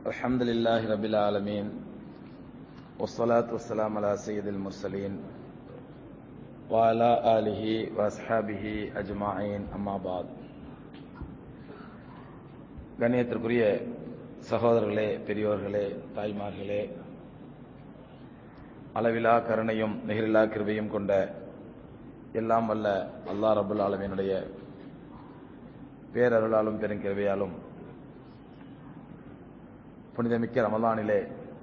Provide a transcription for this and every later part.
الحمد لله رب العالمين والصلاة والسلام على سيد المرسلين وعلى آله وأصحابه أجمعين أما بعد கண்ணியத்திற்குரிய சகோதரர்களே பெரியோர்களே தாய்மார்களே அளவிலா கருணையும் நிகரில்லா கிருபையும் கொண்ட எல்லாம் வல்ல அல்லாஹ் ரபுல் ஆலமீனுடைய பேரருளாலும் பெருங்கிருவையாலும் புனிதமிக்க ரமலானிலே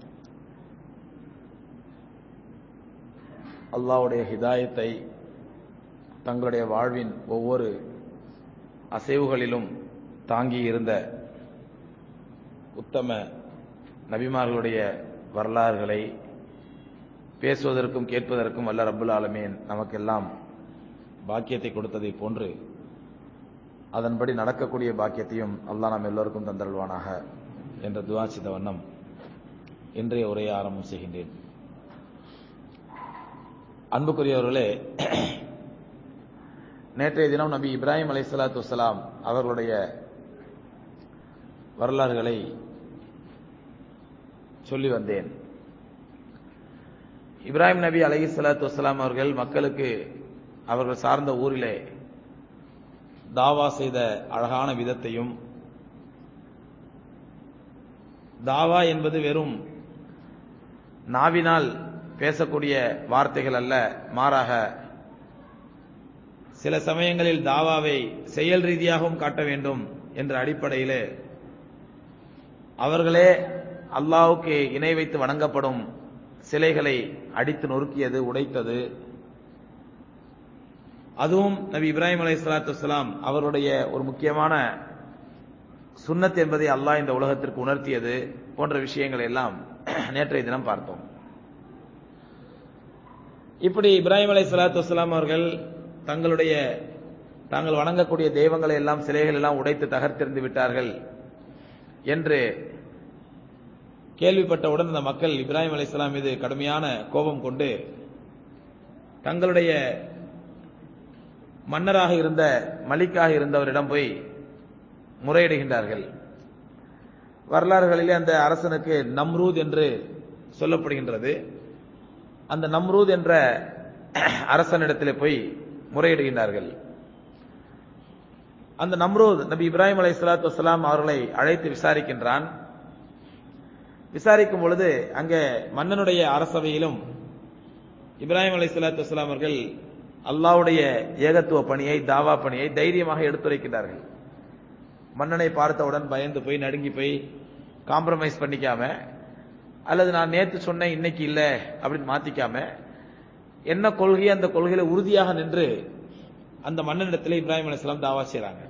அல்லாவுடைய ஹிதாயத்தை தங்களுடைய வாழ்வின் ஒவ்வொரு அசைவுகளிலும் தாங்கி இருந்த உத்தம நபிமார்களுடைய வரலாறுகளை பேசுவதற்கும் கேட்பதற்கும் வல்ல ரப்புல் ஆலமீன் நமக்கெல்லாம் பாக்கியத்தை கொடுத்ததை போன்று அதன்படி நடக்கக்கூடிய பாக்கியத்தையும் அல்லாஹ் நாம் எல்லோருக்கும் தந்தருள்வானாக என்ற துவா செய்த வண்ணம் இன்றைய உரையை ஆரம்பம் செய்கின்றேன் அன்புக்குரியவர்களே நேற்றைய தினம் நபி இப்ராஹிம் அலை சலாத்து வலாம் அவர்களுடைய வரலாறுகளை சொல்லி வந்தேன் இப்ராஹிம் நபி அலஹி சலாத்து வலாம் அவர்கள் மக்களுக்கு அவர்கள் சார்ந்த ஊரிலே தாவா செய்த அழகான விதத்தையும் தாவா என்பது வெறும் நாவினால் பேசக்கூடிய வார்த்தைகள் அல்ல மாறாக சில சமயங்களில் தாவாவை செயல் ரீதியாகவும் காட்ட வேண்டும் என்ற அடிப்படையிலே அவர்களே அல்லாவுக்கு இணை வைத்து வணங்கப்படும் சிலைகளை அடித்து நொறுக்கியது உடைத்தது அதுவும் நபி இப்ராஹிம் அலை சலாத்து வலாம் அவருடைய ஒரு முக்கியமான சுன்னத் என்பதை அல்லாஹ் இந்த உலகத்திற்கு உணர்த்தியது போன்ற விஷயங்களை எல்லாம் நேற்றைய தினம் பார்த்தோம் இப்படி இப்ராஹிம் அலை சலாத்து வலாம் அவர்கள் தங்களுடைய தாங்கள் வணங்கக்கூடிய தெய்வங்களை எல்லாம் சிலைகள் எல்லாம் உடைத்து தகர்த்தெறிந்து விட்டார்கள் என்று கேள்விப்பட்டவுடன் அந்த மக்கள் இப்ராஹிம் அலை இஸ்லாம் மீது கடுமையான கோபம் கொண்டு தங்களுடைய மன்னராக இருந்த மலிக்காக இருந்தவரிடம் போய் முறையிடுகின்றார்கள் வரலாறுகளிலே அந்த அரசனுக்கு நம்ரூத் என்று சொல்லப்படுகின்றது அந்த நம்ரூத் என்ற அரசனிடத்திலே போய் முறையிடுகின்றார்கள் அந்த நம்ரூத் நபி இப்ராஹிம் அலை சலாத்து வலாம் அவர்களை அழைத்து விசாரிக்கின்றான் விசாரிக்கும் பொழுது அங்கே மன்னனுடைய அரசவையிலும் இப்ராஹிம் அலை சலாத்து வலாம் அவர்கள் அல்லாவுடைய ஏகத்துவ பணியை தாவா பணியை தைரியமாக எடுத்துரைக்கின்றார்கள் மன்னனை பார்த்தவுடன் பயந்து போய் நடுங்கி போய் காம்ப்ரமைஸ் பண்ணிக்காம அல்லது நான் நேற்று சொன்னேன் இன்னைக்கு இல்லை அப்படின்னு மாத்திக்காம என்ன கொள்கை அந்த கொள்கையில உறுதியாக நின்று அந்த மன்னனிடத்தில் இப்ராஹிம் அலிஸ்லாம் தாவா செய்யறாங்க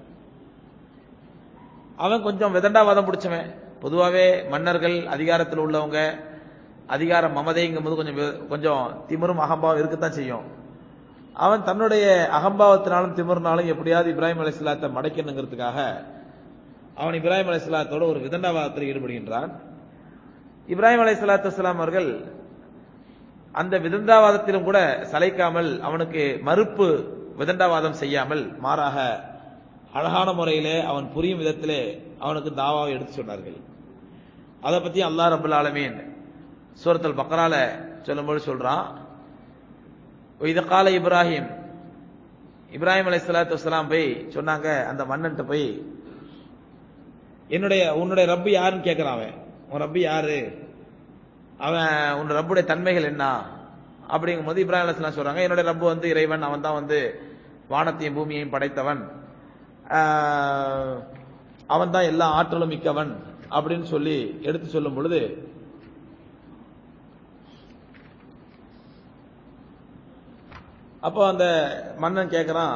அவன் கொஞ்சம் விதண்டாவாதம் பிடிச்சவன் பொதுவாகவே மன்னர்கள் அதிகாரத்தில் உள்ளவங்க அதிகார மமதைங்கும் போது கொஞ்சம் கொஞ்சம் திமிரும் அகம்பாவம் இருக்கத்தான் செய்யும் அவன் தன்னுடைய அகம்பாவத்தினாலும் திமிர்னாலும் எப்படியாவது இப்ராஹிம் அலிஸ்லாத்தை மடைக்கணுங்கிறதுக்காக அவன் இப்ராஹிம் அலிஸ்லாத்தோட ஒரு விதண்டாவாதத்தில் ஈடுபடுகின்றான் இப்ராஹிம் அலை சலாத்து வலாம் அவர்கள் அந்த விதண்டாவாதத்திலும் கூட சளைக்காமல் அவனுக்கு மறுப்பு விதண்டாவாதம் செய்யாமல் மாறாக அழகான முறையிலே அவன் புரியும் விதத்திலே அவனுக்கு தாவாவை எடுத்து சொன்னார்கள் அதை பத்தி அல்லா ரபுல் ஆலமீன் சூரத்தல் பக்கரால சொல்லும்போது சொல்றான் இத கால இப்ராஹிம் இப்ராஹிம் அலை சலாத்து வலாம் போய் சொன்னாங்க அந்த மன்னன்ட்ட போய் என்னுடைய உன்னுடைய ரப்பு யாருன்னு கேட்கிறான் அவன் உன் ரப்பு யாரு அவன் உன் ரப்புடைய தன்மைகள் என்ன அப்படிங்கும் போது இப்ராஹிம் அலிஸ்லாம் சொல்றாங்க என்னுடைய ரப்பு வந்து இறைவன் அவன் தான் வந்து வானத்தையும் பூமியையும் படைத்தவன் அவன் தான் எல்லா ஆற்றலும் மிக்கவன் அப்படின்னு சொல்லி எடுத்து சொல்லும் பொழுது அப்போ அந்த மன்னன் கேட்கிறான்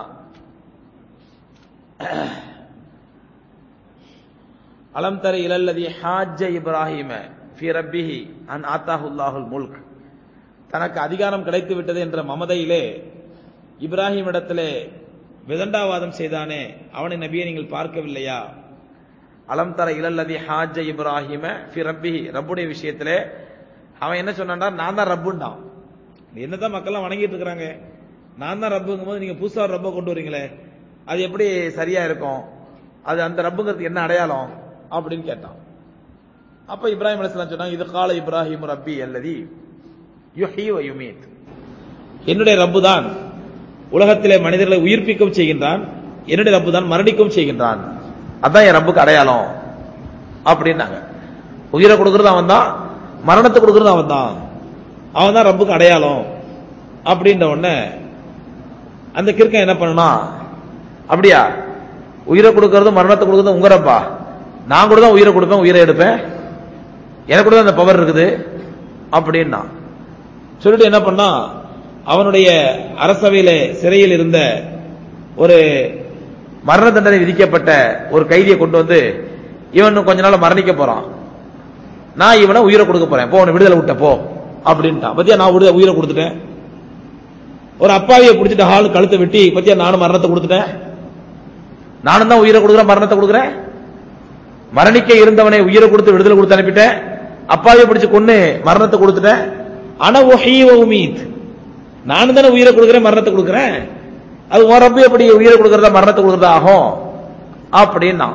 அலம் தர இலல்லதி ஹாஜ இப்ராஹிம ஃபி ரப்பிஹி அன் ஆத்தாஹுல்லாஹுல் முல்க் தனக்கு அதிகாரம் கிடைத்து விட்டது என்ற மமதையிலே இப்ராஹிம் இடத்திலே விதண்டாவாதம் செய்தானே அவனை நபியை நீங்கள் பார்க்கவில்லையா அலம் தர இலல்லதி ஹாஜ இப்ராஹிம ஃபி ரப்பிஹி ரப்புடைய விஷயத்திலே அவன் என்ன சொன்னான்டா நான் தான் ரப்புண்டான் என்னதான் மக்கள்லாம் வணங்கிட்டு இருக்கிறாங்க நான் தான் ரப்புங்கும் போது நீங்க புதுசா ரப்ப கொண்டு வரீங்களே அது எப்படி சரியா இருக்கும் அது அந்த ரப்புங்கிறதுக்கு என்ன அடையாளம் அப்படின்னு கேட்டான் அப்ப இப்ராஹிம் அலைஹிஸ்ஸலாம் சொன்னாங்க இது கால இப்ராஹிம் ரப்பி அல்லதி யுஹி வ யுமீத் என்னுடைய ரப்பு தான் உலகத்திலே மனிதர்களை உயிர்ப்பிக்கவும் செய்கின்றான் என்னுடைய ரப்பு தான் மரணிக்கவும் செய்கின்றான் அதான் என் ரப்புக்கு அடையாளம் அப்படின்னாங்க உயிரை கொடுக்கறது அவன் தான் மரணத்தை கொடுக்கறது அவன் தான் அவன் தான் ரப்புக்கு அடையாளம் அப்படின்ற உடனே அந்த கிறுக்கன் என்ன பண்ணனா அப்படியா உயிரை கொடுக்கறது மரணத்தை கொடுக்கறது உங்க ரப்பா நான் கூட தான் உயிரை கொடுப்பேன் உயிரை எடுப்பேன் எனக்கு கூட தான் அந்த பவர் இருக்குது அப்படின்னா சொல்லிட்டு என்ன பண்ணா அவனுடைய அரசவையில சிறையில் இருந்த ஒரு மரண தண்டனை விதிக்கப்பட்ட ஒரு கைதியை கொண்டு வந்து இவன் கொஞ்ச நாள் மரணிக்க போறான் நான் இவனை உயிரை கொடுக்க போறேன் போ உன்னை விடுதலை விட்ட போ அப்படின்ட்டான் பத்தியா நான் விடுதலை உயிரை கொடுத்துட்டேன் ஒரு அப்பாவியை பிடிச்சிட்டு ஹால் கழுத்தை வெட்டி பத்தியா நானும் மரணத்தை கொடுத்துட்டேன் நானும் தான் உயிரை கொடுக்குறேன் மரணத்தை கொடுக்குறேன் மரணிக்க இருந்தவனை உயிரை கொடுத்து விடுதலை கொடுத்து அனுப்பிட்டேன் அப்பாவியை பிடிச்சு கொன்னு மரணத்தை கொடுத்துட்டேன் ஆனா ஒஹி உமீத் நானும் தானே உயிரை கொடுக்குறேன் மரணத்தை கொடுக்குறேன் அது உன் ரப்பு எப்படி உயிரை கொடுக்கறதா மரணத்தை கொடுக்கறதா ஆகும் அப்படின்னா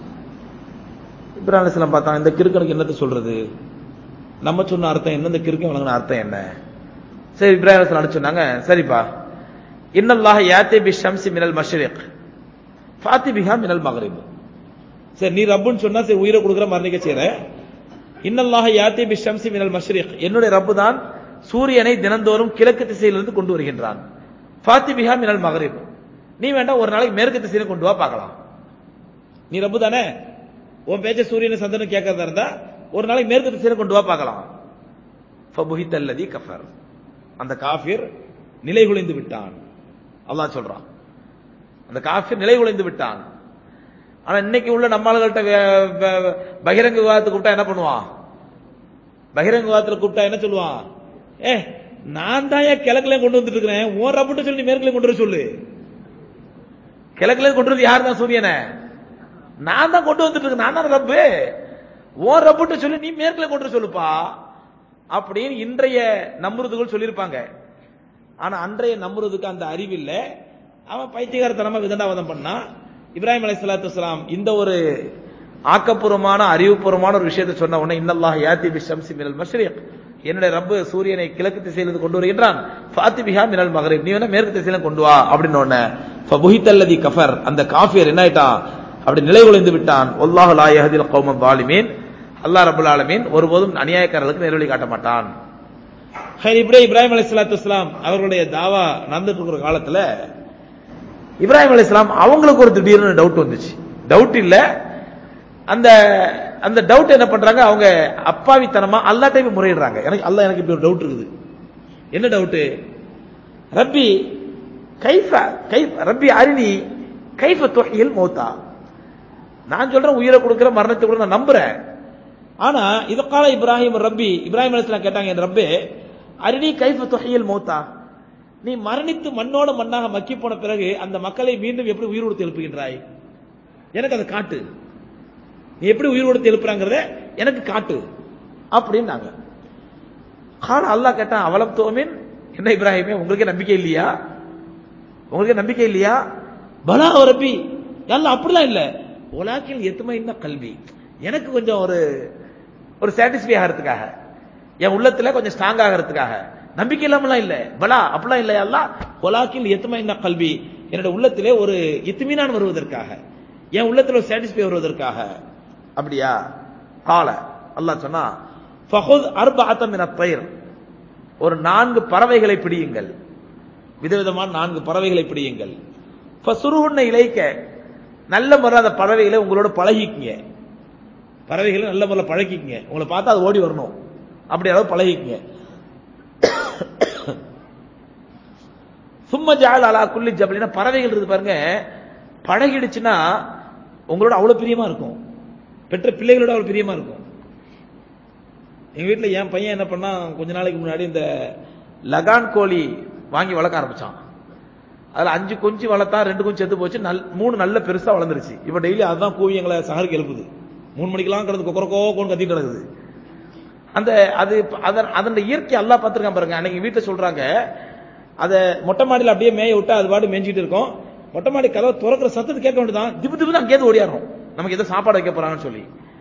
இப்ராஹிம் அலிஸ்லாம் பார்த்தாங்க இந்த கிறுக்கனுக்கு என்னத்தை சொல்றது நம்ம சொன்ன அர்த்தம் என்ன இந்த கிறுக்கன் வழங்கின அர்த்தம் என்ன சரி இப்ராஹிம் அலிஸ்லாம் சொன்னாங்க சரிப்பா இன்னல்லாஹ் யாத்தே பி ஷம்சி மினல் மஷ்ரிக் ஃபாத்தி பிஹா மினல் மகரிப் சரி நீ ரப்புன்னு சொன்னா சரி உயிரை கொடுக்குற மரணிக்க செய்யற இன்னல்லாஹ யாத்தி பி ஷம்சி மினல் மஷ்ரிக் என்னுடைய ரப்பு தான் சூரியனை தினந்தோறும் கிழக்கு திசையிலிருந்து கொண்டு வருகின்றான் ஃபாத்தி பிஹா மினல் மகரிப் நீ வேண்டாம் ஒரு நாளைக்கு மேற்கு திசையில கொண்டு வா பார்க்கலாம் நீ ரப்பு தானே உன் பேச்ச சூரியனை சந்திரன் கேட்கறதா இருந்தா ஒரு நாளைக்கு மேற்கு திசையில கொண்டு வா பார்க்கலாம் ஃபபுஹித்தல்லதி கஃபர் அந்த காஃபிர் நிலை குலைந்து விட்டான் அல்லாஹ் சொல்றான் அந்த காஃபிர் நிலை குலைந்து விட்டான் ஆனா இன்னைக்கு உள்ள நம்ம ஆளுகள்ட்ட வே- வே- பகிரங்க விவாதத்துக்கு கூப்பிட்டா என்ன பண்ணுவான் பகிரங்க விவாதத்துல கூப்பிட்டா என்ன சொல்லுவான் ஏ நான் தான் ஏன் கிழக்குல கொண்டு வந்துட்டு இருக்கிறேன் உன் ரப்புட்டு சொல்லி நீ மேற்குல கொண்டு வர சொல்லு கிழக்குல கொண்டு வந்து யார் தான் சூரியனை நான் தான் கொண்டு வந்துட்டு இருக்கேன் நான் தான் ரப்பு உன் ரப்புட்டு சொல்லி நீ மேற்குல கொண்டு வர சொல்லுப்பா அப்படின்னு இன்றைய நம்புறதுகள் சொல்லியிருப்பாங்க ஆனா அன்றைய நம்புறதுக்கு அந்த அறிவில்லை அவன் பைத்தியகாரத்தனமா விதண்டாவாதம் பண்ணா இப்ராஹிம் அலைஹிஸ்ஸலாத்து வஸலாம் இந்த ஒரு ஆக்கப்பூர்வமான அறிவுபூர்வமான ஒரு விஷயத்தை சொன்ன உடனே இன்னல்லாஹ் யாத்தி பி ஷம்சி மினல் மஷ்ரிக் என்னுடைய ரப்பு சூரியனை கிழக்கு திசையிலிருந்து கொண்டு வருகின்றான் ஃபாத்தி பிஹா மினல் மகரிப் நீ வேணா மேற்கு திசையில கொண்டு வா அப்படின்னு உடனே ஃபபுஹித்தல்லதி கஃபர் அந்த காஃபியர் என்ன ஆயிட்டான் அப்படி நிலை குலைந்து விட்டான் வல்லாஹு லா யஹ்தில் கௌம ஸாலிமீன் அல்லாஹ் ரப்பல் ஆலமீன் ஒருபோதும் அநியாயக்காரர்களுக்கு நேர்வழி காட்ட மாட்டான் ஹைர் இப்படியே இப்ராஹிம் அலைஹிஸ்ஸலாத்து வஸலாம் அவர்களுடைய தாவா நடந்துட்டு இருக்கிற காலத்துல இப்ராஹிம் அலைஹிஸ்ஸலாம் அவங்களுக்கு ஒரு திடீர்னு டவுட் வந்துச்சு டவுட் இல்ல அந்த அந்த டவுட் என்ன பண்றாங்க அவங்க அப்பாவித்தனமா அல்லாஹ்ட்ட போய் முறையிடுறாங்க எனக்கு அல்லாஹ் எனக்கு இப்படி ஒரு டவுட் இருக்குது என்ன டவுட் ரப்பி கைஃப கைஃப் ரப்பி அரிணி கைஃப துஹியல் மௌத்தா நான் சொல்றேன் உயிரை கொடுக்கிற மரணத்தை கூட நான் நம்புறேன் ஆனா இது கால இப்ராஹிம் ரப்பி இப்ராஹிம் அலைஹிஸ்ஸலாம் கேட்டாங்க என் ரப்பே அரிணி கைஃப துஹியல் மௌத்தா நீ மரணித்து மண்ணோட மண்ணாக மக்கி போன பிறகு அந்த மக்களை மீண்டும் எப்படி உயிர் கொடுத்து எழுப்புகின்றாய் எனக்கு அதை காட்டு நீ எப்படி உயிர் கொடுத்து எழுப்புறாங்கிறத எனக்கு காட்டு அப்படின்னாங்க கால அல்லாஹ் கேட்டான் அவலம் தோமின் என்ன இப்ராஹிமே உங்களுக்கு நம்பிக்கை இல்லையா உங்களுக்கு நம்பிக்கை இல்லையா பலா ரப்பி எல்லாம் அப்படிலாம் இல்ல உலாக்கில் எத்துமை இன்ன கல்வி எனக்கு கொஞ்சம் ஒரு ஒரு சாட்டிஸ்ஃபை ஆகிறதுக்காக என் உள்ளத்துல கொஞ்சம் ஸ்ட்ராங் ஆகிறதுக்காக நம்பிக்கை இல்லாமலாம் இல்ல பலா அப்படிலாம் இல்ல எல்லாம் உலாக்கில் எத்துமை இன்ன கல்வி என்னோட உள்ளத்திலே ஒரு இத்துமினான் வருவதற்காக என் உள்ளத்துல ஒரு சாட்டிஸ்ஃபை வருவதற்காக அப்படியா கால அல்லாஹ் சொன்னா ஃபஹுத் அர்பஅத்த மின தயிர் ஒரு நான்கு பறவைகளை பிடியுங்கள் விதவிதமான நான்கு பறவைகளை பிடியுங்கள் ஃபசுருஹுன்ன இலைக்க நல்ல முறை அந்த பறவைகளை உங்களோட பழகிக்குங்க பறவைகளை நல்ல முறையில் பழகிக்குங்க உங்களை பார்த்தா அது ஓடி வரணும் அப்படி அளவு பழகிக்குங்க சும்மா ஜால் அலா குல்லி ஜபலினா பறவைகள் இருக்கு பாருங்க பழகிடுச்சுன்னா உங்களோட அவ்வளவு பிரியமா இருக்கும் பெற்ற பிள்ளைகளோட அவ்வளவு பிரியமா இருக்கும் எங்க வீட்டுல என் பையன் என்ன பண்ணா கொஞ்ச நாளைக்கு முன்னாடி இந்த லகான் கோழி வாங்கி வளர்க்க ஆரம்பிச்சான் அதுல அஞ்சு குஞ்சு வளர்த்தா ரெண்டு குஞ்சு செத்து போச்சு நல் மூணு நல்ல பெருசா வளர்ந்துருச்சு இப்ப டெய்லி அதுதான் கூவி எங்களை சகருக்கு எழுப்புது மூணு மணிக்கெல்லாம் கிடந்து கொக்கரக்கோ கோன்னு கத்திட்டு கிடக்குது அந்த அது அதன் அதன் இயற்கை அல்லா பார்த்துருக்கான் பாருங்க அன்னைக்கு வீட்டுல சொல்றாங்க அதை மொட்டை மாடியில் அப்படியே மேய விட்டா அது பாடு மேய்ஞ்சிட்டு இருக்கும் மொட்டை மாடி கதவை திறக்கிற சத்தத்தை கேட்க வேண்டியதான் திப்பு திப்பு தான் அங்கேயிருந்து ஓடியாரும் நமக்கு எதோ சாப்பாடு வைக்க போறாங்கன்னு சொல்லி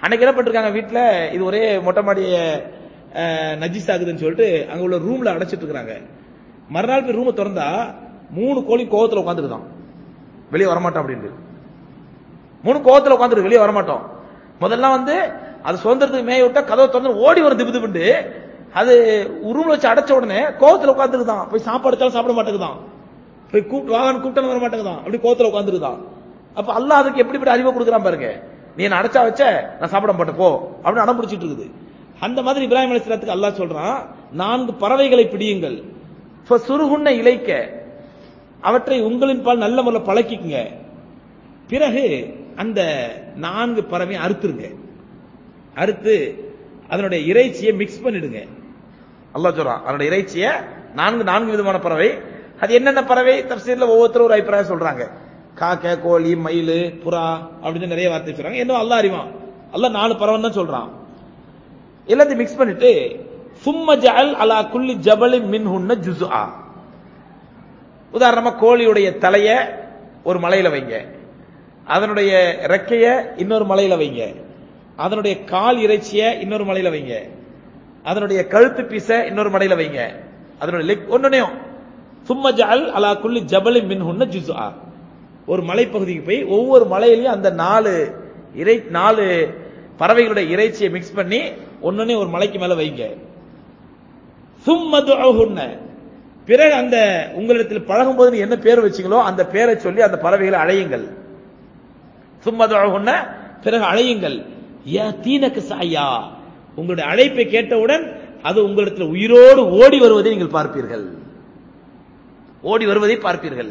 அன்னைக்கு என்ன பண்ணிருக்காங்க வீட்டுல இது ஒரே மொட்டை மாடிய நஜிஸ் ஆகுதுன்னு சொல்லிட்டு அங்க உள்ள ரூம்ல அடைச்சிட்டு இருக்காங்க மறுநாள் போய் ரூமை திறந்தா மூணு கோழி கோவத்துல உட்காந்துருக்கான் வெளியே வரமாட்டோம் அப்படின்ட்டு மூணு கோவத்துல உட்காந்துருக்கு வெளியே வரமாட்டோம் முதல்ல வந்து அது சுதந்திரத்துக்கு மேய விட்டா கதவை திறந்து ஓடி வரும் திபு திபுண்டு அது ரூம்ல வச்சு அடைச்ச உடனே கோவத்துல உட்காந்துருக்குதான் போய் சாப்பாடு வச்சாலும் சாப்பிட மாட்டேங்குதான் போய் கூப்பிட்டு வாங்கன்னு கூப்பிட்டாலும் வர மாட்டேங்குதான் அப்படி கோவத்துல உட்காந்துருக்குதான் அப்ப அல்லாஹ் அதுக்கு எப்படிப்பட்ட அறிவை கொடுக்குறான் பாருங்க நீ என்ன அடைச்சா வச்ச நான் சாப்பிட மாட்டேன் போ அப்படின்னு அடம் பிடிச்சிட்டு இருக்குது அந்த மாதிரி இப்ராஹிம் அலிஸ்லாத்துக்கு அல்லாஹ் சொல்றான் நான்கு பறவைகளை பிடியுங்கள் சுருகுன்ன இலைக்க அவற்றை உங்களின் பால் நல்ல முறையில் பழக்கிக்குங்க பிறகு அந்த நான்கு பறவையை அறுத்துருங்க அறுத்து அதனுடைய இறைச்சியை மிக்ஸ் பண்ணிடுங்க அல்லாஹ் சொல்றான் அதனுடைய இறைச்சியை நான்கு நான்கு விதமான பறவை அது என்னென்ன பறவை தப்சீர்ல ஒவ்வொருத்தரும் ஒரு அபிப்பிராயம் சொல்றாங்க காக்கை கோழி மயில் புறா அப்படின்னு நிறைய வார்த்தை சொல்றாங்க இன்னும் அல்லாஹ் அறிவான் அல்லாஹ் நாலு பறவை தான் சொல்றான் எல்லாத்தையும் மிக்ஸ் பண்ணிட்டு சும்ம ஜஅல் அலா குல்லி ஜபலி மின்ஹுன்ன ஜுஸ்ஆ உதாரணமா கோழியுடைய தலைய ஒரு மலையில வைங்க அதனுடைய ரெக்கைய இன்னொரு மலையில வைங்க அதனுடைய கால் இறைச்சிய இன்னொரு மலையில வைங்க அதனுடைய கழுத்து பீச இன்னொரு மலையில வைங்க அதனுடைய லெக் ஒன்னுனையும் சும்ம ஜஅல் அலா குல்லி ஜபலி மின்ஹுன்ன ஜுஸ்ஆ ஒரு மலைப்பகுதிக்கு போய் ஒவ்வொரு மலையிலையும் அந்த நாலு இறை நாலு பறவைகளுடைய இறைச்சியை மிக்ஸ் பண்ணி ஒன்னொன்னே ஒரு மலைக்கு மேல வைங்க சும்மதுஹுன்ன பிறகு அந்த உங்களிடத்தில் பழகும் போது என்ன பேர் வச்சீங்களோ அந்த பேரை சொல்லி அந்த பறவைகளை அழையுங்கள் சும்மதுஹுன்ன பிறகு அழையுங்கள் யா தீனக்கு சாயா உங்களுடைய அழைப்பை கேட்டவுடன் அது உங்களிடத்தில் உயிரோடு ஓடி வருவதை நீங்கள் பார்ப்பீர்கள் ஓடி வருவதை பார்ப்பீர்கள்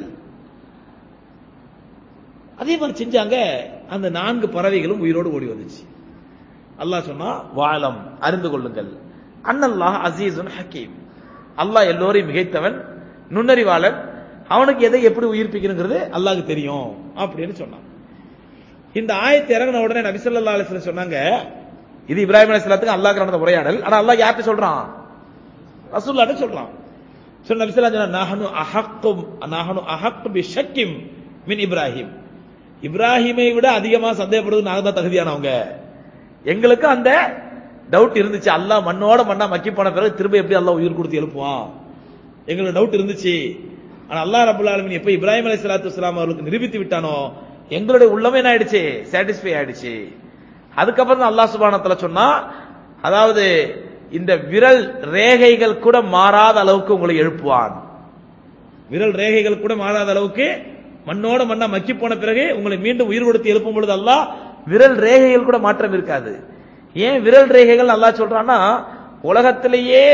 அதே மாதிரி செஞ்சாங்க அந்த நான்கு பறவைகளும் உயிரோடு ஓடி வந்துச்சு அல்லாஹ் சொன்னா வாழம் அறிந்து கொள்ளுங்கள் அன்னல்லாஹ் அசீசுன் ஹக்கீம் அல்லாஹ் எல்லோரையும் மிகைத்தவன் நுண்ணறிவாளன் அவனுக்கு எதை எப்படி உயிர்ப்பிக்கணுங்கிறது அல்லாஹ்க்கு தெரியும் அப்படின்னு சொன்னான் இந்த ஆயத்தை இறங்கின உடனே நபி ஸல்லல்லாஹு அலைஹி வஸல்லம் சொன்னாங்க இது இப்ராஹிம் அலைஹிஸ்ஸலாத்துக்கு அல்லாஹ் நடந்த உரையாடல் ஆனா அல்லாஹ் யார்கிட்ட சொல்றான் ரசூலுல்லாஹ்ட்ட சொல்றான் சொன்ன நபி ஸல்லல்லாஹு அலைஹி வஸல்லம் நஹனு அஹக்கும் நஹனு அஹக்கு பி ஷக்கிம் மின் இப்ராஹிம் இப்ராஹிமை விட அதிகமா சந்தேகப்படுறது நாங்க தான் தகுதியானவங்க எங்களுக்கு அந்த டவுட் இருந்துச்சு அல்லாஹ் மண்ணோட மண்ணா மக்கி போன பிறகு திரும்ப எப்படி அல்லாஹ் உயிர் கொடுத்து எழுப்புவான் எங்களுக்கு டவுட் இருந்துச்சு ஆனா அல்லாஹ் ரபுல் ஆலமின் எப்ப இப்ராஹிம் அலை சலாத்து வலாம் அவர்களுக்கு நிரூபித்து விட்டானோ எங்களுடைய உள்ளமே என்ன ஆயிடுச்சு சாட்டிஸ்ஃபை ஆயிடுச்சு அதுக்கப்புறம் தான் அல்லாஹ் சுபானத்துல சொன்னா அதாவது இந்த விரல் ரேகைகள் கூட மாறாத அளவுக்கு உங்களை எழுப்புவான் விரல் ரேகைகள் கூட மாறாத அளவுக்கு மண்ணோட மண்ணா மக்கி போன பிறகு உங்களை மீண்டும் உயிர் கொடுத்து எழுப்பும் பொழுது அல்லாஹ் விரல் ரேகைகள் கூட மாற்றம் இருக்காது ஏன் விரல் ரேகைகள் நல்லா சொல்றான்னா உலகத்திலேயே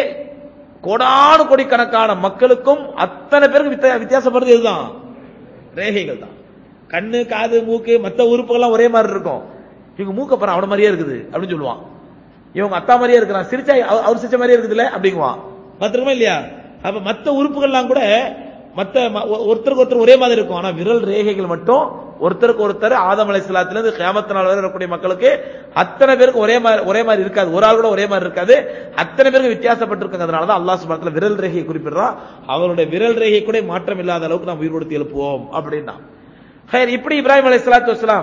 கோடானு கோடி கணக்கான மக்களுக்கும் அத்தனை பேருக்கு வித்தியா- வித்தியாசப்படுறது இதுதான் ரேகைகள் தான் கண்ணு காது மூக்கு மத்த உறுப்புகள்லாம் ஒரே மாதிரி இருக்கும் இவங்க மூக்க பாரு அவன மாதிரியே இருக்குது அப்படின்னு சொல்லுவான் இவங்க அத்தா மாதிரியே இருக்கிறான் சிரிச்சா அவ- அவர் சிரிச்ச மாதிரியே இருக்குதுல்ல அப்படிங்குவான் பார்த்திருக்கோமா இல்லையா அப்ப மத்த உறுப்புகள்லாம் கூட மத்த ம- ஒ- ஒருத்தருக்கு ஒருத்தர் ஒரே மாதிரி இருக்கும் ஆனா விரல் ரேகைகள் மட்டும் ஒருத்தருக்கு ஒருத்தர் ஆதம் அலை இருந்து கியாமத்து நாள் வரை இருக்கக்கூடிய மக்களுக்கு அத்தனை பேருக்கு ஒரே மாதிரி ஒரே மாதிரி இருக்காது ஒரு ஆள் கூட ஒரே மாதிரி இருக்காது அத்தனை பேருக்கு வித்தியாசப்பட்டிருக்காங்க அதனால தான் அல்லாஹ் சுப்ஹானஹு விரல் ரேகையை குறிப்பிடுறான் அவருடைய விரல் ரேகை கூட மாற்றம் இல்லாத அளவுக்கு நாம் உயிர் கொடுத்து எழுப்புவோம் அப்படின்னா ஹைர் இப்படி இப்ராஹிம் அலை சலாத்து வஸ்லாம்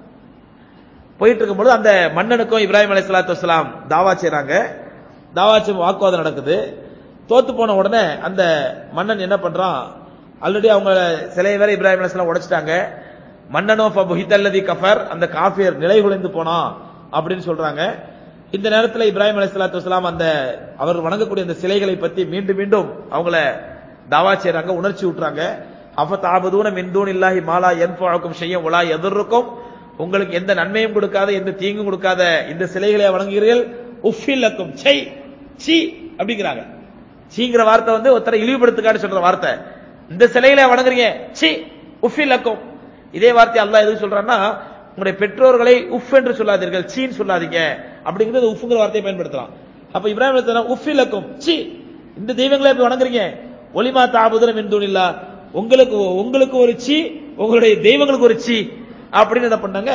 போயிட்டு இருக்கும்போது அந்த மன்னனுக்கும் இப்ராஹிம் அலை சலாத்து வஸ்லாம் தாவா செய்றாங்க தாவா செய்யும் வாக்குவாதம் நடக்குது தோத்து போன உடனே அந்த மன்னன் என்ன பண்றான் ஆல்ரெடி அவங்க சிலையை வேற இப்ராஹிம் அலைஹிஸ்ஸலாம் உடைச்சிட்டாங்க மன்னனோ ஃபபுஹிதல்லதி கஃபர் அந்த காஃபியர் நிலை குலைந்து போனான் அப்படின்னு சொல்றாங்க இந்த நேரத்தில் இப்ராஹிம் அலைஹிஸ்ஸலாத்து வஸ்ஸலாம் அந்த அவர் வணங்கக்கூடிய அந்த சிலைகளை பத்தி மீண்டும் மீண்டும் அவங்கள தாவா செய்றாங்க உணர்ச்சி ஊட்டுறாங்க அஃப தாபதூன மின் தூனில்லாஹி மாலா யன்ஃபுஅக்கும் ஷையன் வலா யதுர்ருக்கும் உங்களுக்கு எந்த நன்மையும் கொடுக்காத எந்த தீங்கும் கொடுக்காத இந்த சிலைகளை வணங்குகிறீர்கள் உஃபில்லக்கும் சை சி அப்படிங்கிறாங்க சீங்கிற வார்த்தை வந்து ஒருத்தரை இழிவுபடுத்துக்கான்னு சொல்ற வார்த்தை இந்த சிலைகளை வணங்குறீங்க சி உஃபில்லக்கும் இதே வார்த்தை அல்லாஹ் எதுக்கு சொல்றான்னா உங்களுடைய பெற்றோர்களை உஃப் என்று சொல்லாதீர்கள் சீன்னு சொல்லாதீங்க அப்படிங்கிறது உஃப்ங்கிற வார்த்தையை பயன்படுத்தலாம் அப்ப இப்ராஹிம் அலைஹிஸ்ஸலாம் உஃபில்லக்கும் சி இந்த தெய்வங்களை எப்படி வணங்குறீங்க ஒலிமா தாபுதனம் இந்துனில்லா உங்களுக்கு உங்களுக்கு ஒரு சி உங்களுடைய தெய்வங்களுக்கு ஒரு சி அப்படின்னு என்ன பண்ணாங்க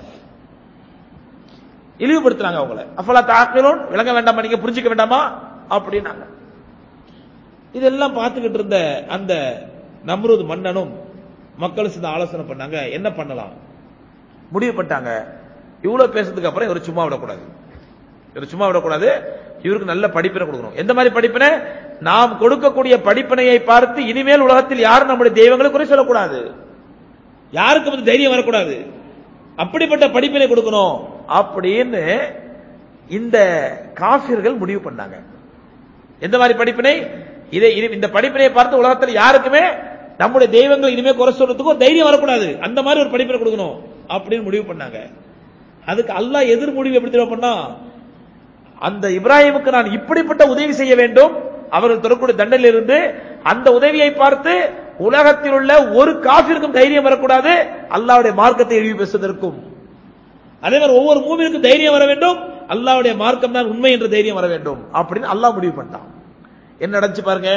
இழிவுபடுத்துறாங்க அவங்கள அப்பலா தாக்கலோன் விளங்க வேண்டாமா நீங்க புரிஞ்சுக்க வேண்டாமா அப்படின்னாங்க இதெல்லாம் பார்த்துக்கிட்டு இருந்த அந்த நம்ரூத் மன்னனும் மக்களும் சேர்ந்து ஆலோசனை பண்ணாங்க என்ன பண்ணலாம் முடிவு பண்ணிட்டாங்க இவ்வளவு பேசுறதுக்கு அப்புறம் இவர் சும்மா விடக்கூடாது இவர் சும்மா விடக்கூடாது இவருக்கு நல்ல படிப்பினை கொடுக்கணும் எந்த மாதிரி படிப்பினை நாம் கொடுக்கக்கூடிய படிப்பினையை பார்த்து இனிமேல் உலகத்தில் யாரும் நம்முடைய தெய்வங்களை குறை சொல்லக்கூடாது யாருக்கும் வந்து தைரியம் வரக்கூடாது அப்படிப்பட்ட படிப்பினை கொடுக்கணும் அப்படின்னு இந்த காபிர்கள் முடிவு பண்ணாங்க எந்த மாதிரி படிப்பினை இதை இனி- இந்த படிப்பினை பார்த்து உலகத்தில் யாருக்குமே நம்முடைய தெய்வங்கள் இனிமே குறை சொல்றதுக்கு ஒரு தைரியம் வரக்கூடாது அந்த மாதிரி ஒரு படிப்பினை கொடுக்கணும் அப்படின்னு முடிவு பண்ணாங்க அதுக்கு அல்லாஹ் எதிர் முடிவு எப்படி தெரியுமா பண்ணா அந்த இப்ராஹிமுக்கு நான் இப்படிப்பட்ட உதவி செய்ய வேண்டும் அவர்கள் தரக்கூடிய தண்டனையில் இருந்து அந்த உதவியை பார்த்து உலகத்தில் உள்ள ஒரு காஃபிற்கும் தைரியம் வரக்கூடாது அல்லாஹ்வுடைய மார்க்கத்தை எழுதி பேசுவதற்கும் அதே மாதிரி ஒவ்வொரு மூவிற்கும் தைரியம் வர வேண்டும் அல்லாஹ்வுடைய மார்க்கம் தான் உண்மை என்ற தைரியம் வர வேண்டும் அப்படின்னு அல்லாஹ் முடிவு பண்ணிட்டான் என்ன நடந்துச்சு பாருங்க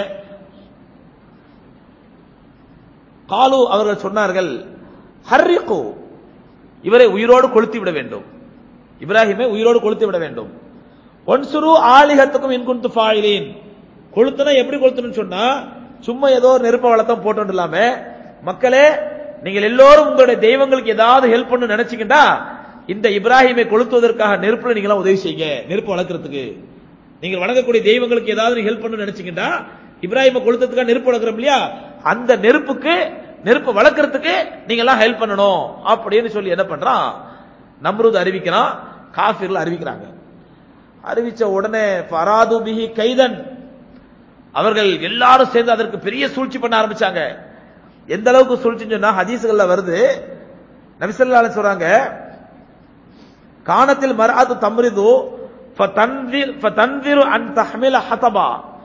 காலு அவர்கள் சொன்னார்கள் ஹர்ரிகு இவரை உயிரோடு கொளுத்தி விட வேண்டும் இப்ராஹிமை உயிரோடு கொளுத்தி விட வேண்டும் ஒன்சுரு ஆலிகத்துக்கும் இன்குந்து ஃபாயிலின் கொளுத்துனா எப்படி கொளுத்தணும்னு சொன்னா சும்மா ஏதோ ஒரு நெருப்ப வளர்த்தம் போட்டு இல்லாம மக்களே நீங்கள் எல்லோரும் உங்களுடைய தெய்வங்களுக்கு ஏதாவது ஹெல்ப் பண்ணு நினைச்சீங்கன்னா இந்த இப்ராஹிமை கொளுத்துவதற்காக நெருப்புல நீங்க எல்லாம் உதவி செய்யுங்க நெருப்பு வளர்க்கறதுக்கு நீங்கள் வணங்கக்கூடிய தெய்வங்களுக்கு ஏதாவது ஹெல்ப் பண்ணு நினைச்சீங்கன்னா இப்ராஹிமை கொளுத்துறதுக்காக நெருப்பு வளர்க்குறோம் இல்லையா அந்த நெருப்புக்கு நெருப்பு வளர்க்கறதுக்கு நீங்க எல்லாம் ஹெல்ப் பண்ணணும் அப்படின்னு சொல்லி என்ன பண்றான் நம்ரூத் அறிவிக்கிறான் காஃபிர்கள் அறிவிக்கிறாங்க அறிவிச்ச உடனே ஃபராது பிஹி கைதன் அவர்கள் எல்லாரும் சேர்ந்து அதற்கு பெரிய சூழ்ச்சி பண்ண ஆரம்பிச்சாங்க எந்த அளவுக்கு சூழ்ச்சின்னு சொன்னா ஹதீஸ்கள்ல வருது நபிசல்லால சொல்றாங்க காணத்தில் மராது தம்ரிது ஃபதன்விர் ஃபதன்விரு அன் தஹ்மில ஹதபா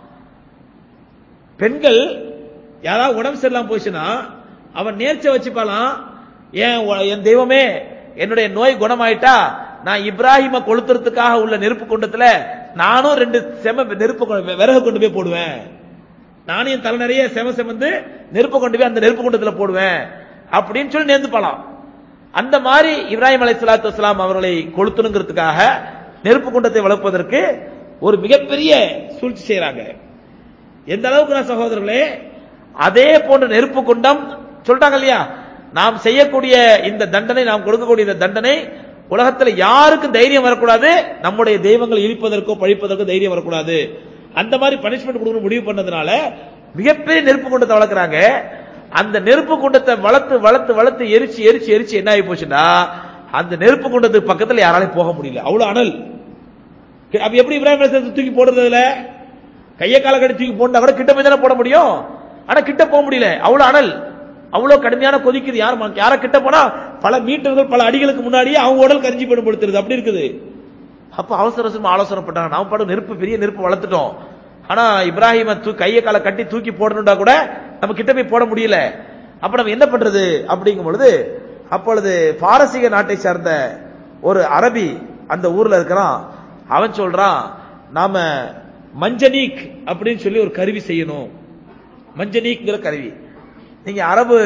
பெண்கள் யாராவது உடம்பு சரியில்லாம போச்சுன்னா அவன் நேர்ச்சை வச்சுப்பாலாம் ஏன் உ- என் தெய்வமே என்னுடைய நோய் குணமாயிட்டா நான் இப்ராஹிம கொளுத்துறதுக்காக உள்ள நெருப்பு குண்டத்துல நானும் ரெண்டு செம நெருப்பு கொ- விறகு கொண்டு போய் போடுவேன் நானும் என் தலை நிறைய செம செமந்து நெருப்பு கொண்டு போய் அந்த நெருப்பு குண்டத்துல போடுவேன் அப்படின்னு சொல்லி நேர்ந்துப்பாலாம் அந்த மாதிரி இப்ராஹிம் அலை சலாத்து வஸ்லாம் அவர்களை கொளுத்தணுங்கிறதுக்காக நெருப்பு குண்டத்தை வளர்ப்பதற்கு ஒரு மிகப்பெரிய சூழ்ச்சி செய்யறாங்க எந்த அளவுக்கு நான் சகோதரர்களே அதே போன்ற நெருப்பு குண்டம் சொல்லிட்டாங்க இல்லையா நாம் செய்யக்கூடிய இந்த தண்டனை நாம் கொடுக்கக்கூடிய இந்த தண்டனை உலகத்துல யாருக்கும் தைரியம் வரக்கூடாது நம்முடைய தெய்வங்களை இழிப்பதற்கோ பழிப்பதற்கோ தைரியம் வரக்கூடாது அந்த மாதிரி பனிஷ்மெண்ட் கொடுக்கணும் முடிவு பண்ணதுனால மிகப்பெரிய நெருப்பு குண்டத்தை வளர்க்குறாங்க அந்த நெருப்பு குண்டத்தை வளர்த்து வளர்த்து வளர்த்து எரிச்சு எரிச்சு எரிச்சு என்ன ஆகி போச்சுன்னா அந்த நெருப்பு குண்டத்துக்கு பக்கத்துல யாராலையும் போக முடியல அவ்வளவு அனல் அப்ப எப்படி இப்ராஹிம் அலைஹிஸ்ஸலாத்தை தூக்கி போடுறதுல கையை கால கட்டி தூக்கி போட்டா கூட கிட்ட போய் தானே போட முடியும் ஆனா கிட்ட போக முடியல அவ்வளவு அனல் அவ்வளவு கடுமையான கொதிக்குது யார் ம- யார கிட்ட போனா பல மீட்டர்கள் பல அடிகளுக்கு முன்னாடியே அவங்க உடல் கரிஞ்சி படுத்துருது அப்படி இருக்குது அப்ப அவசர அவசரமா ஆலோசனை பண்ணாங்க நாம பாடம் நெருப்பு பெரிய நெருப்பு வளர்த்துட்டோம் ஆனா இப்ராஹிம தூ கையை கால கட்டி தூக்கி போடணும்டா கூட நம்ம கிட்ட போய் போட முடியல அப்ப நம்ம என்ன பண்றது அப்படிங்கும் பொழுது அப்பொழுது பாரசீக நாட்டை சார்ந்த ஒரு அரபி அந்த ஊர்ல இருக்கிறான் அவன் சொல்றான் நாம மஞ்சனீக் அப்படின்னு சொல்லி ஒரு கருவி செய்யணும் மஞ்சனீக்ங்கிற கருவி நீங்க அரபு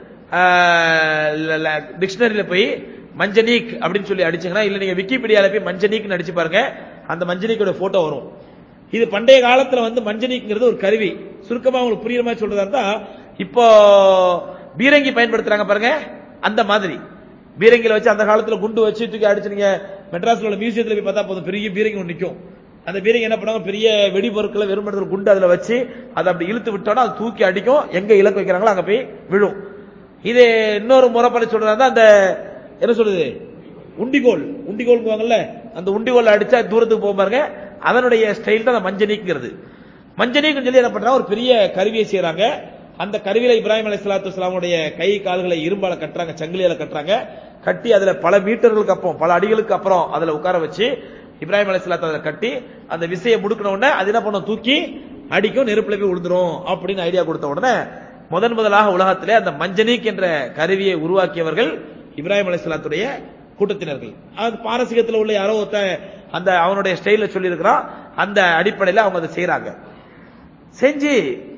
டிக்ஷனரியில போய் மஞ்சனீக் அப்படின்னு சொல்லி அடிச்சீங்கன்னா இல்ல நீங்க விக்கிபீடியால போய் மஞ்சனீக்னு அடிச்சு பாருங்க அந்த மஞ்சனீக்கோட போட்டோ வரும் இது பண்டைய காலத்துல வந்து மஞ்சனீக்ங்கிறது ஒரு கருவி சுருக்கமா உங்களுக்கு புரியுற மாதிரி சொல்றதா இருந்தா இப்போ பீரங்கி பயன்படுத்துறாங்க பாருங்க அந்த மாதிரி பீரங்கில வச்சு அந்த காலத்துல குண்டு வச்சு தூக்கி அடிச்சு நீங்க மெட்ராஸ்ல உள்ள மியூசியத்துல போய் பார்த்தா போதும் பெரிய பீரங்கி ஒன்று நிக்கும் அந்த பீரங்கி என்ன பண்ணுவாங்க பெரிய வெடிபொருட்களை வெறும் இடத்துல குண்டு அதுல வச்சு அதை அப்படி இழுத்து விட்டோம்னா அது தூக்கி அடிக்கும் எங்க இலக்கு வைக்கிறாங்களோ அங்க போய் விழும் இது இன்னொரு முறைப்படி சொல்றதா இருந்தா அந்த என்ன சொல்றது உண்டிகோல் உண்டிகோல்ங்குவாங்கல்ல அந்த உண்டிகோல் அடிச்சா தூரத்துக்கு போக பாருங்க அதனுடைய ஸ்டைல் தான் அந்த மஞ்சனீக்ங்கிறது மஞ்சனீக்னு சொல்லி என்ன பண்றாங்க ஒரு பெரிய கருவியை செய்யறாங்க அந்த கருவியில இப்ராஹிம் அலை சலாத்து வஸ்லாமுடைய கை கால்களை இரும்பால கட்டுறாங்க சங்கிலியால கட்டுறாங்க கட்டி அதுல பல மீட்டர்களுக்கு அப்புறம் பல அடிகளுக்கு அப்புறம் அதுல உட்கார வச்சு இப்ராஹிம் அலை சலாத்து அதில் கட்டி அந்த விசையை முடுக்கின உடனே அது என்ன பண்ணும் தூக்கி அடிக்கும் நெருப்புல போய் விழுந்துரும் அப்படின்னு ஐடியா கொடுத்த உடனே முதன் முதலாக உலகத்திலே அந்த மஞ்சனீக் என்ற கருவியை உருவாக்கியவர்கள் இப்ராஹிம் அலைஹிஸ்ஸலாத்துடைய கூட்டத்தினர்கள் அது பாரசீகத்தில் உள்ள யாரோ ஒருத்த அந்த அவனுடைய ஸ்டைல சொல்லி இருக்கிறான் அந்த அடிப்படையில் அவங்க அதை செய்யறாங்க செஞ்சு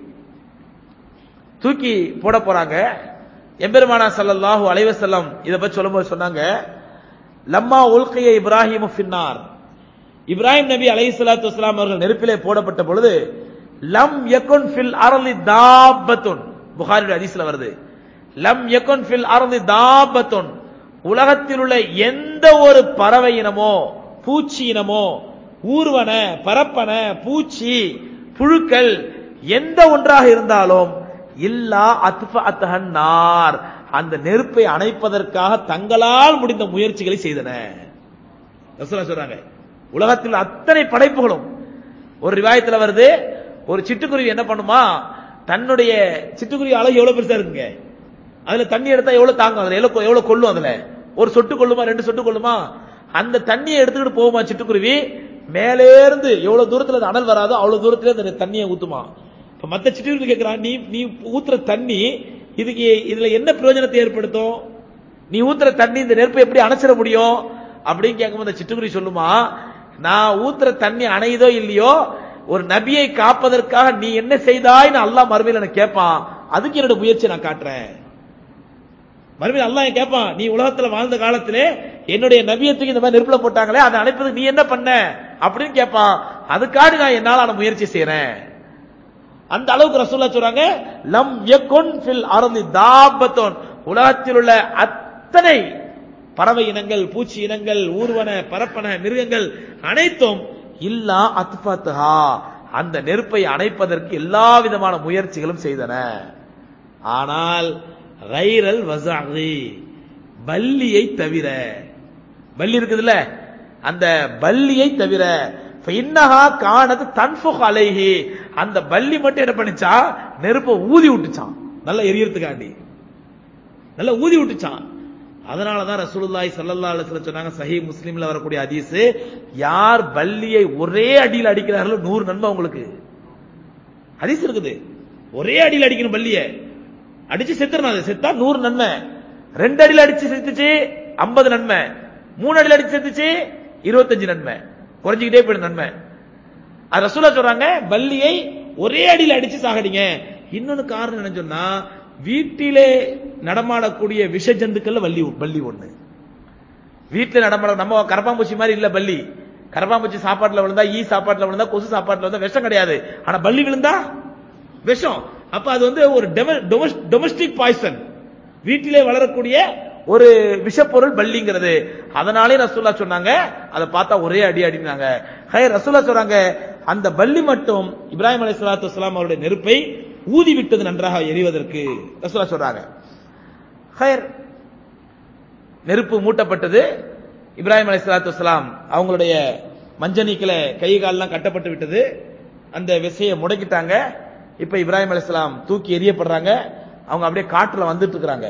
தூக்கி போட போறாங்க எம்பெருமானா ஸல்லல்லாஹு அலைஹி வஸல்லம் இத பத்தி சொல்லும்போது சொன்னாங்க லம்மா உல்கிய இப்ராஹிம் ஃபின்னார் இப்ராஹிம் நபி அலைஹிஸ்ஸலாத்து வஸலாம் அவர்கள் நெருப்பிலே போடப்பட்ட பொழுது லம் யகுன் ஃபில் அர்லி தாபத்துன் புகாரியுடைய ஹதீஸ்ல வருது லம் யகுன் ஃபில் அர்லி தாபத்துன் உலகத்தில் உள்ள எந்த ஒரு பறவை இனமோ பூச்சி இனமோ ஊர்வன பரப்பன பூச்சி புழுக்கள் எந்த ஒன்றாக இருந்தாலும் இல்லா அத்ஃப அத்தஹன்னார் அந்த நெருப்பை அணைப்பதற்காக தங்களால் முடிந்த முயற்சிகளை செய்தன ரசூலா சொல்றாங்க உலகத்தில் அத்தனை படைப்புகளும் ஒரு ரிவாயத்துல வருது ஒரு சிட்டுக்குருவி என்ன பண்ணுமா தன்னுடைய சிட்டுக்குருவி அளவு எவ்வளவு பெருசா இருக்குங்க அதுல தண்ணி எடுத்தா எவ்வளவு தாங்கும் அதுல எவ்வளவு எவ்வளவு கொள்ளும் அதுல ஒரு சொட்டு கொள்ளுமா ரெண்டு சொட்டு கொள்ளுமா அந்த தண்ணியை எடுத்துக்கிட்டு போகுமா சிட்டுக்குருவி மேலே இருந்து எவ்வளவு தூரத்துல அது அனல் வராதோ அவ்வளவு தூரத்துல அந்த தண்ணியை ஊத்துமா இப்ப மத்த சிட்டுக்குருவி கேட்கிறான் நீ நீ ஊத்துற தண்ணி இதுக்கு இதுல என்ன பிரயோஜனத்தை ஏற்படுத்தும் நீ ஊத்துற தண்ணி இந்த நெருப்பை எப்படி அணைச்சிட முடியும் அப்படின்னு கேட்கும்போது அந்த சிட்டுக்குருவி சொல்லுமா நான் ஊத்துற தண்ணி அணையுதோ இல்லையோ ஒரு நபியை காப்பதற்காக நீ என்ன செய்தாய்னு அல்லாஹ் மறுமையில் எனக்கு கேட்பான் அதுக்கு என்னோட முயற்சி நான் காட்டுறேன் மறுபடியும் அல்லாஹ் கேட்பான் நீ உலகத்துல வாழ்ந்த காலத்திலே என்னுடைய நபியத்துக்கு இந்த மாதிரி நெருப்புல போட்டாங்களே அதை அணைப்பதுக்கு நீ என்ன பண்ண அப்படின்னு கேட்பான் அதுக்காக நான் என்னால நான் முயற்சி செய்யறேன் அந்த அளவுக்கு ரசூல்லா சொல்றாங்க லம் யகுன் ஃபில் அர்தி தாபத்துன் உலகத்தில் உள்ள அத்தனை பறவை இனங்கள் பூச்சி இனங்கள் ஊர்வன பரப்பன மிருகங்கள் அனைத்தும் இல்லா அத்பத்ஹா அந்த நெருப்பை அணைப்பதற்கு எல்லா விதமான முயற்சிகளும் செய்தன ஆனால் ரைரல் வசாகி பல்லியை தவிர பல்லி இருக்குதுல்ல அந்த பல்லியை தவிர இன்னஹா காணது தன்ஃபுக் அலைஹி அந்த பல்லி மட்டும் என்ன பண்ணிச்சா நெருப்பை ஊதி விட்டுச்சான் நல்லா எரியறதுக்காண்டி நல்லா ஊதி விட்டுச்சான் அதனாலதான் ரசூலுல்லாஹி ஸல்லல்லாஹு அலைஹி வஸல்லம் சொன்னாங்க சஹீ முஸ்லிம்ல வரக்கூடிய ஹதீஸ் யார் பல்லியை ஒரே அடியில் அடிக்கிறார்களோ நூறு நன்மை உங்களுக்கு ஹதீஸ் இருக்குது ஒரே அடியில் அடிக்கணும் பல்லியை அடிச்சு செத்துறணும் அது செத்தா நூறு நன்மை ரெண்டு அடியில் அடிச்சு செத்துச்சு ஐம்பது நன்மை மூணு அடியில் அடிச்சு செத்துச்சு இருபத்தஞ்சு நன்மை குறைஞ்சிக்கிட்டே போயிடும் நன்மை அது ரசூலா சொல்றாங்க பல்லியை ஒரே அடியில் அடிச்சு சாகடிங்க இன்னொன்னு காரணம் என்ன சொன்னா வீட்டிலே நடமாடக்கூடிய விஷ ஜந்துக்கள் வள்ளி பல்லி ஒண்ணு வீட்டுல நடமாட நம்ம கரப்பாம்பூச்சி மாதிரி இல்ல பல்லி கரப்பாம்பூச்சி சாப்பாட்டுல விழுந்தா ஈ சாப்பாட்டுல விழுந்தா கொசு சாப்பாட்டுல விழுந்தா விஷம் கிடையாது ஆனா பல்லி விழுந்தா விஷம் அப்ப அது வந்து ஒரு டொமஸ்டிக் பாய்சன் வீட்டிலே வளரக்கூடிய ஒரு விஷப்பொருள் பல்லிங்கிறது அதனாலே ரசூல்லா சொன்னாங்க அதை பார்த்தா ஒரே அடி அடினாங்க ஹே ரசூல்லா சொல்றாங்க அந்த பல்லி மட்டும் இப்ராஹிம் அலி சலாத்து வலாம் அவருடைய நெருப்பை ஊதி விட்டது நன்றாக எரிவதற்கு ரசூல்லா சொல்றாங்க ஹயர் நெருப்பு மூட்டப்பட்டது இப்ராஹிம் அலி சலாத்து வலாம் அவங்களுடைய மஞ்சனிக்கல கை கால்லாம் கட்டப்பட்டு விட்டது அந்த விசையை முடக்கிட்டாங்க இப்ப இப்ராஹிம் அலிஸ்லாம் தூக்கி எரியப்படுறாங்க அவங்க அப்படியே காட்டுல வந்துட்டு இருக்கிறாங்க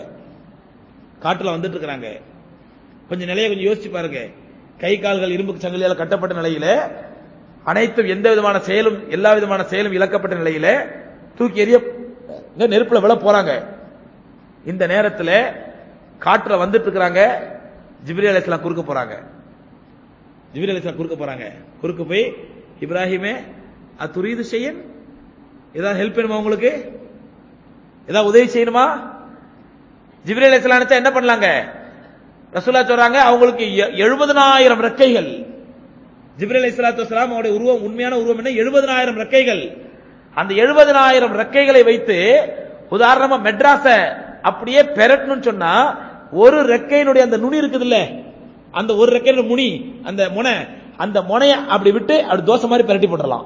காட்டுல வந்துட்டு இருக்கிறாங்க கொஞ்சம் நிலையை கொஞ்சம் யோசிச்சு பாருங்க கை கால்கள் இரும்பு சங்கிலியால் கட்டப்பட்ட நிலையில அனைத்தும் எந்த விதமான செயலும் எல்லா விதமான செயலும் இழக்கப்பட்ட நிலையில தூக்கி எரிய நெருப்புல விழ போறாங்க இந்த நேரத்தில் காட்டுல வந்துட்டு இருக்கிறாங்க ஜிப்ரி அலிஸ்லாம் குறுக்க போறாங்க ஜிப்ரி அலிஸ்லாம் குறுக்க போறாங்க குறுக்க போய் இப்ராஹிமே அத்துரீது செய்யன் ஏதாவது ஹெல்ப் வேணுமா உங்களுக்கு ஏதாவது உதவி செய்யணுமா ஜிப்ரி அலிஸ்லாம் என்ன பண்ணலாங்க ரசூலா சொல்றாங்க அவங்களுக்கு எழுபதனாயிரம் ரெக்கைகள் ஜிப்ரி அலி சலாத்து வலாம் அவருடைய உருவம் உண்மையான உருவம் என்ன எழுபதனாயிரம் ரெக்கைகள் அந்த எழுபதனாயிரம் ரெக்கைகளை வைத்து உதாரணமா மெட்ராஸ அப்படியே பெரட்டணும்னு சொன்னா ஒரு ரெக்கையினுடைய அந்த நுனி இருக்குது இல்ல அந்த ஒரு ரெக்கையில முனி அந்த முனை அந்த முனைய அப்படி விட்டு அப்படி தோசை மாதிரி பெரட்டி போட்டுடலாம்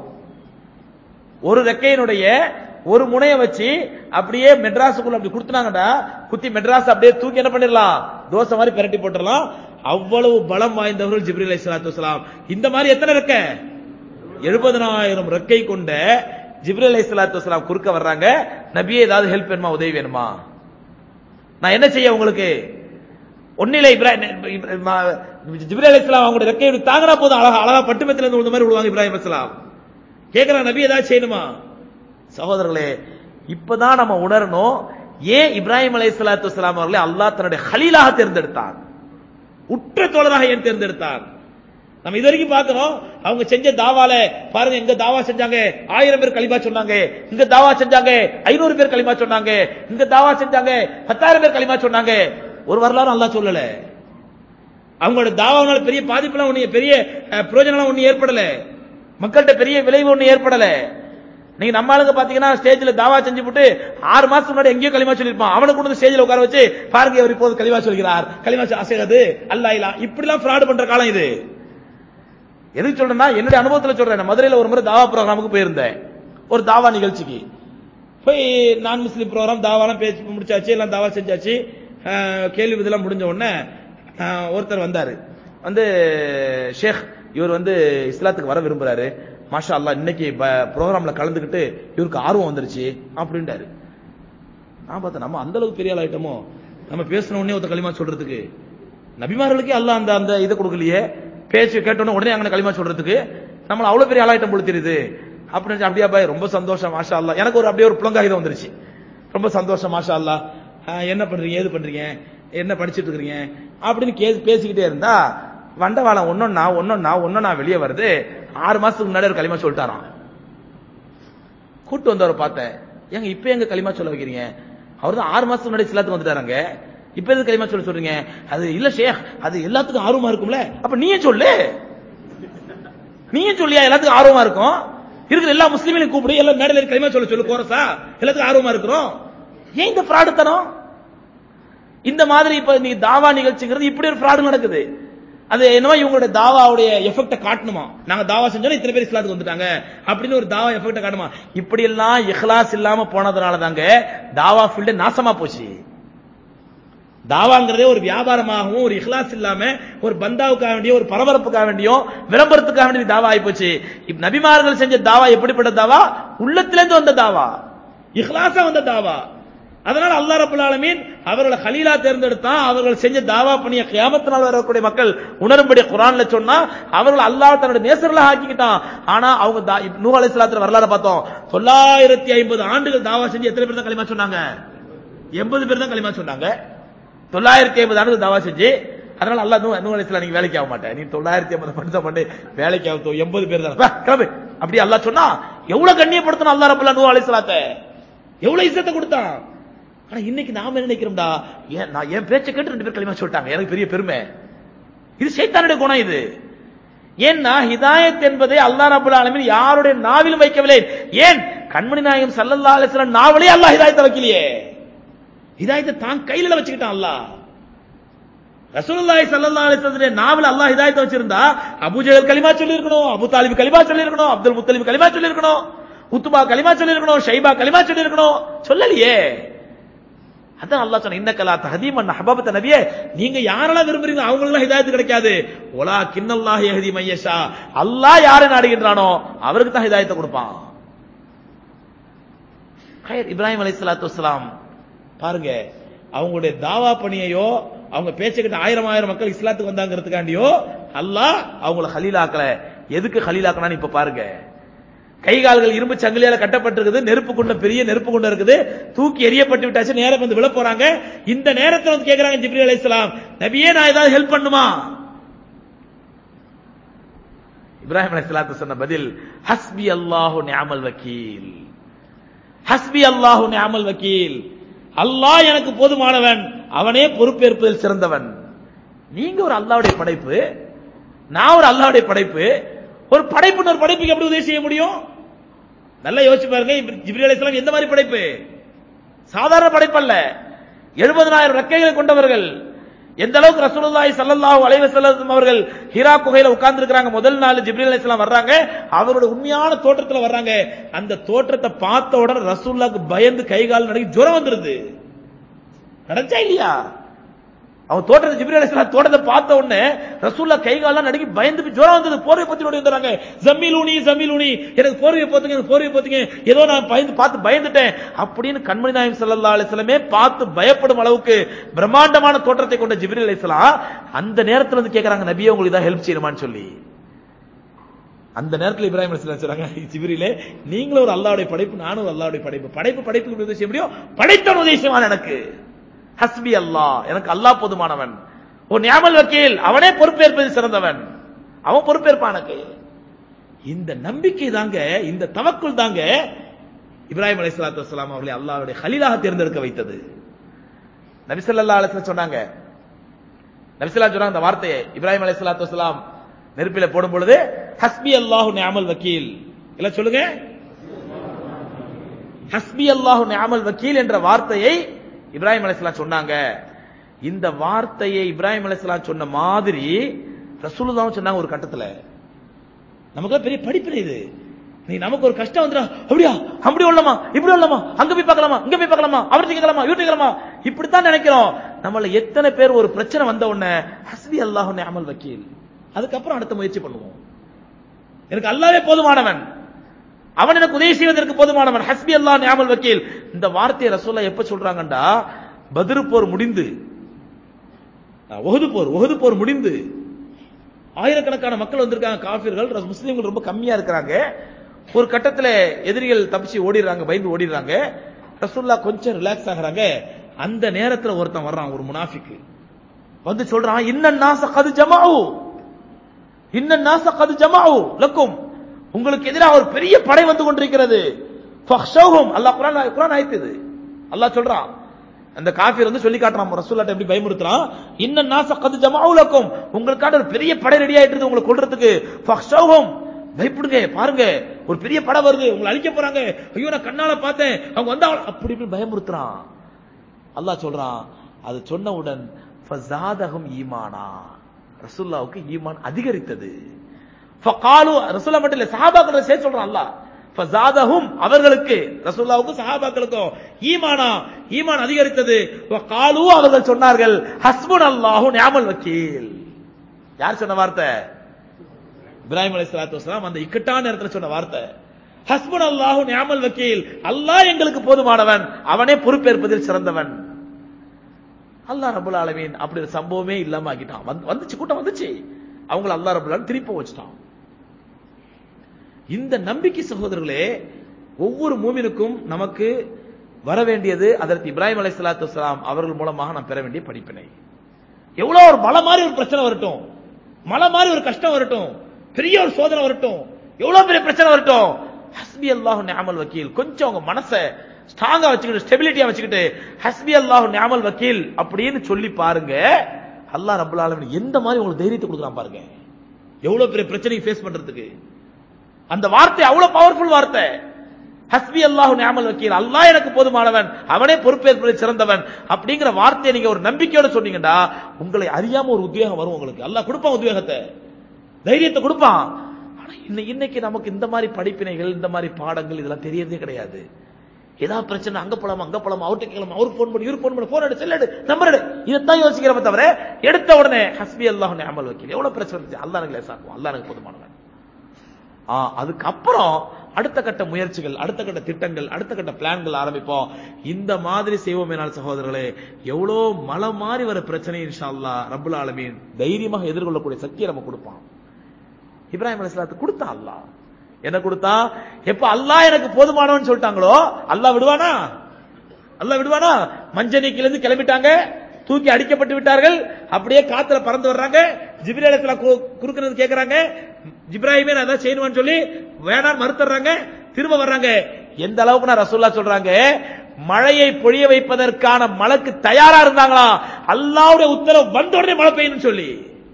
ஒரு ரெக்கையினுடைய ஒரு முனைய வச்சு அப்படியே மெட்ராஸுக்குள்ள அப்படி கொடுத்தாங்கடா குத்தி மெட்ராஸ் அப்படியே தூக்கி என்ன பண்ணிடலாம் தோசை மாதிரி பெரட்டி போட்டுடலாம் அவ்வளவு பலம் வாய்ந்தவர்கள் ஜிப்ரி அலி சலாத்து வலாம் இந்த மாதிரி எத்தனை ரெக்க எழுபதனாயிரம் ரெக்கை கொண்ட ஜிப்ரி அலி சலாத்து வலாம் குறுக்க வர்றாங்க நபியே ஏதாவது ஹெல்ப் வேணுமா உதவி வேணுமா நான் என்ன செய்ய உங்களுக்கு ஒன்னில இப்ராஹிம் ஜிப்ரி அலி இஸ்லாம் அவங்களுடைய ரெக்கை தாங்கினா போதும் அழகா அழகா பட்டுமத்துல இருந்து மாதிரி விடுவாங்க இப்ராஹிம் இஸ்லாம் கேட்கிறான் நபி ஏதாவது செய்யணுமா சகோதரர்களே இப்பதான் நம்ம உணரணும் ஏன் இப்ராஹிம் அலை சலாத்து வலாம் அவர்களை அல்லாஹ் தன்னுடைய ஹலீலாக தேர்ந்தெடுத்தான் உற்ற தோழராக ஏன் தேர்ந்தெடுத்தான் நம்ம இது வரைக்கும் பார்க்கிறோம் அவங்க செஞ்ச தாவால பாருங்க எங்க தாவா செஞ்சாங்க ஆயிரம் பேர் களிமா சொன்னாங்க இங்க தாவா செஞ்சாங்க ஐநூறு பேர் களிமா சொன்னாங்க இங்க தாவா செஞ்சாங்க பத்தாயிரம் பேர் களிமா சொன்னாங்க ஒரு வரலாறு அல்லா சொல்லல அவங்களோட தாவானால பெரிய பாதிப்புலாம் ஒண்ணு பெரிய பிரயோஜனம் ஒண்ணு ஏற்படல மக்கள்கிட்ட பெரிய விளைவு ஒண்ணு ஏற்படல நீங்க நம்ம ஆளுங்க பாத்தீங்கன்னா ஸ்டேஜ்ல தாவா செஞ்சு போட்டு ஆறு மாசத்துக்கு முன்னாடி எங்கேயோ களிமா சொல்லிருப்பான் அவனை கொண்டு வந்து ஸ்டேஜ்ல உட்கார வச்சு பாருங்க அவர் இப்போது களிமா சொல்கிறார் களிமா அசையாது அல்லா இல்லா இப்படி எல்லாம் ஃப்ராட் பண்ற காலம் இது எதுக்கு சொல்றேன்னா என்னுடைய அனுபவத்துல சொல்றேன் நான் மதுரையில ஒரு முறை தாவா ப்ரோக்ராமுக்கு போயிருந்தேன் ஒரு தாவா நிகழ்ச்சிக்கு போய் நான் முஸ்லீம் ப்ரோக்ராம் தாவாலாம் பேசி முடிச்சாச்சு எல்லாம் தாவா செஞ்சாச்சு அஹ், கேள்வி இதெல்லாம் முடிஞ்ச உடனே அஹ், ஒருத்தர் வந்தாரு வந்து ஷேக் இவர் வந்து இஸ்லாத்துக்கு வர விரும்புறாரு மாஷா அல்லாஹ் இன்னைக்கு ப்ரோக்ராம்ல கலந்துக்கிட்டு இவருக்கு ஆர்வம் வந்துருச்சு அப்படின்ட்டாரு நான் பார்த்தேன் நம்ம அந்த அளவுக்கு பெரிய ஆள் ஆயிட்டோமோ நம்ம பேசின உடனே ஒருத்த களிமா சொல்றதுக்கு நபிமார்களுக்கே அல்லாஹ் அந்த அந்த இதை கொடுக்கலையே பேச்சு கேட்டோன்னே உடனே அங்கே களிமா சொல்றதுக்கு நம்மள அவ்வளவு பெரிய ஆளாயிட்டம் போல தெரியுது அப்படின்னு அப்படியா பாய் ரொம்ப சந்தோஷம் மாஷா அல்லாஹ் எனக்கு ஒரு அப்படியே ஒரு புலங்காகிதம் வந்துருச்சு ரொம்ப சந்தோஷம் மாஷா அல்லாஹ் ஆஹ் என்ன பண்றீங்க ஏது பண்றீங்க என்ன படிச்சிட்டு இருக்கீங்க அப்படின்னு கே பேசிக்கிட்டே இருந்தா வண்டவாளம் ஒன்னொன்னா ஒன்னொன்னா ஒன்னொன்னா வெளியே வருது ஆறு மாசத்துக்கு முன்னாடி ஒரு களிமா சொல்லிட்டாராம் கூட்டு வந்தவரை பார்த்தேன் ஏங்க இப்ப எங்க களிமா சொல்ல வைக்கிறீங்க அவர் தான் ஆறு மாசத்துக்கு முன்னாடி சிலாத்துக்கு வந்துட்டாருங்க இப்ப எதுக்கு களிமா சொல்ல சொல்றீங்க அது இல்ல ஷேக் அது எல்லாத்துக்கும் ஆர்வமா இருக்கும்ல அப்ப நீயே சொல்லு நீயே சொல்லியா எல்லாத்துக்கும் ஆர்வமா இருக்கும் இருக்கிற எல்லா முஸ்லீமையும் கூப்பிடு எல்லா மேடையில இருக்க களிமா சொல்ல சொல்லு கோரசா எல்லாத்துக்கும் ஆர்வமா இருக்கிறோம் ஏன் இந்த ஃப்ராடு தனம் இந்த மாதிரி இப்ப நீங்க தாவா நிகழ்ச்சிங்கிறது இப்படி ஒரு ஃப்ராடு நடக்குது அது என்னவோ இவங்களோட தாவாவுடைய எஃபெக்ட காட்டணுமா நாங்க தாவா செஞ்சோம் இத்தனை பேர் இஸ்லாத்துக்கு வந்துட்டாங்க அப்படின்னு ஒரு தாவா எஃபெக்ட காட்டுமா இப்படி எல்லாம் இஹ்லாஸ் இல்லாம போனதுனால தாங்க தாவா ஃபீல்டு நாசமா போச்சு தாவாங்கிறதே ஒரு வியாபாரமாகவும் ஒரு இஹ்லாஸ் இல்லாம ஒரு பந்தாவுக்காக வேண்டிய ஒரு பரபரப்புக்காக வேண்டியும் விளம்பரத்துக்காக வேண்டிய தாவா ஆயிப்போச்சு இப்ப நபிமார்கள் செஞ்ச தாவா எப்படிப்பட்ட தாவா உள்ளத்திலிருந்து வந்த தாவா இஹ்லாஸா வந்த தாவா அதனால அல்லாஹ் ரப்பல் ஆலமீன் அவர்களை கலீலா தேர்ந்தெடுத்தா அவர்கள் செஞ்ச தாவா பணிய கியாமத்தினால் வரக்கூடிய மக்கள் உணரும்படி குரான்ல சொன்னா அவர்கள் அல்லாஹ் தன்னுடைய நேசர்களாக ஆக்கிக்கிட்டான் ஆனா அவங்க தா- இப்ப நூஹ் அலைஹிஸ்ஸலாத்துல வரலாறு பார்த்தோம் தொள்ளாயிரத்தி ஐம்பது ஆண்டுகள் தாவா செஞ்சு எத்தனை பேர் தான் களிமா சொன்னாங்க எண்பது பேர் தான் களிமா சொன்னாங்க தொள்ளாயிரத்தி ஐம்பது ஆண்டுகள் தாவா செஞ்சு அதனால அல்லாஹ் நூ நூ அலைஹிஸ்ஸலாம் நீங்க வேலைக்கு ஆக மாட்டேன் நீ தொள்ளாயிரத்தி ஐம்பது மட்டும் தான் பண்ணி வேலைக்கு ஆகும் எண்பது பேர் தான் வா, கிளம்பு அப்படி அல்லாஹ் சொன்னா எவ்வளவு கண்ணியப்படுத்தணும் அல்லாஹ் ரப்பல் நூ அலைஹிஸ்ஸலாத்தை எவ்வளவு இசத்தை கொடுத்தான் ஆனா இன்னைக்கு நாம என்ன நினைக்கிறோம்டா ஏன் நான் என் பேச்சை கேட்டு ரெண்டு பேர் களிமா சொல்லிட்டாங்க எனக்கு பெரிய பெருமை இது சைத்தானுடைய குணம் இது ஏன்னா ஹிதாயத் என்பதை அல்லாஹ் ரப்பல் ஆலமீன் யாருடைய நாவிலும் வைக்கவில்லை ஏன் கண்மணி நாயகம் ஸல்லல்லாஹு அலைஹி வஸல்லம் நாவலே அல்லாஹ் ஹிதாயத்தை வைக்கலையே ஹிதாயத்தை தான் கையில வச்சுக்கிட்டான் அல்லாஹ் ரசூலுல்லாஹி ஸல்லல்லாஹு அலைஹி வஸல்லம் நாவல அல்லாஹ் ஹிதாயத்தை வச்சிருந்தா அபூஜஹல் கலிமா சொல்லி இருக்கணும் அபூ தாலிப் கலிமா சொல்லி இருக்கணும் அப்துல் முத்தலிப் கலிமா சொல்லி இருக்கணும் உத்துபா கலிமா சொல்லி இருக்கணும் ஷைபா கலிமா சொல்லி இருக்கணும் சொல்லலையே அதான் அல்லாஹ் சொன்ன இன்னக்கலா தஹதீமன் ஹபபத்த நபியே நீங்க யாரெல்லாம் விரும்புறீங்க அவங்களுக்கு ஹிதாயத்து கிடைக்காது ஒலா கின்னல்லாஹ் யஹதி மையஷா அல்லாஹ் யாரை நாடுகின்றானோ அவருக்கு தான் ஹிதாயத்தை கொடுப்பான் ஹைர் இப்ராஹிம் அலைஹிஸ்ஸலாத்து வஸ்ஸலாம் பாருங்க அவங்களுடைய தாவா பணியையோ அவங்க பேச்சுக்கிட்ட ஆயிரம் ஆயிரம் மக்கள் இஸ்லாத்துக்கு வந்தாங்கிறதுக்காண்டியோ அல்லாஹ் அவங்கள ஹலீலாக்கல எதுக்கு ஹலீலாக்கனான்னு இப்ப பாருங்க கை கால்கள் இரும்பு சங்கிலியால கட்டப்பட்டிருக்குது நெருப்பு குண்டம் பெரிய நெருப்பு குண்டம் இருக்குது தூக்கி எரியப்பட்டு விட்டாச்சு நேரம் வந்து விழ போறாங்க இந்த நேரத்துல வந்து கேக்குறாங்க ஜிப்ரி அலைஹிஸ்ஸலாம் நபியே நான் ஏதாவது ஹெல்ப் பண்ணுமா இப்ராஹிம் அலைஹிஸ்ஸலாத்து சொன்ன பதில் ஹஸ்பி அல்லாஹு நிஅமல் வக்கீல் ஹஸ்பி அல்லாஹு நிஅமல் வக்கீல் அல்லாஹ் எனக்கு போதுமானவன் அவனே பொறுப்பேற்பதில் சிறந்தவன் நீங்க ஒரு அல்லாஹ்வுடைய படைப்பு நான் ஒரு அல்லாஹ்வுடைய படைப்பு ஒரு படைப்புன்னு ஒரு படைப்புக்கு எப்படி உதவி செய்ய முடியும் நல்லா யோசிச்சு பாருங்க இப்ப ஜிப்ரீல் அலைஹிஸ்ஸலாம் எந்த மாதிரி படைப்பு சாதாரண படைப்பு அல்ல எழுபதனாயிரம் ரெக்கைகளை கொண்டவர்கள் எந்த அளவுக்கு ரசூலுல்லாஹி ஸல்லல்லாஹு அலைஹி வஸல்லம் அவர்கள் ஹிரா குகையில உட்கார்ந்து இருக்காங்க முதல் நாள் ஜிப்ரீல் அலைஹிஸ்ஸலாம் வர்றாங்க அவரோட உண்மையான தோற்றத்துல வர்றாங்க அந்த தோற்றத்தை பார்த்த உடனே ரசூலுல்லாஹ்க்கு பயந்து கை கால் நடுங்கி ஜுரம் வந்துருது நடந்துச்சா இல்லையா அவன் தோட்டத்தை ஜிப்ரீல் அலைஹிஸ்ஸலாம் தோட்டத்தை பார்த்த உடனே ரசூல்லா கை கால்லாம் நடுங்கி பயந்து போய் ஜுரம் வந்தது போர்வை பத்தி ஓடி வந்தாங்க ஜமீலூனி ஜமீலூனி எனக்கு போர்வையை போத்துங்க எனக்கு போர்வையை போத்துங்க ஏதோ நான் பயந்து பார்த்து பயந்துட்டேன் அப்படின்னு கண்மணி நாயகம் ஸல்லல்லாஹு அலைஹி வஸல்லமே பார்த்து பயப்படும் அளவுக்கு பிரம்மாண்டமான தோற்றத்தை கொண்ட ஜிப்ரீல் அலைஹிஸ்ஸலாம் அந்த நேரத்துல வந்து கேக்குறாங்க நபியே உங்களுக்கு தான் ஹெல்ப் செய்யணுமான்னு சொல்லி அந்த நேரத்தில் இப்ராஹிம் அலைஹிஸ்ஸலாம் சொல்றாங்க ஜிப்ரீலே நீங்களும் ஒரு அல்லாஹ்வுடைய படைப்பு நானும் ஒரு அல்லாஹ்வுடைய படைப்பு படைப்பு படைப்புக்கு உதவி செய்ய முடியும் படைத்தவன் உதவி செய்வான் எனக்கு ஹஸ்பி அல்லாஹ் எனக்கு அல்லாஹ் போதுமானவன் ஒரு நியாமல் வக்கீல் அவனே பொறுப்பேற்பதில் சிறந்தவன் அவன் பொறுப்பேற்பான் எனக்கு இந்த நம்பிக்கை தாங்க இந்த தவக்குள் தாங்க இப்ராஹிம் அலைஹிஸ்ஸலாத்து வஸ்ஸலாம் அவர்களை அல்லாஹ்வுடைய கலீலாக தேர்ந்தெடுக்க வைத்தது நபி ஸல்லல்லாஹு அலைஹி வஸல்லம் சொன்னாங்க நபி ஸல்லல்லாஹு சொன்னாங்க அந்த வார்த்தையை இப்ராஹிம் அலைஹிஸ்ஸலாத்து வஸ்ஸலாம் நெருப்பில போடும் பொழுது ஹஸ்பி அல்லாஹு நிஅமல் வக்கீல் இல்ல சொல்லுங்க ஹஸ்பி அல்லாஹு நியாமல் வக்கீல் என்ற வார்த்தையை இப்ராஹிம் அலைஹிஸ்ஸலாம் சொன்னாங்க இந்த வார்த்தையை இப்ராஹிம் அலைஹிஸ்ஸலாம் சொன்ன மாதிரி ரசூலுல்லாஹ் சொன்னாங்க ஒரு கட்டத்துல நமக்கு பெரிய படிப்பினை இது நீ நமக்கு ஒரு கஷ்டம் வந்துடா அப்படியா அப்படி உள்ளமா இப்படி உள்ளமா அங்க போய் பார்க்கலாமா இங்க போய் பார்க்கலாமா அவர் கேட்கலாமா இவர்கிட்ட கேட்கலாமா இப்படித்தான் நினைக்கிறோம் நம்மள எத்தனை பேர் ஒரு பிரச்சனை வந்த உடனே ஹஸ்பி அல்லாஹு நியாமல் வக்கீல் அதுக்கப்புறம் அடுத்த முயற்சி பண்ணுவோம் எனக்கு அல்லாவே போதுமானவன் அவன் எனக்கு உதவி செய்வதற்கு போதுமானவன் ஹஸ்பி அல்லாஹ் நியாமல் வக்கீல் இந்த வார்த்தையை ரசூல்லா எப்ப சொல்றாங்கடா பத்ரு போர் முடிந்து ஒஹது போர் ஒஹது போர் முடிந்து ஆயிரக்கணக்கான மக்கள் வந்திருக்காங்க காஃபிர்கள் ரஸ்- முஸ்லிம்கள் ரொம்ப கம்மியா இருக்கிறாங்க ஒரு கட்டத்துல எதிரிகள் தப்பிச்சு ஓடிடுறாங்க பயந்து ஓடிடுறாங்க ரசூல்லா கொஞ்சம் ரிலாக்ஸ் ஆகுறாங்க அந்த நேரத்துல ஒருத்தன் வர்றான் ஒரு முனாஃபிக்கு வந்து சொல்றான் இன்ன நாச கது ஜமாவு இன்ன நாச கது ஜமாவு லக்கும் உங்களுக்கு எதிராக ஒரு பெரிய படை வந்து கொண்டிருக்கிறது ஃபக்ஷௌஹும் அல்லாஹ் குர்ஆன் குர்ஆன் ஆயத்து இது அல்லாஹ் சொல்றான் அந்த காஃபிர் வந்து சொல்லி காட்டுறான் ரசூல்லாட்ட எப்படி பயமுறுத்துறான் இன்ன நாச கது ஜமாவு லக்கும் உங்களுக்காக ஒரு பெரிய படை ரெடி ஆயிட்டு இருக்கு உங்களை கொல்றதுக்கு ஃபக்ஷௌஹும் பயப்படுங்க பாருங்க ஒரு பெரிய படை வருது உங்களை அழிக்க போறாங்க ஐயோ நான் கண்ணால பார்த்தேன் அவங்க வந்தா அப்படி இப்படி பயமுறுத்துறான் அல்லாஹ் சொல்றான் அது சொன்னவுடன் ஃபஸாதஹும் ஈமானா ரசூலுல்லாவுக்கு ஈமான் அதிகரித்தது ஃபகாலு ரசூலுல்லாஹ் மட்டும் இல்ல சஹாபாக்கள் சேர்த்து சொல்றான் அல்லாஹ் ஃபஸாதஹும் அவர்களுக்கு ரசூலுல்லாவுக்கும் சஹாபாக்களுக்கும் ஈமானா ஈமான் அதிகரித்தது ஃபகாலு அவர்கள் சொன்னார்கள் ஹஸ்புனல்லாஹு நிஅமல் வக்கீல் யார் சொன்ன வார்த்தை இப்ராஹிம் அலைஹிஸ்ஸலாத்து வஸலாம் அந்த இக்கட்டான நேரத்துல சொன்ன வார்த்தை ஹஸ்புன் அல்லாஹு நியாமல் வக்கீல் அல்லாஹ் எங்களுக்கு போதுமானவன் அவனே பொறுப்பேற்பதில் சிறந்தவன் அல்லாஹ் ரபுல் ஆலமீன் அப்படி ஒரு சம்பவமே இல்லாம ஆக்கிட்டான் வந்து- வந்துச்சு கூட்டம் வந்துச்சு அவங்கள அல்லாஹ் ரபுல் ஆலமீன் திருப்பி வச்சுட்டான் இந்த நம்பிக்கை சகோதரர்களே ஒவ்வொரு மூமினுக்கும் நமக்கு வர வேண்டியது அதற்கு இப்ராஹிம் அலைஹிஸ்ஸலாத்து வஸலாம் அவர்கள் மூலமாக நாம் பெற வேண்டிய படிப்பினை எவ்வளவு ஒரு மலை மாதிரி ஒரு பிரச்சனை வரட்டும் மலை மாதிரி ஒரு கஷ்டம் வரட்டும் பெரிய ஒரு சோதனை வரட்டும் எவ்வளவு பெரிய பிரச்சனை வரட்டும் ஹஸ்பி அல்லாஹு நியாமல் வக்கீல் கொஞ்சம் உங்க மனசை ஸ்ட்ராங்கா வச்சுக்கிட்டு ஸ்டெபிலிட்டியா வச்சுக்கிட்டு ஹஸ்பி அல்லாஹு நியாமல் வக்கீல் அப்படின்னு சொல்லி பாருங்க அல்லாஹ் ரப்பல் ஆலமீன் எந்த மாதிரி உங்களுக்கு தைரியத்தை கொடுக்குறான் பாருங்க எவ்வளவு பெரிய பிரச்சனையை ஃபேஸ் பண்றதுக்கு அந்த வார்த்தை அவ்வளவு பவர்ஃபுல் வார்த்தை ஹஸ்பி அல்லாஹு நியாமல் வக்கீல் அல்லாஹ் எனக்கு போதுமானவன் அவனே பொறுப்பேற்பதில் சிறந்தவன் அப்படிங்கிற வார்த்தையை நீங்க ஒரு நம்பிக்கையோட சொன்னீங்கடா உங்களை அறியாம ஒரு உத்வேகம் வரும் உங்களுக்கு அல்லாஹ் கொடுப்பான் உத்வேகத்தை தைரியத்தை கொடுப்பான் ஆனா இன்னை- இன்னைக்கு நமக்கு இந்த மாதிரி படிப்பினைகள் இந்த மாதிரி பாடங்கள் இதெல்லாம் தெரியறதே கிடையாது ஏதாவது பிரச்சனை அங்க போலாமா அங்க போலாமா அவர்கிட்ட கேட்கலாமா அவருக்கு போன் பண்ணி இவரு போன் பண்ணி போன் எடு செல் எடு நம்பர் எடு இதைத்தான் யோசிக்கிறப்ப தவிர எடுத்த உடனே ஹஸ்பி அல்லாஹ் நியாமல் வக்கீல் எவ்வளவு பிரச்சனை இருந்துச்சு அல்லாஹ் எனக்கு லேசாக்குவான் அல்லாஹ் எனக்கு போதுமானவன் ஆ, அதுக்கப்புறம் அடுத்த கட்ட முயற்சிகள் அடுத்த கட்ட திட்டங்கள் அடுத்த கட்ட பிளான்கள் ஆரம்பிப்போம் இந்த மாதிரி செய்வோம் என்னால் சகோதரர்களே எவ்வளோ மலை மாறி வர பிரச்சனை இன்ஷா அல்லாஹ் ரப்புல் ஆலமீன் தைரியமாக எதிர்கொள்ளக்கூடிய சக்தியை நம்ம கொடுப்பான் இப்ராஹிம் அலைஹிஸ்ஸலாத்து கொடுத்தான் அல்லாஹ் என்ன கொடுத்தா எப்ப அல்லாஹ் எனக்கு போதுமானவன் சொல்லிட்டாங்களோ அல்லாஹ் விடுவானா அல்லாஹ் விடுவானா மஞ்சனிக்கில இருந்து கிளம்பிட்டாங்க தூக்கி அடிக்கப்பட்டு விட்டார்கள் அப்படியே காத்துல பறந்து வர்றாங்க ஜிப்ரீல் அலைஹிஸ்ஸலாம் கு- குறுக்குறது கேக்குறாங்க ஜிப்ராஹிமே நான் தான் செய்யணும்னு சொல்லி வேணாம் மறுத்துறாங்க திரும்ப வர்றாங்க எந்த அளவுக்கு நான் ரசூல்லா சொல்றாங்க மழையை பொழிய வைப்பதற்கான மழைக்கு தயாரா இருந்தாங்களா அல்லாஹ்வுடைய உத்தரவு வந்த உடனே மழை பெய்யணும்னு சொல்லி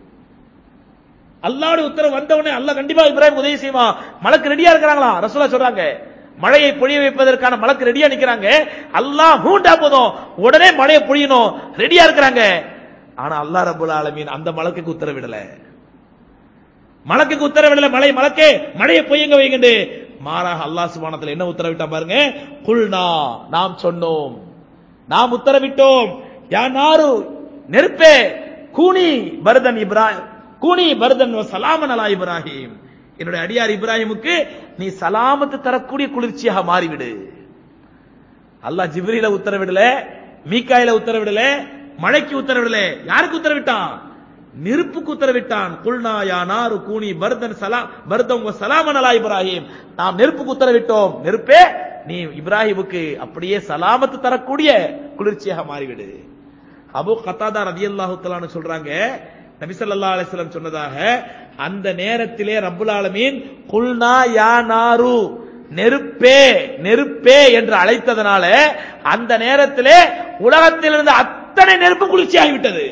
அல்லாஹ்வுடைய உத்தரவு வந்த உடனே அல்லாஹ் கண்டிப்பா இப்ராஹிம் உதவி செய்வான் மழைக்கு ரெடியா இருக்கிறாங்களா ரசூலா சொல்றாங்க மழையை பொழிய வைப்பதற்கான மழைக்கு ரெடியா நிக்கிறாங்க அல்லாஹ் ஹூண்டா போதும் உடனே மழையை பொழியணும் ரெடியா இருக்கிறாங்க ஆனா அல்லாஹ் ரப்பல் ஆலமீன் அந்த மலக்குக்கு உத்தரவிடல மலக்குக்கு உத்தரவிடல மழை மலக்கே மழையை பொய்யுங்க வைங்கண்டு மாறாக அல்லாஹ் சுபானத்துல என்ன உத்தரவிட்டான் பாருங்க குல்னா நாம் சொன்னோம் நாம் உத்தரவிட்டோம் யா நாரு நெருப்பே கூனி பரதன் இப்ராஹிம் கூனி பரதன் வ சலாமன் அலா இப்ராஹிம் என்னுடைய அடியார் இப்ராஹிமுக்கு நீ சலாமத்து தரக்கூடிய குளிர்ச்சியாக மாறிவிடு அல்லாஹ் ஜிப்ரீல உத்தரவிடல மீகாயில உத்தரவிடல மழைக்கு உத்தரவிடல யாருக்கு உத்தரவிட்டான் நெருப்புக்கு உத்தரவிட்டான் குல்னா யா நாரு கூனி பர்தன் சலாம் பர்தம் வ சலாமன் அலா இப்ராஹிம் நாம் நெருப்புக்கு உத்தரவிட்டோம் நெருப்பே நீ இப்ராஹிமுக்கு அப்படியே சலாமத்து தரக்கூடிய குளிர்ச்சியாக மாறிவிடு அபு கத்தாதா ரதியல்லாஹு தஆலான்னு சொல்றாங்க நபி ஸல்லல்லாஹு அலைஹி வஸல்லம் சொன்னதாக அந்த நேரத்திலே ரப்புல் ஆலமீன் குல்னா யா நாரு நெருப்பே நெருப்பே என்று அழைத்ததனால அந்த நேரத்திலே உலகத்தில் இருந்த அத்தனை நெருப்பு குளிர்ச்சியாகிவிட்டது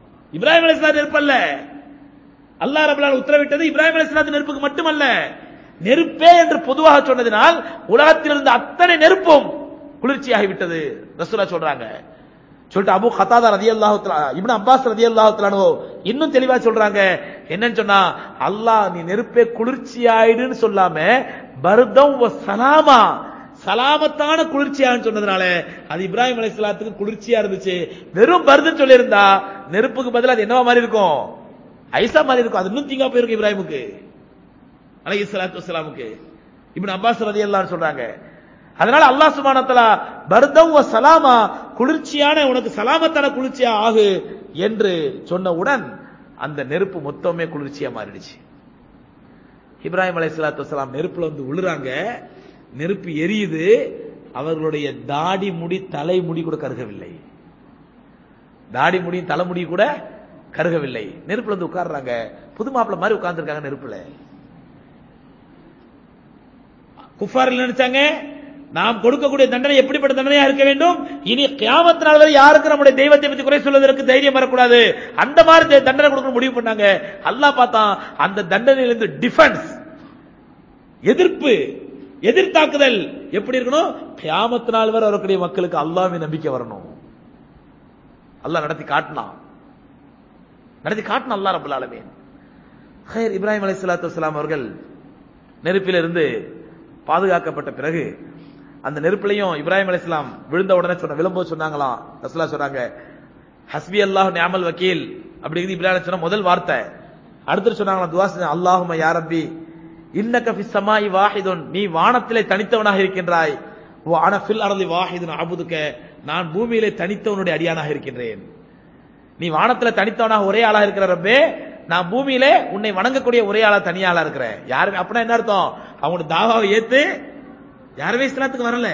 இப்ராஹிம் அலைஹிஸ்ஸலாம் நெருப்பல்ல அல்லாஹ் ரப்பல் ஆலமீன் உத்தரவிட்டது இப்ராஹிம் அலைஹிஸ்ஸலாம் நெருப்புக்கு மட்டுமல்ல நெருப்பே என்று பொதுவாக சொன்னதினால் உலகத்தில் இருந்த அத்தனை நெருப்பும் குளிர்ச்சியாகிவிட்டது ரசூலா சொல்றாங்க சொல்லிட்டு அபு கத்தாதா ரதி அல்லாஹு இப்னு அப்பாஸ் ரதி அல்லாஹு இன்னும் தெளிவா சொல்றாங்க என்னன்னு சொன்னா அல்லாஹ் நீ நெருப்பே குளிர்ச்சியாயிடுன்னு சொல்லாம பர்தம் வ சலாமா சலாமத்தான குளிர்ச்சியான்னு சொன்னதுனால அது இப்ராஹிம் அலைஹிஸ்ஸலாத்துக்கு குளிர்ச்சியா இருந்துச்சு வெறும் பருதுன்னு சொல்லியிருந்தா நெருப்புக்கு பதிலா அது என்னவா மாதிரி இருக்கும் ஐசா மாதிரி இருக்கும் அது இன்னும் தீங்கா போயிருக்கும் இப்ராஹிமுக்கு அலைஹி ஸலாத்து வஸலாமுக்கு இப்னு அப்பாஸ் ரலியல்லாஹு சொல்றாங்க அதனால அல்லாஹ் சுப்ஹானஹு வ தஆலா பர்தம் வ சலாமா குளிர்ச்சியான உனக்கு சலாமத்தான குளிர்ச்சியா ஆகு என்று சொன்னவுடன் அந்த நெருப்பு மொத்தமே குளிர்ச்சியா மாறிடுச்சு இப்ராஹிம் அலைஹிஸ்ஸலாத்து வஸலாம் நெருப்புல வந்து விழுறாங்க நெருப்பு எரியுது அவர்களுடைய தாடி முடி தலை முடி கூட கருகவில்லை தாடி முடி தலைமுடி கூட கருகவில்லை நெருப்புல வந்து உட்கார்றாங்க புது மாப்பிள்ள மாதிரி உட்கார்ந்துருக்காங்க நெருப்புல குஃபாரில் நினைச்சாங்க நாம் கொடுக்கக்கூடிய தண்டனை எப்படிப்பட்ட தண்டனையா இருக்க வேண்டும் இனி கியாமத் நாள் வரை யாருக்கு நம்முடைய தெய்வத்தை பத்தி குறை சொல்வதற்கு தைரியம் வரக்கூடாது அந்த மாதிரி த- தண்டனை கொடுக்க முடிவு பண்ணாங்க அல்லாஹ் பார்த்தான் அந்த தண்டனையிலிருந்து டிஃபென்ஸ் எதிர்ப்பு எதிர்த்தாக்குதல் எப்படி இருக்கணும் கியாமத் நாள் வரை வரக்கூடிய மக்களுக்கு அல்லாஹ்வின் நம்பிக்கை வரணும் அல்லாஹ் நடத்தி காட்டினான் நடத்தி காட்டினான் அல்லாஹ் ரப்பல் ஆலமீன் ஹைர் இப்ராஹிம் அலைஹிஸ்ஸலாத்து வஸலாம் அவர்கள் நெருப்பிலிருந்து பாதுகாக்கப்பட்ட பிறகு அந்த நெருப்பிலையும் இப்ராஹிம் அலைஹிஸ்ஸலாம் விழுந்த உடனே சொன்ன விளம்போது சொன்னாங்களாம் ரசூலா சொல்றாங்க ஹஸ்பி அல்லாஹ் நியாமல் வக்கீல் அப்படிங்கிறது இப்ராஹிம் சொன்ன முதல் வார்த்தை அடுத்து சொன்னாங்களா துவா செஞ்ச அல்லாஹும யா ரப்பி இன்னக ஃபிஸ் ஸமாஇ வாஹிதுன் நீ வானத்திலே தனித்தவனாக இருக்கின்றாய் வ அன ஃபில் அர்லி வாஹிதுன் அபுதுக நான் பூமியிலே தனித்தவனுடைய அடியானாக இருக்கின்றேன் நீ வானத்துல தனித்தவனாக ஒரே ஆளா இருக்கிற ரப்பே நான் பூமியிலே உன்னை வணங்கக்கூடிய ஒரே ஆளா தனியா ஆளா இருக்கிறேன் யாருமே அப்படின்னா என்ன அர்த்தம் அவங்களோட தாவாவை ஏத்து யாருமே இஸ்லாத்துக்கு வரல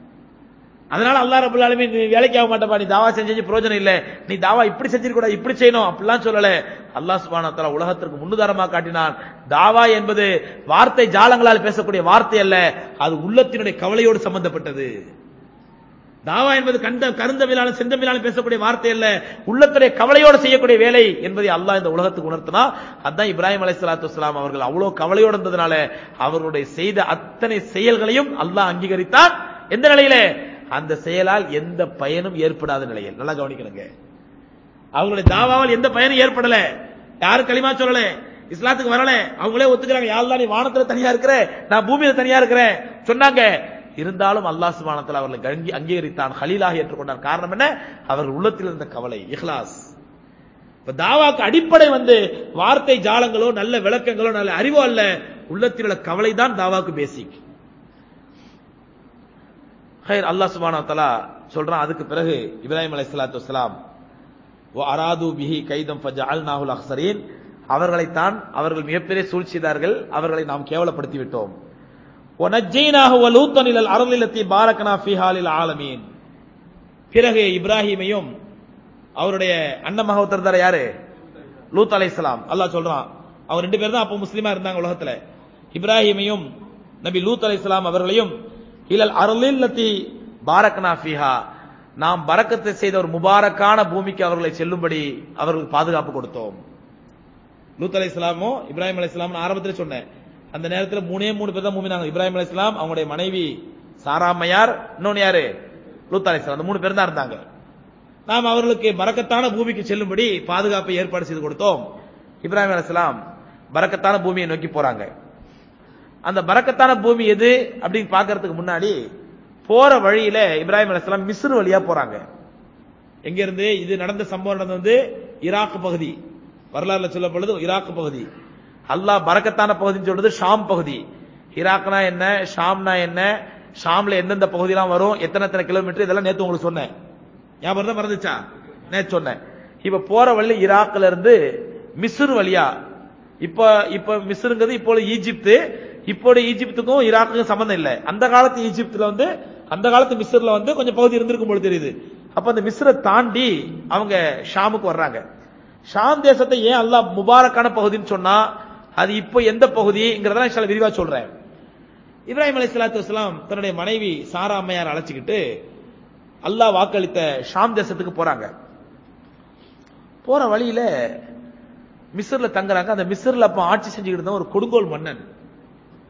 அதனால அல்லாஹ் ரபுல் ஆலமீன் நீ வேலைக்கு ஆக மாட்டப்பா நீ தாவா செஞ்சு பிரயோஜனம் இல்ல நீ தாவா இப்படி செஞ்சிருக்க கூடாது இப்படி செய்யணும் அப்படிலாம் சொல்லல அல்லாஹ் சுப்ஹானஹு வ தஆலா உலகத்திற்கு முன்னுதாரணமா காட்டினான் தாவா என்பது வார்த்தை ஜாலங்களால் பேசக்கூடிய வார்த்தை அல்ல அது உள்ளத்தினுடைய கவலையோடு சம்பந்தப்பட்டது தாவா என்பது கண்ட கருந்தமிழாலும் செந்தமிழாலும் பேசக்கூடிய வார்த்தை அல்ல உள்ளத்துடைய கவலையோடு செய்யக்கூடிய வேலை என்பதை அல்லாஹ் இந்த உலகத்துக்கு உணர்த்தினா அதான் இப்ராஹிம் அலைஹிஸ்ஸலாத்து வஸலாம் அவர்கள் அவ்வளவு கவலையோடு இருந்ததுனால அவர்களுடைய செய்த அத்தனை செயல்களையும் அல்லாஹ் அங்கீகரித்தான் எந்த நிலையில அந்த செயலால் எந்த பயனும் ஏற்படாத நிலையில் நல்லா கவனிக்கணுங்க அவங்களுடைய தாவாவால் எந்த பயனும் ஏற்படல யாரும் களிமா சொல்லல இஸ்லாத்துக்கு வரல அவங்களே ஒத்துக்கிறாங்க யாரெல்லாம் நீ வானத்துல தனியா இருக்கிற நான் பூமியில தனியா இருக்கிறேன் சொன்னாங்க இருந்தாலும் அல்லாஹ் சுபானத்தில் அவர்களை அங்கீ- அங்கீகரித்தான் ஹலீலாக ஏற்றுக்கொண்டார் காரணம் என்ன அவர்கள் உள்ளத்தில் இருந்த கவலை இஹ்லாஸ் இப்ப தாவாக்கு அடிப்படை வந்து வார்த்தை ஜாலங்களோ நல்ல விளக்கங்களோ நல்ல அறிவோ அல்ல உள்ளத்தில் உள்ள கவலை தான் தாவாக்கு பேசிக் ஹைர் அல்லாஹ் சுபானா தலா சொல்றான் அதுக்கு பிறகு இப்ராஹிம் அலைஹிஸ்ஸலாத்து வஸ்ஸலாம் வ அராது பிஹி கைதம் ஃபஜஅல்நாஹுல் அக்ஸரீன் அவர்களைத்தான் அவர்கள் மிகப்பெரிய சூழ்ச்சிதார்கள் அவர்களை நாம் கேவலப்படுத்தி விட்டோம் وَنَجَّيْنَاهُ وَلُوطًا إِلَى الْأَرْضِ الَّتِي بَارَكْنَا فِيهَا لِلْعَالَمِينَ பிறகு இப்ராஹிமையும் அவருடைய அண்ணன் மக ஒருத்தர் இருந்தாரு யாரு லூத் அலைஹிஸ்ஸலாம் அல்லாஹ் சொல்றான் அவர் ரெண்டு பேர் தான் அப்போ முஸ்லீமா இருந்தாங்க உலகத்துல இப்ராஹிமையும் நபி லூத் அலைஹிஸ்ஸலாம் அவர்களையும் இலல் அருளில்லத்தி பாரக்னா ஃபீஹா நாம் பரக்கத்தை செய்த ஒரு முபாரக்கான பூமிக்கு அவர்களை செல்லும்படி அவர்களுக்கு பாதுகாப்பு கொடுத்தோம் லூத் அலைஹிஸ்ஸலாமும் இப்ராஹிம் அலைஹிஸ்ஸலாம் ஆரம்பத்தில் சொன்னேன் அந்த நேரத்தில் மூணே மூணு பேர் தான் மூமினாங்க இப்ராஹிம் அலைஹிஸ்ஸலாம் அவங்களுடைய மனைவி சாராமையார் இன்னொன்னு யாரு லூத் அலைஹிஸ்ஸலாம் அந்த மூணு பேர் தான் இருந்தாங்க நாம் அவர்களுக்கு பரக்கத்தான பூமிக்கு செல்லும்படி பாதுகாப்பை ஏற்பாடு செய்து கொடுத்தோம் இப்ராஹிம் அலைஹிஸ்ஸலாம் பரக்கத்தான பூமியை நோக்கி போறாங்க அந்த பரக்கத்தான பூமி எது அப்படின்னு பார்க்கறதுக்கு முன்னாடி போற வழியில இப்ராஹிம் அலைஹிஸ்ஸலாம் மிஸ்ர் வழியா போறாங்க எங்க இருந்து இது நடந்த சம்பவம் நடந்தது வந்து ஈராக் பகுதி வரலாறுல சொல்லப்படுது ஈராக் பகுதி அல்லாஹ் பரக்கத்தான பகுதின்னு சொல்றது ஷாம் பகுதி ஈராக்னா என்ன ஷாம்னா என்ன ஷாம்ல எந்தெந்த பகுதியெல்லாம் வரும் எத்தனை எத்தனை கிலோமீட்டர் இதெல்லாம் நேத்து உங்களுக்கு சொன்னேன் ஞாபகம் தான் மறந்துச்சா நேத்து சொன்னேன் இப்ப போற வழி ஈராக்ல இருந்து மிஸ்ர் வழியா இப்ப இப்ப மிஸ்ருங்கிறது இப்போ ஈஜிப்து இப்போட ஈஜிப்துக்கும் ஈராக்குக்கும் சம்பந்தம் இல்லை அந்த காலத்து ஈஜிப்துல வந்து அந்த காலத்து மிஸ்ர்ல வந்து கொஞ்சம் பகுதி இருந்திருக்கும் போல தெரியுது அப்ப அந்த மிஸ்ரை தாண்டி அவங்க ஷாமுக்கு வர்றாங்க ஷாம் தேசத்தை ஏன் அல்லாஹ் முபாரக்கான பகுதின்னு சொன்னா அது இப்போ எந்த பகுதிங்கிறதெல்லாம் இன்ஷா அல்லாஹ் விரிவா சொல்றேன் இப்ராஹிம் அலைஹிஸ்ஸலாத்து வஸலாம் தன்னுடைய மனைவி சாரா அம்மையார் அழைச்சிக்கிட்டு அல்லாஹ் வாக்களித்த ஷாம் தேசத்துக்கு போறாங்க போற வழியில மிஸ்ர்ல தங்குறாங்க அந்த மிஸ்ர்ல அப்ப ஆட்சி செஞ்சுக்கிட்டு இருந்த ஒரு கொடுங்கோல் மன்னன்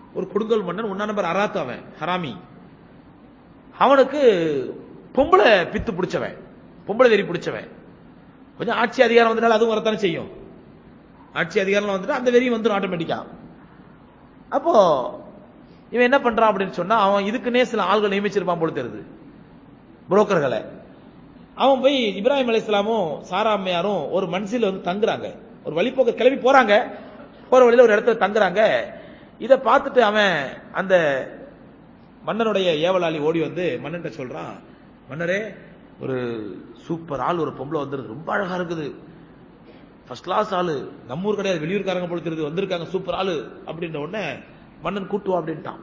ஒரு கொடுங்கோல் மன்னன் ஒன்னா நம்பர் அராத்து அவன் ஹராமி அவனுக்கு பொம்பளை பித்து பிடிச்சவன் பொம்பளை வெறி பிடிச்சவன் கொஞ்சம் ஆட்சி அதிகாரம் வந்தனால அதுவும் வரத்தானே செய்யும் ஆட்சி அதிகாரம் வந்துட்டு அந்த வெறியும் வந்துடும் ஆட்டோமேட்டிக்கா அப்போ இவன் என்ன பண்றான் அப்படின்னு சொன்னா அவன் இதுக்குன்னே சில ஆள்கள் நியமிச்சிருப்பான் போல தெரியுது புரோக்கர்களை அவன் போய் இப்ராஹிம் அலைஹிஸ்ஸலாமும் சாரா அம்மையாரும் ஒரு மனசில் வந்து தங்குறாங்க ஒரு வழிபோக்க கிளம்பி போறாங்க போற வழியில ஒரு இடத்துல தங்குறாங்க இத பார்த்துட்டு அவன் அந்த மன்னனுடைய ஏவலாளி ஓடி வந்து மன்னன்ட்ட சொல்றான் மன்னரே ஒரு சூப்பர் ஆள் ஒரு பொம்பளை வந்துருது ரொம்ப அழகா இருக்குது ஃபர்ஸ்ட் கிளாஸ் ஆளு நம்ம ஊர் கிடையாது வெளியூர்காரங்க போல தெரியுது வந்திருக்காங்க சூப்பர் ஆளு அப்படின்ற உடனே மன்னன் கூட்டுவா அப்படின்ட்டான்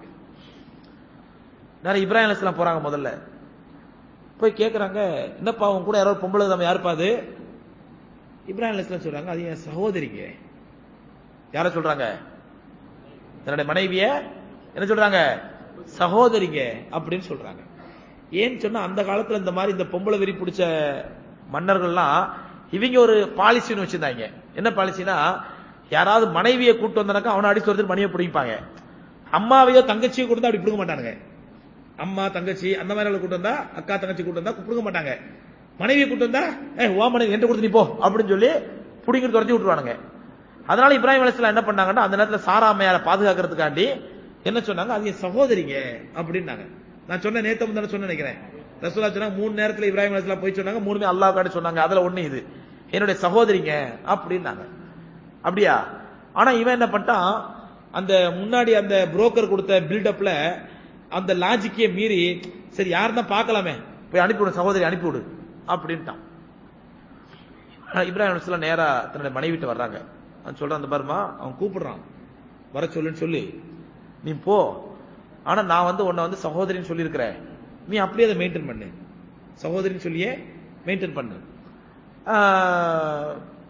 நிறைய இப்ராஹிம் அலைஹிஸ்ஸலாம் போறாங்க முதல்ல போய் கேக்குறாங்க என்னப்பா உன் கூட யாரோ ஒரு பொம்பளை நம்ம யாருப்பா அது இப்ராஹிம் அலைஹிஸ்ஸலாம் சொல்றாங்க அது என் சகோதரிங்க யார சொல்றாங்க தன்னுடைய மனைவிய என்ன சொல்றாங்க சகோதரிங்க அப்படின்னு சொல்றாங்க ஏன்னு சொன்னா அந்த காலத்துல இந்த மாதிரி இந்த பொம்பளை வெறி பிடிச்ச மன்னர்கள்லாம் இவங்க ஒரு பாலிசின்னு வச்சிருந்தாங்க என்ன பாலிசினா யாராவது மனைவியை கூட்டு வந்தனாக்கா அவனை அடிச்சு ஒருத்தர் மணியை பிடிப்பாங்க அம்மாவையோ தங்கச்சியோ கூட்டு வந்தா அப்படி பிடுங்க மாட்டானுங்க அம்மா தங்கச்சி அந்த மாதிரி கூட்டு வந்தா அக்கா தங்கச்சி கூட்டு வந்தா பிடுங்க மாட்டாங்க மனைவியை கூட்டு வந்தா ஏ ஓ மனைவி என்கிட்ட கொடுத்து நீ போ அப்படின்னு சொல்லி புடிங்கி துரத்தி விட்டுருவானுங்க அதனால இப்ராஹிம் அலைஹிஸ்ஸலாம் என்ன பண்ணாங்கன்னா அந்த நேரத்துல சாரா அம்மையாரை பாதுகாக்கிறதுக்காண்டி என்ன சொன்னாங்க அது என் சகோதரிங்க அப்படின்னாங்க நான் சொன்ன நேத்து முந்தான சொன்ன நினைக்கிறேன் ரசூலா சொன்னாங்க மூணு நேரத்துல இப்ராஹிம் அலைஹிஸ்ஸலாம் போய் சொன்னாங்க மூணுமே அல்லாஹ் காட்டி சொன்னாங்க அதுல ஒண்ணு இது என்னுடைய சகோதரிங்க அப்படின்னாங்க அப்படியா ஆனா இவன் என்ன பண்ணிட்டான் அந்த முன்னாடி அந்த புரோக்கர் கொடுத்த பில்டப்ல அந்த லாஜிக்கே மீறி சரி யார் தான் பார்க்கலாமே போய் அனுப்பிவிடு சகோதரி அனுப்பிவிடு அப்படின்ட்டான் ஆனா இப்ராஹிம் அலைஹிஸ்ஸலாம் நேரா தன்னுடைய மனைவிட்டு வர்றாங்க அவன் சொல்றான் அந்த பாருமா அவன் கூப்பிடுறான் வர சொல்லுன்னு சொல்லி நீ போ ஆனா நான் வந்து உன்னை வந்து சகோதரின்னு சொல்லியிருக்கிறேன் நீ அப்படியே அதை மெயின்டைன் பண்ணு சகோதரின்னு சொல்லியே மெயின்டைன் பண்ணு ஆஹ்,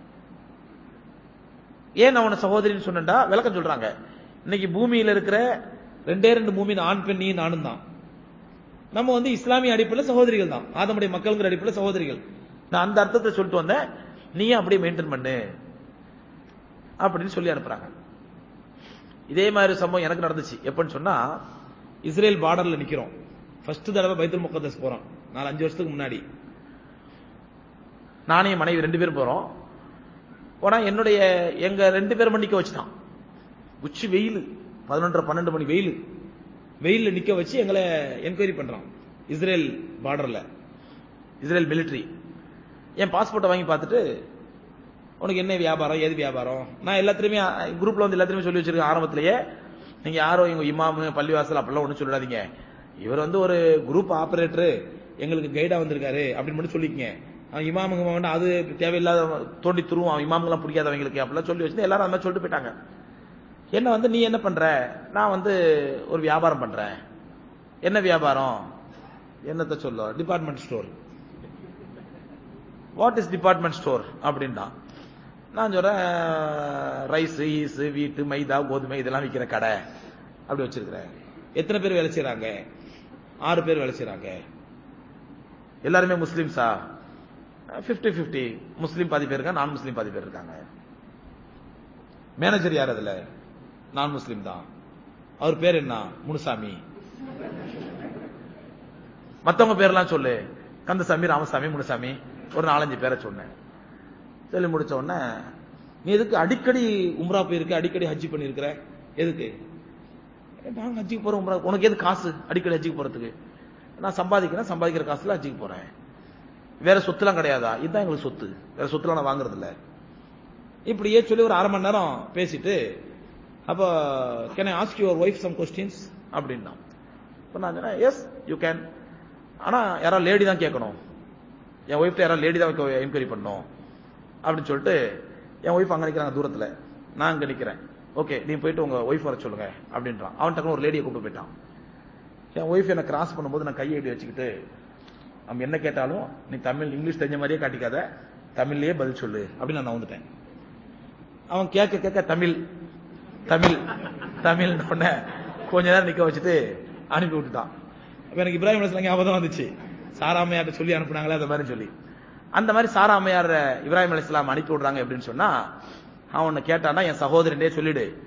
ஏன் நான் உன்னை சகோதரின்னு சொன்னேன்டா விளக்கம் சொல்றாங்க இன்னைக்கு பூமியில இருக்கிற ரெண்டே ரெண்டு பூமியின் ஆண் பெண் நீ நானும் தான் நம்ம வந்து இஸ்லாமிய அடிப்படையில் சகோதரிகள் தான் ஆதமுடைய மக்கள்ங்கிற அடிப்படையில் சகோதரிகள் நான் அந்த அர்த்தத்தை சொல்லிட்டு வந்தேன் நீயும் அப்படியே மெயின்டைன் பண்ணு அப்படின்னு சொல்லி அனுப்புறாங்க இதே மாதிரி சம்பவம் எனக்கு நடந்துச்சு எப்பன்னு சொன்னா இஸ்ரேல் பார்டர்ல நிக்கிறோம் ஃபர்ஸ்ட் தடவை பைத்துல் முகத்தஸ் போறோம் நாலு அஞ்சு வருஷத்துக்கு முன்னாடி நானே என் மனைவி ரெண்டு பேரும் போறோம் போனா என்னுடைய எங்க ரெண்டு பேரும் நிக்க வச்சுட்டான் உச்சி வெயில் பதினொன்றரை பன்னெண்டு மணி வெயில் வெயில்ல நிக்க வச்சு எங்களை என்கொயரி பண்றான் இஸ்ரேல் பார்டர்ல இஸ்ரேல் மிலிட்டரி என் பாஸ்போர்ட்டை வாங்கி பார்த்துட்டு உனக்கு என்ன வியாபாரம் ஏது வியாபாரம் நான் எல்லாத்துலயுமே குரூப்ல வந்து எல்லாத்துலயுமே சொல்லி வச்சிருக்கேன் ஆரம்பத்திலேயே நீங்க யாரும் எங்க இமாமு பள்ளிவாசல் அப்படிலாம் ஒண்ணும் சொல்லிடாதீங்க இவர் வந்து ஒரு குரூப் ஆபரேட்டர் எங்களுக்கு கைடா வந்திருக்காரு அப்படின்னு மட்டும் சொல்லிக்கங்க அவன் இமாமுங்க வேண்டாம் அது தேவையில்லாத தோண்டி துருவும் அவன் இமாமுங்கெல்லாம் பிடிக்காதவங்களுக்கு அப்படிலாம் சொல்லி வச்சு எல்லாரும் அந்த மாதிரி சொல்லிட்டு போயிட்டாங்க என்ன வந்து நீ என்ன பண்ற நான் வந்து ஒரு வியாபாரம் பண்றேன் என்ன வியாபாரம் என்னத்த சொல்ல department store what is department store அப்படின்னா நான் சொல்றேன் ரைஸ் ஈஸ் வீட்டு மைதா கோதுமை இதெல்லாம் விற்கிற கடை அப்படி வச்சிருக்கிறேன் எத்தனை பேர் வேலை செய்றாங்க ஆறு பேர் வேலை செய்றாங்க எல்லாருமே முஸ்லிம்ஸா 50 50 முஸ்லீம் பாதி பேர் இருக்காங்க நான் முஸ்லீம் பாதி பேர் இருக்காங்க மேனேஜர் யார் அதுல நான் முஸ்லீம் தான் அவர் பேர் என்ன முனுசாமி மத்தவங்க பேர்லாம் சொல்லு கந்தசாமி ராமசாமி முனுசாமி ஒரு நாலஞ்சு பேரை சொன்னேன் சொல்லி முடிச்ச உடனே நீ எதுக்கு அடிக்கடி உம்ரா போயிருக்க அடிக்கடி ஹஜ்ஜி பண்ணிருக்கிற எதுக்கு நாங்க ஹஜ்ஜிக்கு போறோம் உம்ரா உனக்கு எது காசு அடிக்கடி ஹஜ்ஜிக்கு போறதுக்கு நான் சம்பாதிக்கிறேன் சம்பாதிக்கிற காசுல ஹஜ்ஜிக்கு போறேன் வேற சொத்துலாம் கிடையாதா இதுதான் எங்களுக்கு சொத்து வேற சொத்துலாம் நான் வாங்குறது இல்ல இப்படியே சொல்லி ஒரு அரை மணி நேரம் பேசிட்டு அப்போ can I ask your wife some questions அப்படின்னா இப்போ நான் சொன்னேன் எஸ் யூ கேன் ஆனா யாராவது லேடி தான் கேட்கணும் என் ஒய்ஃப்ட்ட யாராவது லேடி தான் என்கொயரி பண்ணணும் அப்படின்னு சொல்லிட்டு என் ஒய்ஃப் அங்க நிக்கிறாங்க தூரத்துல நான் அங்க நிக்கிறேன் ஓகே நீ போயிட்டு உங்க ஒய்ஃப் வர சொல்லுங்க அப்படின்றான் அவன் டக்குனு ஒரு லேடியை கூப்பிட்டு போயிட்டான் என் ஒய்ஃப் என்ன கிராஸ் பண்ணும்போது நான் கையை இப்படி வச்சுக்கிட்டு நம்ம என்ன கேட்டாலும் நீ தமிழ் இங்கிலீஷ் தெரிஞ்ச மாதிரியே காட்டிக்காத தமிழ்லயே பதில் சொல்லு அப்படின்னு நான் வந்துட்டேன் அவன் கேட்க கேட்க தமிழ் தமிழ் தமிழ் உடனே கொஞ்ச நேரம் நிக்க வச்சுட்டு அனுப்பி விட்டுட்டான் அப்ப எனக்கு இப்ராஹிம் அலைஹிஸ்ஸலாம் ஞாபகம் வந்துச்சு சாராமையார்ட்ட சொல்லி அனுப்புனாங்களே அந்த மாதிரி சொல்லி அந்த மாதிரி சாராமையார் இப்ராஹிம் அலைஹிஸ்ஸலாம் அனுப்பி விடுறாங்க எப்படின்னு சொன்னா அவன் உன்னை கேட்டானா என் சகோதரனே சொல்லிடு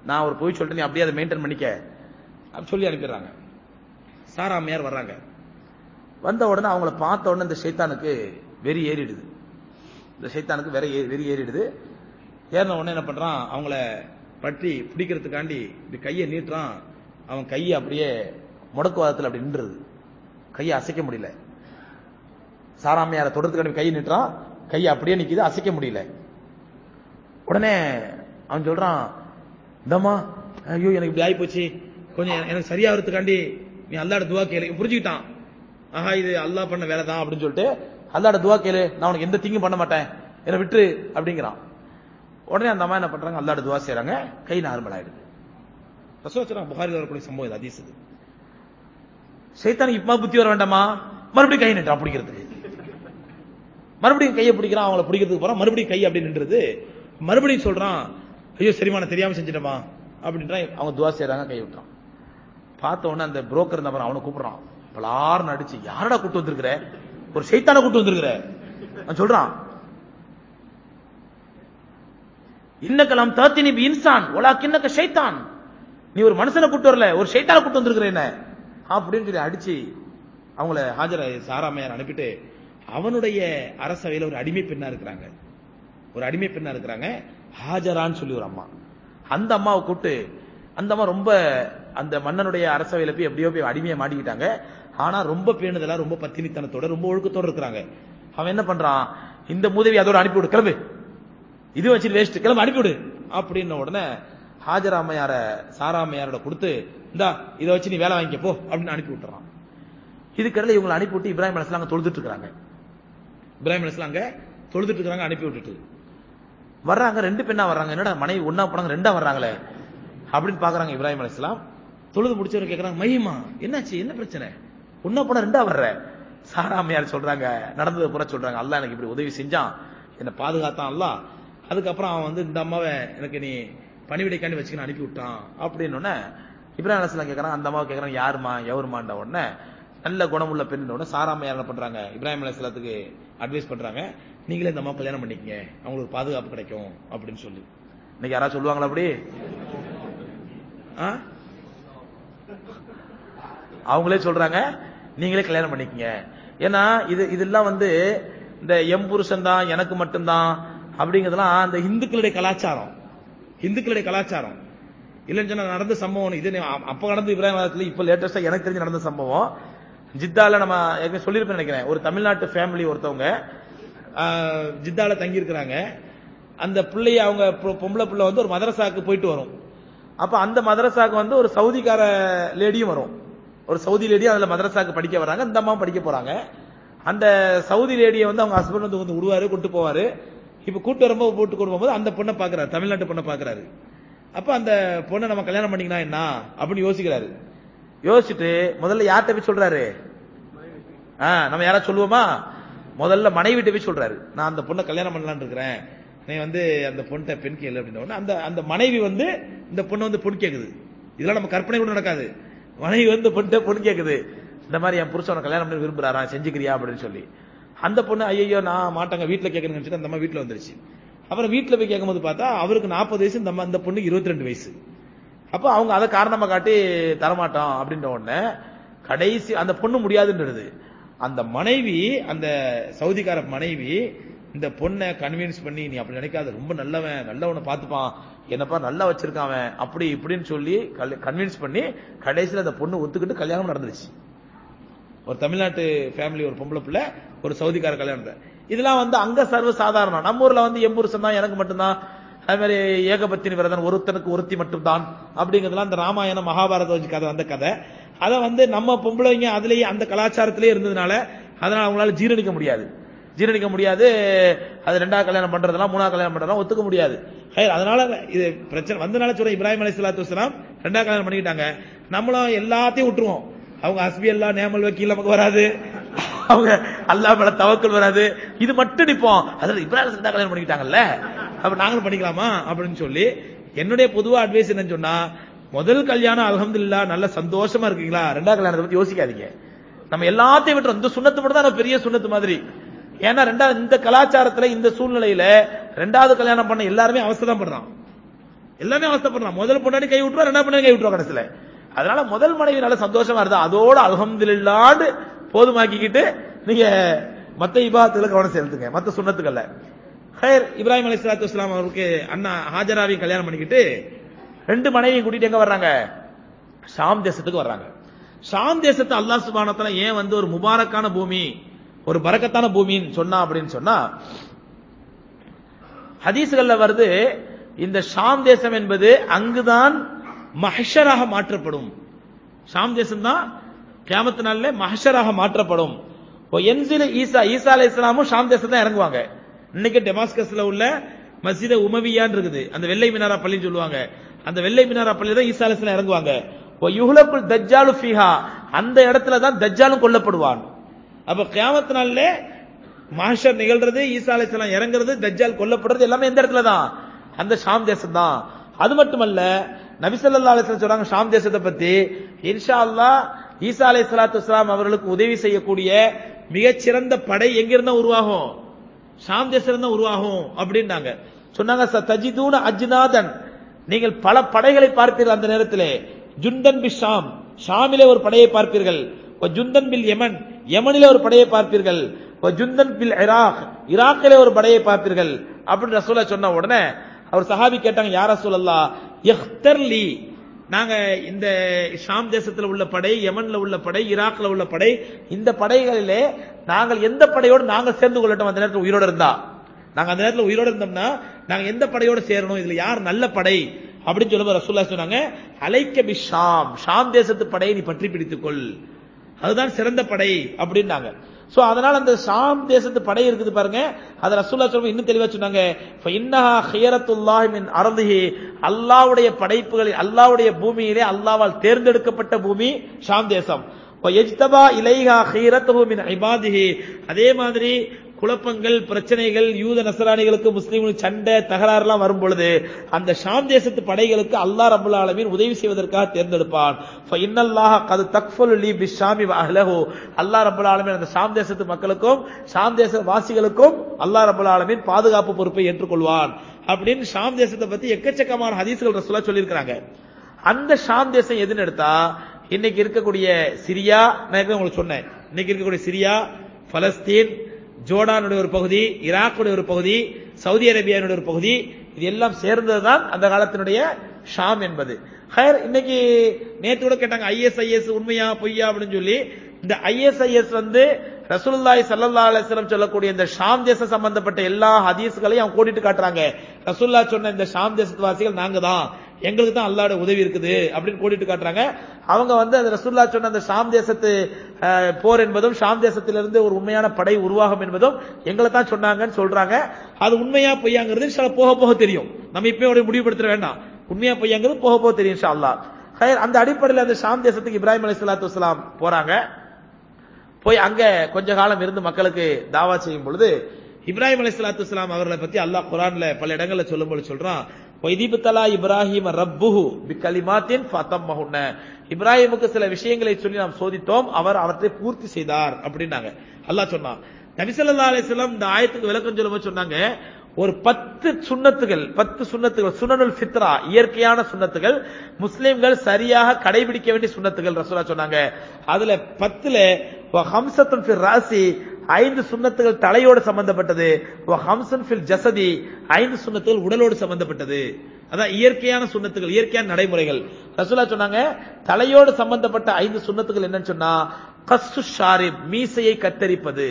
நான் ஒரு பொய் சொல்லிட்டு நீ அப்படியே அதை மெயின்டைன் பண்ணிக்க அப்படி சொல்லி அனுப்பிடுறாங்க சாரா அம்மையார் வர்றாங்க வந்த உடனே அவங்கள பார்த்த உடனே இந்த சைத்தானுக்கு வெறி ஏறிடுது இந்த சைத்தானுக்கு வெறி ஏ- வெறி ஏறிடுது ஏறின உடனே என்ன பண்றான் அவங்கள பற்றி பிடிக்கிறதுக்காண்டி இப்படி கையை நீட்டுறான் அவன் கையை அப்படியே முடக்குவாதத்தில் அப்படி நின்றுது கையை அசைக்க முடியல சாராமையார தொடர்றதுக்காண்டி கையை நீட்டுறான் கையை அப்படியே நிக்குது அசைக்க முடியல உடனே அவன் சொல்றான் இந்தம்மா ஐயோ எனக்கு இப்படி ஆகி போச்சு கொஞ்சம் எனக்கு சரியாகிறதுக்காண்டி நீ அல்லாட துவா கேளு இவன் புரிஞ்சுக்கிட்டான் ஆஹா இது அல்லாஹ் பண்ண வேலை தான் அப்படின்னு சொல்லிட்டு அல்லாட துவா கேளு நான் உனக்கு எந்த தீங்கும் பண்ண மாட்டேன் என்னை விட்டு அப்படிங்கிறான் உடனே அந்த அம்மா என்ன பண்றாங்க அல்லாட துவா செய்றாங்க கை நார்மல் ஆயிடுது ரசோச்சரம் புகாரில் வரக்கூடிய சம்பவம் இது ஹதீஸ் இது சைத்தானுக்கு இப்ப புத்தி வர வேண்டாமா மறுபடியும் கை நின்றான் பிடிக்கிறதுக்கு மறுபடியும் கையை பிடிக்கிறான் அவங்கள பிடிக்கிறதுக்கு போறான் மறுபடியும் கை அப்படி நின்றுது மறுபடியும் சொல்றான் ஐயோ சரிமா நான் தெரியாம செஞ்சிட்டமா அப்படின்றான் அவங்க துவா செய்றாங்க கை விட்டுறான் பார்த்த உடனே அந்த புரோக்கர் இருந்த அவனை கூப்பிடுறான் பலார்னு அடிச்சு யாரடா கூட்டு வந்திருக்கிற ஒரு சைத்தான கூட்டு வந்திருக்கிற அவன் சொல்றான் இன்னக்கலாம் தாத்தினி பி இன்சான் ஒலா கிண்ணக்க ஷைத்தான் நீ ஒரு மனுஷனை கூட்டு வரல ஒரு ஷைத்தான கூட்டு வந்திருக்கிற என்ன அப்படின்னு சொல்லி அடிச்சு அவங்கள ஹாஜர சாராமையார் அனுப்பிட்டு அவனுடைய அரசவையில ஒரு அடிமை பெண்ணா இருக்கிறாங்க ஒரு அடிமை பெண்ணா இருக்கிறாங்க ஹாஜரான்னு சொல்லி ஒரு அம்மா அந்த அம்மாவை கூப்பிட்டு அந்த அம்மா ரொம்ப அந்த மன்னனுடைய அரசவையில போய் எப்படியோ போய் அடிமையை மாட்டிக்கிட்டாங்க ஆனா ரொம்ப பேணுதலா ரொம்ப பத்தினித்தனத்தோட ரொம்ப ஒழுக்கத்தோட இருக்கிறாங்க அவன் என்ன பண்றான் இந்த உதவி அதோட அனுப்பிவிடு கிளம்பு இது வச்சுட்டு வேஸ்ட் கிளம்பு அனுப்பிவிடு அப்படின்ன உடனே ஹாஜராமையார சாராமையாரோட கொடுத்து இந்தா இதை வச்சு நீ வேலை வாங்கிக்க போ அப்படின்னு அனுப்பி விட்டுறான் இதுக்கடையில இவங்களை அனுப்பி விட்டு இப்ராஹிம் அலிஸ்லாம் அங்க தொழுதுட்டு இருக்காங்க இப்ராஹிம் அலிஸ்லாம் அங்க தொழுதுட்டு இருக்காங்க அனுப்பி விட்டுட்டு வர்றாங்க ரெண்டு பெண்ணா வர்றாங்க என்னடா மனைவி ஒண்ணா போனாங்க ரெண்டா வர்றாங்களே அப்படின்னு பாக்குறாங்க இப்ராஹிம் அலிஸ்லாம் தொழுது முடிச்சவர் கேக்குறாங்க மையமா என்னாச்சு என்ன பிரச்சனை ஒண்ணா போனா ரெண்டா வர்ற சாராமையார் சொல்றாங்க நடந்ததை பூரா சொல்றாங்க அல்லாஹ் எனக்கு இப்படி உதவி செஞ்சான் என்னை பாதுகாத்தான் அல்லாஹ் அதுக்கப்புறம் அவன் வந்து இந்த அம்மாவை எனக்கு நீ பணிவிடைக்காண்டி வச்சுக்க அனுப்பி விட்டான் அப்படின்னு உடனே இப்ராஹிம் அலிஸ்லாம் கேக்குறாங்க அந்த அம்மாவை கேக்குறாங்க யாருமா எவருமான்ற உடனே நல்ல குணமுள்ள பெண் உடனே சாராமையார் என்ன பண்றாங்க இப்ராஹிம் அலிஸ்லாத்துக்கு அட்வைஸ் பண்றாங்க நீங்களே இந்த அம்மா கல்யாணம் பண்ணிக்கங்க அவங்களுக்கு பாதுகாப்பு கிடைக்கும் அப்படின்னு சொல்லி இன்னைக்கு யாராவது சொல்லுவாங்களா அப்படி ஆ? அவங்களே சொல்றாங்க நீங்களே கல்யாணம் பண்ணிக்கங்க ஏன்னா இது இதெல்லாம் வந்து இந்த எம்புருஷன் தான் எனக்கு மட்டும்தான் அப்படிங்கிறதுலாம் அந்த இந்துக்களுடைய கலாச்சாரம் இந்துக்களுடைய கலாச்சாரம் இல்லைன்னு சொன்னா நடந்த சம்பவம் இது நீ- அப்ப நடந்த இப்ராஹிம் மதத்துல இப்ப லேட்டஸ்டா எனக்கு தெரிஞ்சு நடந்த சம்பவம் ஜித்தால நம்ம ஏற்கனவே சொல்லியிருப்பேன் நினைக்கிறேன் ஒரு தமிழ்நாட்டு ஃபேமிலி ஒருத்தவங்க ஆஹ், ஜித்தால தங்கி இருக்கிறாங்க அந்த பிள்ளைய அவங்க பொ- பொம்பளை பிள்ளை வந்து ஒரு மதரசாக்கு போயிட்டு வரும் அப்ப அந்த மதரசாக்கு வந்து ஒரு சவுதிக்கார லேடியும் வரும் ஒரு சவுதி லேடி அதுல மதரசாக்கு படிக்க வராங்க இந்த அம்மா படிக்க போறாங்க அந்த சவுதி லேடியை வந்து அவங்க ஹஸ்பண்ட் வந்து வந்து விடுவாரு கூட்டு போவாரு இப்ப கூட்டு வரும்போது போட்டு கொண்டு போகும்போது அந்த பொண்ணை பாக்குறாரு தமிழ்நாட்டு பொண்ணை பாக்குறாரு அப்ப அந்த பொண்ணை நம்ம கல்யாணம் பண்ணிக்கலாம் என்ன அப்படின்னு யோசிக்கிறாரு யோசிச்சுட்டு முதல்ல யார்கிட்ட போய் சொல்றாரு ஆ, நம்ம யாராவது சொல்லுவோமா முதல்ல மனைவிட்ட போய் சொல்றாரு நான் அந்த பொண்ணை கல்யாணம் பண்ணலாம்னு இருக்கிறேன் நீ வந்து அந்த பொண்ணை பெண் கேளு அப்படின்ன உடனே அந்த அந்த மனைவி வந்து இந்த பொண்ணு வந்து பொண்ணு கேக்குது இதெல்லாம் நம்ம கற்பனை கூட நடக்காது மனைவி வந்து பொண்ணு பொண்ணு கேக்குது இந்த மாதிரி என் புருஷனை கல்யாணம் பண்ணி விரும்புறாரா செஞ்சுக்கிறியா அப்படின்னு சொல்லி அந்த பொண்ணு ஐயோ நான் மாட்டாங்க வீட்டுல கேட்கணும்னு நினைச்சிட்டு அந்த அம்மா வீட்டுல வந்துருச்சு அப்புறம் வீட்டுல போய் கேட்கும்போது பார்த்தா அவருக்கு நாற்பது வயசு இந்த அம்மா- இந்த பொண்ணுக்கு இருபத்தி ரெண்டு வயசு அப்ப அவங்க அதை காரணமா காட்டி தரமாட்டோம் அப்படின்ற உடனே கடைசி அந்த பொண்ணு முடியாதுன்றது அந்த மனைவி அந்த சவுதிக்கார மனைவி இந்த பொண்ணை கன்வின்ஸ் பண்ணி நீ அப்படி நினைக்காத ரொம்ப நல்லவன் நல்லவனை பார்த்துப்பான் என்னப்பா நல்லா வச்சிருக்கான் அவன் அப்படி இப்படின்னு சொல்லி கன்வின்ஸ் பண்ணி கடைசியில் அந்த பொண்ணு ஒத்துக்கிட்டு கல்யாணம் நடந்துருச்சு ஒரு தமிழ்நாட்டு ஃபேமிலி ஒரு பொம்பளை பிள்ளை ஒரு சவுதிக்கார கல்யாணத்தை இதெல்லாம் வந்து அங்க சர்வ சாதாரணம் நம்ம ஊர்ல வந்து எம்புருஷன் தான் எனக்கு மட்டும்தான் அது மாதிரி ஏகபத்தினி விரதன் ஒருத்தனுக்கு ஒருத்தி மட்டும்தான் அப்படிங்கிறதுலாம் அந்த ராமாயணம் மகாபாரத வச்சு கதை அந்த கதை அதை வந்து நம்ம பொம்பளைங்க அதுலயே அந்த கலாச்சாரத்திலே இருந்ததுனால அதனால அவங்களால ஜீரணிக்க முடியாது ஜீரணிக்க முடியாது அது ரெண்டாவது கல்யாணம் பண்றதெல்லாம் மூணாவது கல்யாணம் பண்றதெல்லாம் ஒத்துக்க முடியாது ஹைர், அதனால இது பிரச்சனை வந்தனால சொல்றேன் இப்ராஹிம் அலி சலாத்து வசலாம் ரெண்டாவது கல்யாணம் பண்ணிக்கிட்டாங்க நம்மளும் எல்லாத்தையும் விட்டுருவோம் அவங்க ஹஸ்பி அல்லா நேமல் வக்கீல் நமக்கு வராது அவங்க அல்லா மேல தவக்கல் வராது இது மட்டும் நிப்போம் அதுல இப்ராஹிம் ரெண்டா கல்யாணம் பண்ணிக்கிட்டாங்கல்ல அப்ப நாங்களும் பண்ணிக்கலாமா அப்படின்னு சொல்லி என்னுடைய பொதுவா அட்வைஸ் என்னன்னு சொன்னா முதல் கல்யாணம் அல்ஹம்துலில்லாஹ் நல்ல சந்தோஷமா இருக்கீங்களா ரெண்டாவது கல்யாணத்தை பத்தி யோசிக்காதீங்க நம்ம எல்லாத்தையும் விட்டுறோம் இந்த சுண்ணத்து மட்டும் தான் நம்ம பெரிய சுண்ணத்து மாதிரி ஏன்னா ரெண்டாவது இந்த கலாச்சாரத்துல இந்த சூழ்நிலையில ரெண்டாவது கல்யாணம் பண்ண எல்லாருமே அவஸ்தை தான் படுறான் எல்லாமே அவஸ்தைப்படுறான் முதல் பொண்டாடி கை விட்டுருவா ரெண்டாவது பொண்டாடி கை விட்டுருவா கடைசியில அதனால முதல் மனைவி நல்ல சந்தோஷமா இருந்தா அதோட அல்ஹம்துலில்லாஹ்னு போதுமாக்கிக்கிட்டு நீங்க மத்த இபாதத்துல கவனம் செலுத்துங்க மத்த சுண்ணத்துக்கல்ல ஹைர் இப்ராஹிம் அலைஹிஸ்ஸலாத்து வஸ்ஸலாம் அவருக்கு அண்ணா ஹாஜராவையும் கல்யாணம் பண்ணிக்கிட்டு ரெண்டு மனைவியும் கூட்டிட்டு எங்க வர்றாங்க ஷாம் தேசத்துக்கு வர்றாங்க ஷாம் தேசத்தை அல்லாஹ் சுப்ஹானஹு வ தஆலா ஏன் வந்து ஒரு முபாரக்கான பூமி ஒரு பரக்கத்தான பூமின்னு சொன்னா அப்படின்னு சொன்னா ஹதீஸ்கள்ல வருது இந்த ஷாம் தேசம் என்பது அங்குதான் மஹஷராக மாற்றப்படும் ஷாம் தேசம் தான் கியாமத்து நாள்ல மஹஷராக மாற்றப்படும் இப்போ என்சில ஈசா ஈசா அலை இஸ்லாமும் ஷாம் தேசம் தான் இறங்குவாங்க இன்னைக்கு டெமாஸ்கஸ்ல உள்ள மஸ்ஜித உமவியான்னு இருக்குது அந்த வெள்ளை மினாரா பள்ளின்னு சொல்லுவாங்க அந்த வெள்ளை மினாரா பள்ளி தான் ஈசா அலை இஸ்லாம் இறங்குவாங்க இப்போ யுஹ்லக்குல் தஜ்ஜாலு ஃபீஹா அந்த இடத்துல தான் தஜ்ஜாலும் கொல்லப்படுவான் அப்ப கியாமத்து நாள்ல மாஷர் நிகழ்றது ஈசா அலைஹிஸ்ஸலாம் இறங்குறது தஜ்ஜால் கொல்லப்படுறது எல்லாமே எந்த இடத்துல தான் அந்த ஷாம் தேசம் தான் அது மட்டுமல்ல நபி ஸல்லல்லாஹு அலைஹி வஸல்லம் சொல்றாங்க ஷாம் தேசத்தை பத்தி இன்ஷா அல்லாஹ் ஈசா அலைஹிஸ்ஸலாத்து வஸ்ஸலாம் அவர்களுக்கு உதவி செய்யக்கூடிய மிகச்சிறந்த படை எங்கிருந்தா உருவாகும் ஷாம் தேசம் தான் உருவாகும் அப்படின்னாங்க சொன்னாங்க தஜிதூன அஜ்னாதன் நீங்கள் பல படைகளை பார்ப்பீர்கள் அந்த நேரத்திலே ஜுந்தன் பி ஷாம் ஷாமிலே ஒரு படையை பார்ப்பீர்கள் ஜுந்தன் பில் யமன் யமனிலே ஒரு படையை பார்ப்பீர்கள் ஜுந்தன் பில் இராக் ஈராக்கிலே ஒரு படையை பார்ப்பீர்கள் அப்படின்னு ரசூலா சொன்ன உடனே அவர் சஹாபி கேட்டாங்க யார் ரசூலல்லா எஹ்தர்லி நாங்க இந்த ஷாம் தேசத்துல உள்ள படை யமன்ல உள்ள படை ஈராக்ல உள்ள படை இந்த படைகளிலே நாங்கள் எந்த படையோடு நாங்கள் சேர்ந்து கொள்ளட்டும் அந்த நேரத்தில் உயிரோடு இருந்தா நாங்க அந்த நேரத்தில் உயிரோடு இருந்தோம்னா நாங்க எந்த படையோடு சேரணும் இதுல யார் நல்ல படை அப்படின்னு சொல்லும்போது ரசூல்லா சொன்னாங்க அலைக்க பி ஷாம் ஷாம் தேசத்து படையை நீ பற்றி பிடித்துக்கொள் அதுதான் சிறந்த படை அப்படின்னாங்க சோ அதனால அந்த ஷாம் தேசத்து படை இருக்குது பாருங்க அத ரசூல்லா சொல்லுங்க இன்னும் தெளிவா சொன்னாங்க இன்னஹா ஹியரத்துல்லாஹி மின் அர்திஹி அல்லாஹ்வுடைய படைப்புகளில் அல்லாஹ்வுடைய பூமியிலே அல்லாஹ்வால் தேர்ந்தெடுக்கப்பட்ட பூமி ஷாம் தேசம் எஜ்தபா இலைஹா ஹீரத்துஹு மின் இபாதிஹி அதே மாதிரி குழப்பங்கள் பிரச்சனைகள் யூத நசராணிகளுக்கு முஸ்லீம்களுக்கு சண்டை தகராறுலாம் வரும் பொழுது அந்த ஷாம் தேசத்து படைகளுக்கு அல்லாஹ் ரபுல் ஆலமீன் உதவி செய்வதற்காக தேர்ந்தெடுப்பான் இன்னல்லாஹ கது தக்ஃபுல் லி பிஷாமி அஹ்லஹு அல்லாஹ் ரபுல் ஆலமீன் அந்த ஷாம் தேசத்து மக்களுக்கும் ஷாம் தேச வாசிகளுக்கும் அல்லாஹ் ரபுல் ஆலமீன் பாதுகாப்பு பொறுப்பை ஏற்றுக்கொள்வான் அப்படின்னு ஷாம் தேசத்தை பத்தி எக்கச்சக்கமான ஹதீஸ்கள் ரசூலா சொல்லியிருக்கிறாங்க அந்த ஷாம் தேசம் எதுன்னு எடுத்தா இன்னைக்கு இருக்கக்கூடிய சிரியா நான் உங்களுக்கு சொன்னேன் இன்னைக்கு இருக்கக்கூடிய சிரியா பலஸ்தீன் ஜோர்டானுடைய ஒரு பகுதி ஈராக்குடைய ஒரு பகுதி சவுதி அரேபியானுடைய ஒரு பகுதி இது எல்லாம் சேர்ந்ததுதான் அந்த காலத்தினுடைய ஷாம் என்பது ஹயர் இன்னைக்கு நேற்று கூட கேட்டாங்க ஐஎஸ்ஐஎஸ் உண்மையா பொய்யா அப்படின்னு சொல்லி இந்த ஐஎஸ்ஐஎஸ் வந்து ரசூலுல்லாஹி ஸல்லல்லாஹு அலைஹி வஸல்லம் சொல்லக்கூடிய இந்த ஷாம் தேசம் சம்பந்தப்பட்ட எல்லா ஹதீஸ்களையும் அவங்க கோடிட்டு காட்டுறாங்க ரசூல்லா சொன்ன இந்த ஷாம் தேசத்து வாசிகள் நாங்க தான் எங்களுக்கு தான் அல்லாட உதவி இருக்குது அப்படின்னு கோடிட்டு காட்டுறாங்க அவங்க வந்து அந்த ரசூல்லா சொன்ன அந்த ஷாம் தேசத்து போர் என்பதும் ஷாம் தேசத்திலிருந்து ஒரு உண்மையான படை உருவாகும் என்பதும் எங்களை தான் சொன்னாங்கன்னு சொல்றாங்க அது உண்மையா பொய்யாங்கிறது சில போக போக தெரியும் நம்ம இப்பயே முடிவுபடுத்த வேண்டாம் உண்மையா பொய்யாங்கிறது போக போக தெரியும் இன்ஷா அல்லாஹ் அந்த அடிப்படையில் அந்த ஷாம் தேசத்துக்கு இப்ராஹிம் அலி சலாத்து வலாம் போறாங்க போய் அங்க கொஞ்ச காலம் இருந்து மக்களுக்கு தாவா செய்யும் பொழுது இப்ராஹிம் அலி சலாத்து வலாம் அவர்களை பத்தி அல்லாஹ் குரான்ல பல இடங்கள்ல சொல்லும்போது சொல்றான் வைதிபுத்தலா இப்ராஹிம் ரப்புஹு பிகலிமாத்தின் ஃபதம்மஹுன்ன இப்ராஹிமுக்கு சில விஷயங்களை சொல்லி நாம் சோதித்தோம் அவர் அவற்றை பூர்த்தி செய்தார் அப்படின்னாங்க அல்லாஹ் சொன்னான் நபிசல்லா அலிஸ்லாம் இந்த ஆயத்துக்கு விளக்கம் சொல்லும்போது சொன்னாங்க ஒரு பத்து சுண்ணத்துகள் பத்து சுண்ணத்துகள் சுனனுல் ஃபித்ரா இயற்கையான சுண்ணத்துகள் முஸ்லிம்கள் சரியாக கடைபிடிக்க வேண்டிய சுண்ணத்துகள் ரசூலா சொன்னாங்க அதுல பத்துல ஹம்சத்துன் ஃபில் ராசி ஐந்து சுண்ணத்துகள் தலையோடு சம்பந்தப்பட்டது ஹம்சன் ஃபில் ஜசதி ஐந்து சுண்ணத்துகள் உடலோடு சம்பந்தப்பட்டது அதான் இயற்கையான சுண்ணத்துகள் இயற்கையான நடைமுறைகள் ரசூலா சொன்னாங்க தலையோடு சம்பந்தப்பட்ட ஐந்து சுண்ணத்துகள் என்னன்னு சொன்னா கஸ்து ஷாரிப் மீசையை கத்தரிப்பது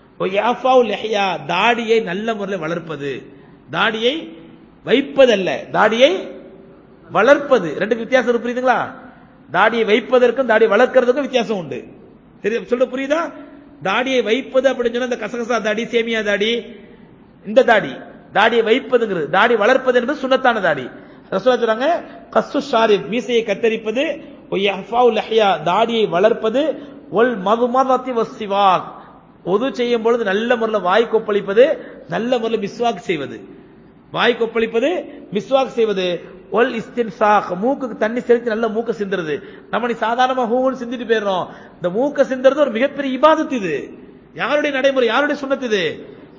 தாடியை நல்ல முறையில் வளர்ப்பது தாடியை வைப்பதல்ல தாடியை வளர்ப்பது ரெண்டு வித்தியாசம் புரியுதுங்களா தாடியை வைப்பதற்கும் தாடி வளர்க்கறதுக்கும் வித்தியாசம் உண்டு தெரியும் சொல்ல புரியுதா தாடியை வைப்பது அப்படின்னு சொன்னா இந்த கசகசா தாடி சேமியா தாடி இந்த தாடி தாடியை வைப்பதுங்கிறது தாடி வளர்ப்பது என்பது சுண்ணத்தான தாடி ரசூலா சொல்றாங்க கஸ்து ஷாரிப் மீசையை கத்தரிப்பது தாடியை வளர்ப்பது ஒல் மதுமதத்தி வசிவாக் ஒது செய்யும் பொழுது நல்ல முறையில் வாய் கொப்பளிப்பது நல்ல முறையில் மிஸ்வாக் செய்வது வாய் கொப்பளிப்பது மிஸ்வாக் செய்வது ஒல் இஸ்தின்சாக் மூக்குக்கு தண்ணி செலுத்தி நல்ல மூக்க சிந்துறது நம்ம நீ சாதாரணமா ஹூன்னு சிந்திட்டு போயிடுறோம் இந்த மூக்க சிந்துறது ஒரு மிகப்பெரிய இபாதத்து இது யாருடைய நடைமுறை யாருடைய சுண்ணத்து இது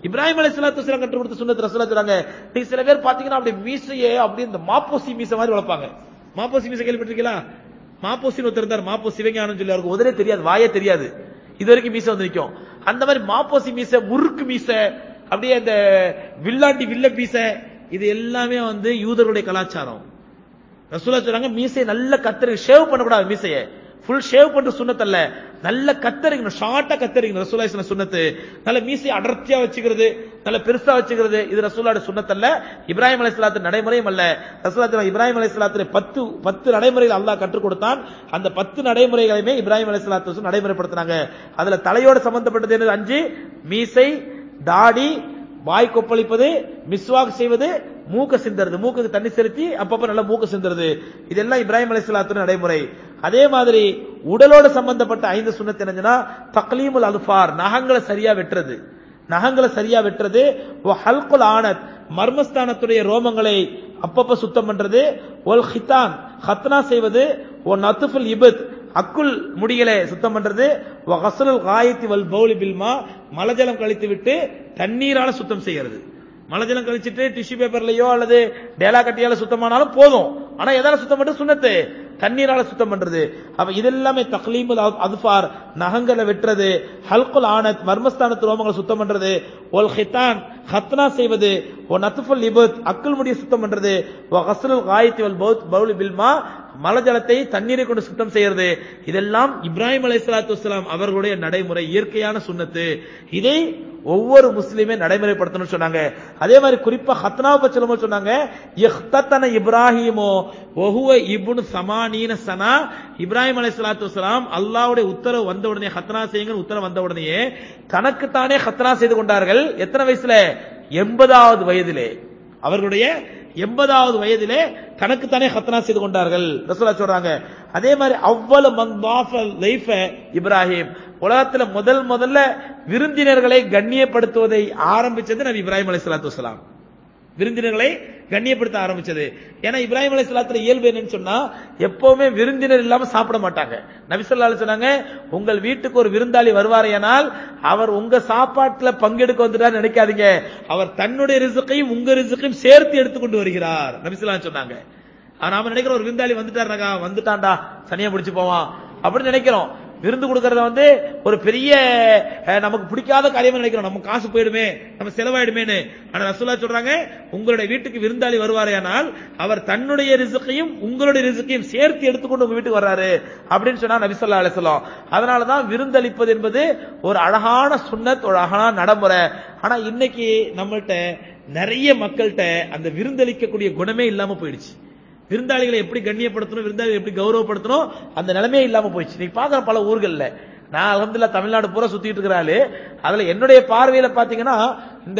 இப்ராஹிம் அலைஹிஸ்ஸலாத்து வஸலாம் கற்றுக் கொடுத்த சுன்னத் ரசூலா சொல்றாங்க நீங்க சில பேர் பாத்தீங்கன்னா அப்படி மீசையே அப்படி இந்த மாப்போசி மீசை மாதிரி வளர்ப்பாங்க மாப்போசி மீசை கேள்விப்பட்டிருக்கீங்களா மாப்போசின்னு ஒருத்தர் இருந்தார் மாப்போ சிவஞானம் சொல்லி அவருக்கு உதவே தெரியாது வாயே தெரியாது இது வரைக்கும் மீசை வந்து நிற்கும் அந்த மாதிரி மாப்போசி மீசை முறுக்கு மீசை அப்படியே அந்த வில்லாண்டி வில்ல மீசை இது எல்லாமே வந்து யூதர்களுடைய கலாச்சாரம் ரசூலா சொல்றாங்க மீசையை நல்ல கத்தரி ஷேவ் பண்ணக்கூடாது மீசையை ஃபுல் ஷேவ் பண்ற சுண்ணத் அல்ல நல்ல கத்தரிக்கணும் ஷார்ட்டா கத்தரிக்கணும் ரசூலா சொன்ன சுண்ணத்து நல்ல மீசையை அடர்த்தியா வச்சுக்கிறது நல்ல பெருசா வச்சுக்கிறது இது ரசூலோட சுண்ணத் அல்ல இப்ராஹிம் அலைஹிஸ்ஸலாத்து நடைமுறையும் அல்ல ரசூலா சொல்றாங்க, இப்ராஹிம் அலைஹிஸ்ஸலாத்து பத்து பத்து நடைமுறைகள் அல்லாஹ் கற்றுக் கொடுத்தான் அந்த பத்து நடைமுறைகளையுமே இப்ராஹிம் அலைஹிஸ்ஸலாத்து வஸலாம் நடைமுறைப்படுத்தினாங்க அதுல தலையோட சம்பந்தப்பட்டது என்னது அஞ்சு மீசை தாடி வாய் கொப்பளிப்பது மிஸ்வாக் செய்வது மூக்க சிந்துறது மூக்குக்கு தண்ணி செலுத்தி அப்பப்ப நல்லா மூக்க சிந்துறது இதெல்லாம் இப்ராஹிம் அலைஹிஸ்ஸலாத்து நடைமுறை அதே மாதிரி உடலோட சம்பந்தப்பட்ட ஐந்து சுண்ணத்து என்னன்னா தக்லீமுல் அல்ஃபார் நகங்களை சரியா வெட்டுறது நகங்களை சரியா வெட்டுறது ஓ ஹல்குல் ஆனத் மர்மஸ்தானத்துடைய ரோமங்களை அப்பப்ப சுத்தம் பண்றது ஒல் ஹிதான் ஹத்னா செய்வது ஓ நத்துஃபுல் இபத் அக்குல் முடிகளை சுத்தம் பண்றது ஓ ஹசலுல் காயத்தி வல் பௌலி பில்மா மலஜலம் கழித்து விட்டு தண்ணீரால சுத்தம் செய்யறது மலஜலம் கழிச்சிட்டு டிஷ்யூ பேப்பர்லயோ அல்லது டேலா கட்டியால சுத்தமானாலும் போதும் ஆனா எதால சுத்தம் பண்றது சுண்ணத்து தண்ணீரால சுத்தம் பண்றது அப்ப இதெல்லாமே தக்லீமுல் அதுஃபார் நகங்களை வெட்டுறது ஹல்குல் ஆனத் மர்மஸ்தானத்து ரோமங்களை சுத்தம் பண்றது ஒல் ஹிதான் ஹத்னா செய்வது ஒ நத்துஃபுல் லிபத் அக்குல் முடிய சுத்தம் பண்றது ஒ ஹஸ்ருல் காயத்தி வல் பௌத் பௌலி பில்மா மலஜலத்தை தண்ணீரை கொண்டு சுத்தம் செய்யறது இதெல்லாம் இப்ராஹிம் அலைஹிஸ்ஸலாத்து வஸ்ஸலாம் அவர்களுடைய நடைமுறை இயற்கையான சுண்ணத்து இதை ஒவ்வொரு முஸ்லீமே நடைமுறைப்படுத்தணும்னு சொன்னாங்க அதே மாதிரி குறிப்பா ஹத்னாவை பத்தி சொல்லும்போது சொன்னாங்க இஹ்தத்தன இப்ராஹிமோ ஒஹுவ இப்னு சமானீன சனா இப்ராஹிம் அலைஹிஸ்ஸலாத்து வஸ்ஸலாம் அல்லாஹ்வுடைய உத்தரவு வந்த உடனே ஹத்னா செய்யுங்க உத்தரவு வந்த உடனேயே தனக்குத்தானே ஹத்னா செய்து கொண்டார்கள் எத்தனை வயசுல எண்பதாவது வயதிலே அவர்களுடைய எண்பதாவது வயதிலே தனக்குத்தானே ஹத்னா செய்து கொண்டார்கள் ரசூலா சொல்றாங்க அதே மாதிரி அவ்வளவு மந்தாஃபல் லைஃப இப்ராஹிம் உலகத்துல முதல் முதல்ல விருந்தினர்களை கண்ணியப்படுத்துவதை ஆரம்பிச்சது நபி இப்ராஹிம் அலைஹிஸ்ஸலாத்து வஸலாம் விருந்தினர்களை கண்ணியப்படுத்த ஆரம்பிச்சது ஏன்னா இப்ராஹிம் அலைஹிஸ்ஸலாத்துல இயல்பு என்னன்னு சொன்னா எப்பவுமே விருந்தினர் இல்லாம சாப்பிட மாட்டாங்க நபிசல்லா சொன்னாங்க உங்கள் வீட்டுக்கு ஒரு விருந்தாளி வருவாரையானால் அவர் உங்க சாப்பாட்டுல பங்கெடுக்க வந்துட்டார் நினைக்காதீங்க அவர் தன்னுடைய ரிசுக்கையும் உங்க ரிசுக்கையும் சேர்த்து எடுத்துக்கொண்டு வருகிறார் நபிசல்லா சொன்னாங்க ஆனா நாம நினைக்கிற ஒரு விருந்தாளி வந்துட்டாருனாக்கா வந்துட்டான்டா சனியா பிடிச்சு போவான் அப்படின்னு நினைக்கிறோம் விருந்து கொடுக்கறத வந்து ஒரு பெரிய அஹ், நமக்கு பிடிக்காத காரியமா நினைக்கிறோம் நம்ம காசு போயிடுமே நம்ம செலவாயிடுமேன்னு ஆனா ரசூலா சொல்றாங்க உங்களுடைய வீட்டுக்கு விருந்தாளி வருவாரேயானால் அவர் தன்னுடைய ரிசுக்கையும் உங்களுடைய ரிசுக்கையும் சேர்த்து எடுத்துக்கொண்டு உங்க வீட்டுக்கு வர்றாரு அப்படின்னு சொன்னா நபிசல்லா அலிசல்லாம் அதனாலதான் விருந்தளிப்பது என்பது ஒரு அழகான சுன்னத் ஒரு அழகான நடைமுறை ஆனா இன்னைக்கு நம்மள்ட்ட நிறைய மக்கள்கிட்ட அந்த விருந்தளிக்கக்கூடிய குணமே இல்லாம போயிடுச்சு விருந்தாளிகளை எப்படி கண்ணியப்படுத்தணும் விருந்தாளிகளை எப்படி கௌரவப்படுத்தணும் அந்த நிலைமையே இல்லாம போயிடுச்சு நீ பாக்குற பல ஊர்கள்ல நான் அலமதுல்லா தமிழ்நாடு பூரா சுத்திட்டு இருக்கிறாரு அதுல என்னுடைய பார்வையில பாத்தீங்கன்னா இந்த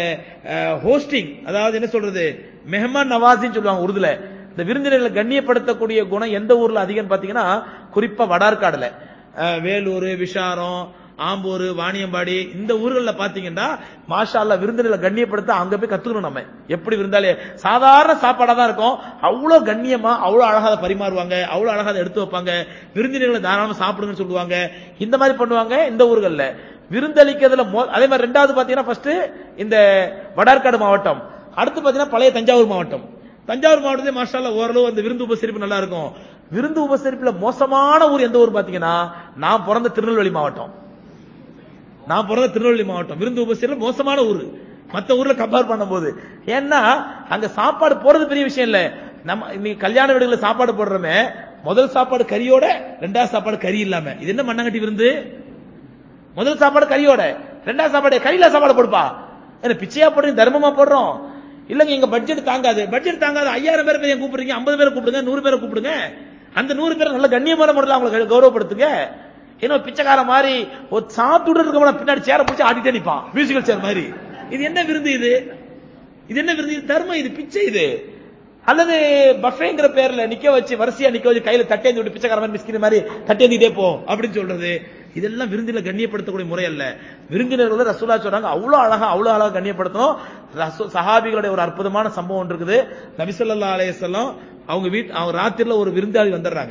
ஹோஸ்டிங் அதாவது என்ன சொல்றது மெஹமான் நவாசின்னு சொல்லுவாங்க உருதுல இந்த விருந்தினர்களை கண்ணியப்படுத்தக்கூடிய குணம் எந்த ஊர்ல அதிகம் பாத்தீங்கன்னா குறிப்பா வடார்காடுல அஹ், வேலூர் விஷாரம் ஆம்பூர் வாணியம்பாடி இந்த ஊர்கள்ல பாத்தீங்கன்னா மாஷா அல்லாஹ் விருந்தினர்களை கண்ணியப்படுத்த அங்க போய் கத்துக்கணும் நம்ம எப்படி விருந்தாளி சாதாரண சாப்பாடா தான் இருக்கும் அவ்வளவு கண்ணியமா அவ்வளவு அழகா அதை பரிமாறுவாங்க அவ்வளவு அழகா அதை எடுத்து வைப்பாங்க விருந்தினர்களை தாராளமா சாப்பிடுங்கன்னு சொல்லுவாங்க இந்த மாதிரி பண்ணுவாங்க இந்த ஊர்கள்ல விருந்தளிக்கிறதுல மொ- அதே மாதிரி ரெண்டாவது பாத்தீங்கன்னா ஃபர்ஸ்ட் இந்த வடார்காடு மாவட்டம் அடுத்து பாத்தீங்கன்னா பழைய தஞ்சாவூர் மாவட்டம் தஞ்சாவூர் மாவட்டத்திலே மாஷா அல்லாஹ் ஓரளவு அந்த விருந்து உபசரிப்பு நல்லா இருக்கும் விருந்து உபசரிப்புல மோசமான ஊர் எந்த ஊர் பாத்தீங்கன்னா நான் பிறந்த திருநெல்வேலி மாவட்டம் நான் பிறந்த திருநெல்வேலி மாவட்டம் விருந்து உபசரிப்பு மோசமான ஊர் மத்த ஊர்ல கம்பேர் பண்ணும்போது ஏன்னா அங்க சாப்பாடு போறது பெரிய விஷயம் இல்ல நம்ம இன்னைக்கு கல்யாண வீடுகளில் சாப்பாடு போடுறோமே முதல் சாப்பாடு கறியோட ரெண்டாவது சாப்பாடு கறி இல்லாம இது என்ன மண்ணாங்கட்டி விருந்து முதல் சாப்பாடு கறியோட ரெண்டாவது சாப்பாடு கறியில சாப்பாடு கொடுப்பா என்ன பிச்சையா போடுறீங்க தர்மமா போடுறோம் இல்லங்க எங்க பட்ஜெட் தாங்காது பட்ஜெட் தாங்காது ஐயாயிரம் பேர் போய் ஏன் கூப்பிடுறீங்க ஐம்பது பேரை கூப்பிடுங்க நூறு பேரை கூப்பிடுங்க அந்த நூறு பேரை நல்ல கண்ணியமான முறையில் அவங்களை கௌரவப்படுத்துங்க ஏன்னா பிச்சைக்கார மாதிரி ஒரு சாப்பிட்டு இருக்க பின்னாடி சேர பிடிச்சி ஆடிட்டே நிப்பான் மியூசிக்கல் சேர் மாதிரி இது என்ன விருந்து இது இது என்ன விருந்து இது தர்மம் இது பிச்சை இது அல்லது பஃபேங்கிற பேர்ல நிக்க வச்சு வரிசையா நிக்க வச்சு கையில தட்டேந்து விட்டு பிச்சைக்கார மாதிரி மிஸ்கின் மாதிரி தட்டேந்திட்டே போ அப்படின்னு சொல்றது இதெல்லாம் விருந்தில கண்ணியப்படுத்தக்கூடிய முறை அல்ல விருந்தினர்கள் ரசூலா சொல்றாங்க அவ்வளவு அழகா அவ்வளவு அழகா கண்ணியப்படுத்தணும் ரசூ- சஹாபிகளுடைய ஒரு அற்புதமான சம்பவம் ஒன்று இருக்குது நபிசல்லா அலையம் அவங்க வீட்டு அவங்க ராத்திரில ஒரு விருந்தாளி வந்துடுறாங்க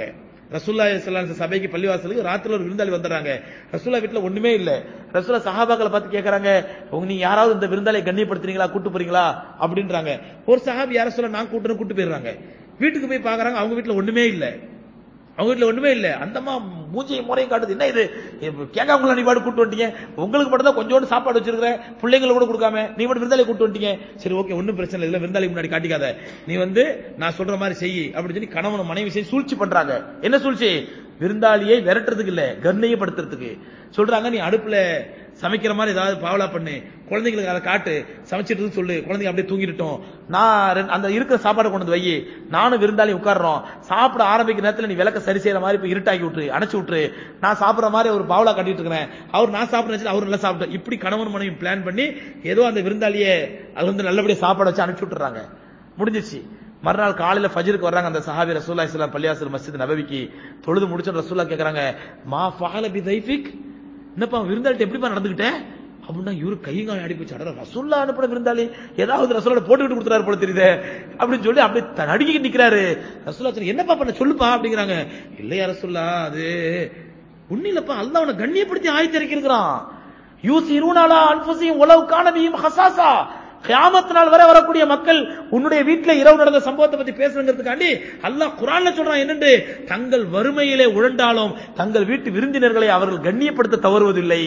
ரசூல்லா ஸல்லல்லாஹு சபைக்கு பள்ளிவாசலுக்கு ராத்திரில ஒரு விருந்தாளி வந்துடுறாங்க ரசூல்லா வீட்டுல ஒண்ணுமே இல்ல ரசூல்லா சஹாபாக்களை பார்த்து கேக்குறாங்க உங்க நீங்க யாராவது இந்த விருந்தாளியை கண்ணியப்படுத்துறீங்களா கூட்டு போறீங்களா அப்படின்றாங்க ஒரு சஹாபி யார சொல்ல நான் கூட்டுன்னு கூட்டு போயிடுறாங்க வீட்டுக்கு போய் பாக்குறாங்க அவங்க வீட்டுல ஒண்ணுமே இல்ல அவங்க வீட்டுல ஒண்ணுமே இல்ல அந்தம்மா மூஞ்சியை முறையும் காட்டுது என்ன இது கேட்காமல நீ பாடு கூட்டு வந்துட்டீங்க உங்களுக்கு மட்டும் தான் கொஞ்சோண்டு சாப்பாடு வச்சிருக்கிறேன் பிள்ளைங்களுக்கு கூட கொடுக்காம நீ மட்டும் விருந்தாளி கூட்டு வந்துட்டீங்க சரி ஓகே ஒண்ணும் பிரச்சனை இல்ல விருந்தாளி முன்னாடி காட்டிக்காத நீ வந்து நான் சொல்ற மாதிரி செய் அப்படின்னு சொல்லி கணவன் மனைவி செய்ய சூழ்ச்சி பண்றாங்க என்ன சூழ்ச்சி விருந்தாளியை விரட்டுறதுக்கு இல்ல கண்ணையப்படுத்துறதுக்கு சொல்றாங்க நீ அடுப்புல சமைக்கிற மாதிரி ஏதாவது பாவலா பண்ணு குழந்தைங்களுக்கு அதை காட்டு சமைச்சிட்டு சொல்லு குழந்தைங்க அப்படியே தூங்கிட்டோம் நான் ரெண்டு- அந்த இருக்கிற சாப்பாடை கொண்டு வந்து வை நானும் விருந்தாளி உட்கார்றோம் சாப்பிட ஆரம்பிக்கிற நேரத்துல நீ விளக்க சரி செய்யற மாதிரி இப்ப இருட்டாக்கி விட்டுரு அணைச்சு விட்டுரு நான் சாப்பிடுற மாதிரி ஒரு பாவலா கட்டிட்டு இருக்கிறேன் அவர் நான் சாப்பிட அவர் நல்லா சாப்பிட்டு இப்படி கணவன் மனைவி பிளான் பண்ணி ஏதோ அந்த விருந்தாளியை அது வந்து நல்லபடியா சாப்பாடு வச்சு அனுப்பிச்சு விட்டுறாங்க முடிஞ்சிச்சு மறுநாள் காலையில ஃபஜ்ருக்கு வர்றாங்க அந்த சஹாபி ரசூல்லா இஸ்லாம் பள்ளியாசல் மஸ்ஜித் நபவிக்கு தொழுது முடிச்சு ரசூல்லா கேக்குறாங்க மா ஃபஹல பி தைஃபிக் என்னப்பா விருந்தாளிட்ட எப்படிப்பா நடந்துக்கிட்டேன் அப்படின்னா இவரு கைகால அடி போச்சு அட ரசூல்லா அனுப்பின விருந்தாளி ஏதாவது ரசூலோட போட்டுக்கிட்டு கொடுத்துறாரு போல தெரியுதே அப்படின்னு சொல்லி அப்படியே த- நடுங்கிட்டு நிக்கிறாரு ரசூல்லா சொன்னாங்க, என்னப்பா பண்ண சொல்லுப்பா அப்படிங்கிறாங்க இல்லையா ரசூல்லா அது உன்னிலப்பா அல்லாஹ் அவனை கண்ணியப்படுத்தி ஆயத்திறக்கி இருக்கிறான் யூஸ் இருநாளா அன்புசியும் உலவு காணவியும் ஹசாசா கியாமத் நாள் வரை வரக்கூடிய மக்கள் உன்னுடைய வீட்டுல இரவு நடந்த சம்பவத்தை பத்தி பேசுறதுக்காண்டி அல்லாஹ் குரான்ல சொல்றான் என்னண்டு தங்கள் வறுமையிலே உழண்டாலும் தங்கள் வீட்டு விருந்தினர்களை அவர்கள் கண்ணியப்படுத்த தவறுவதில்லை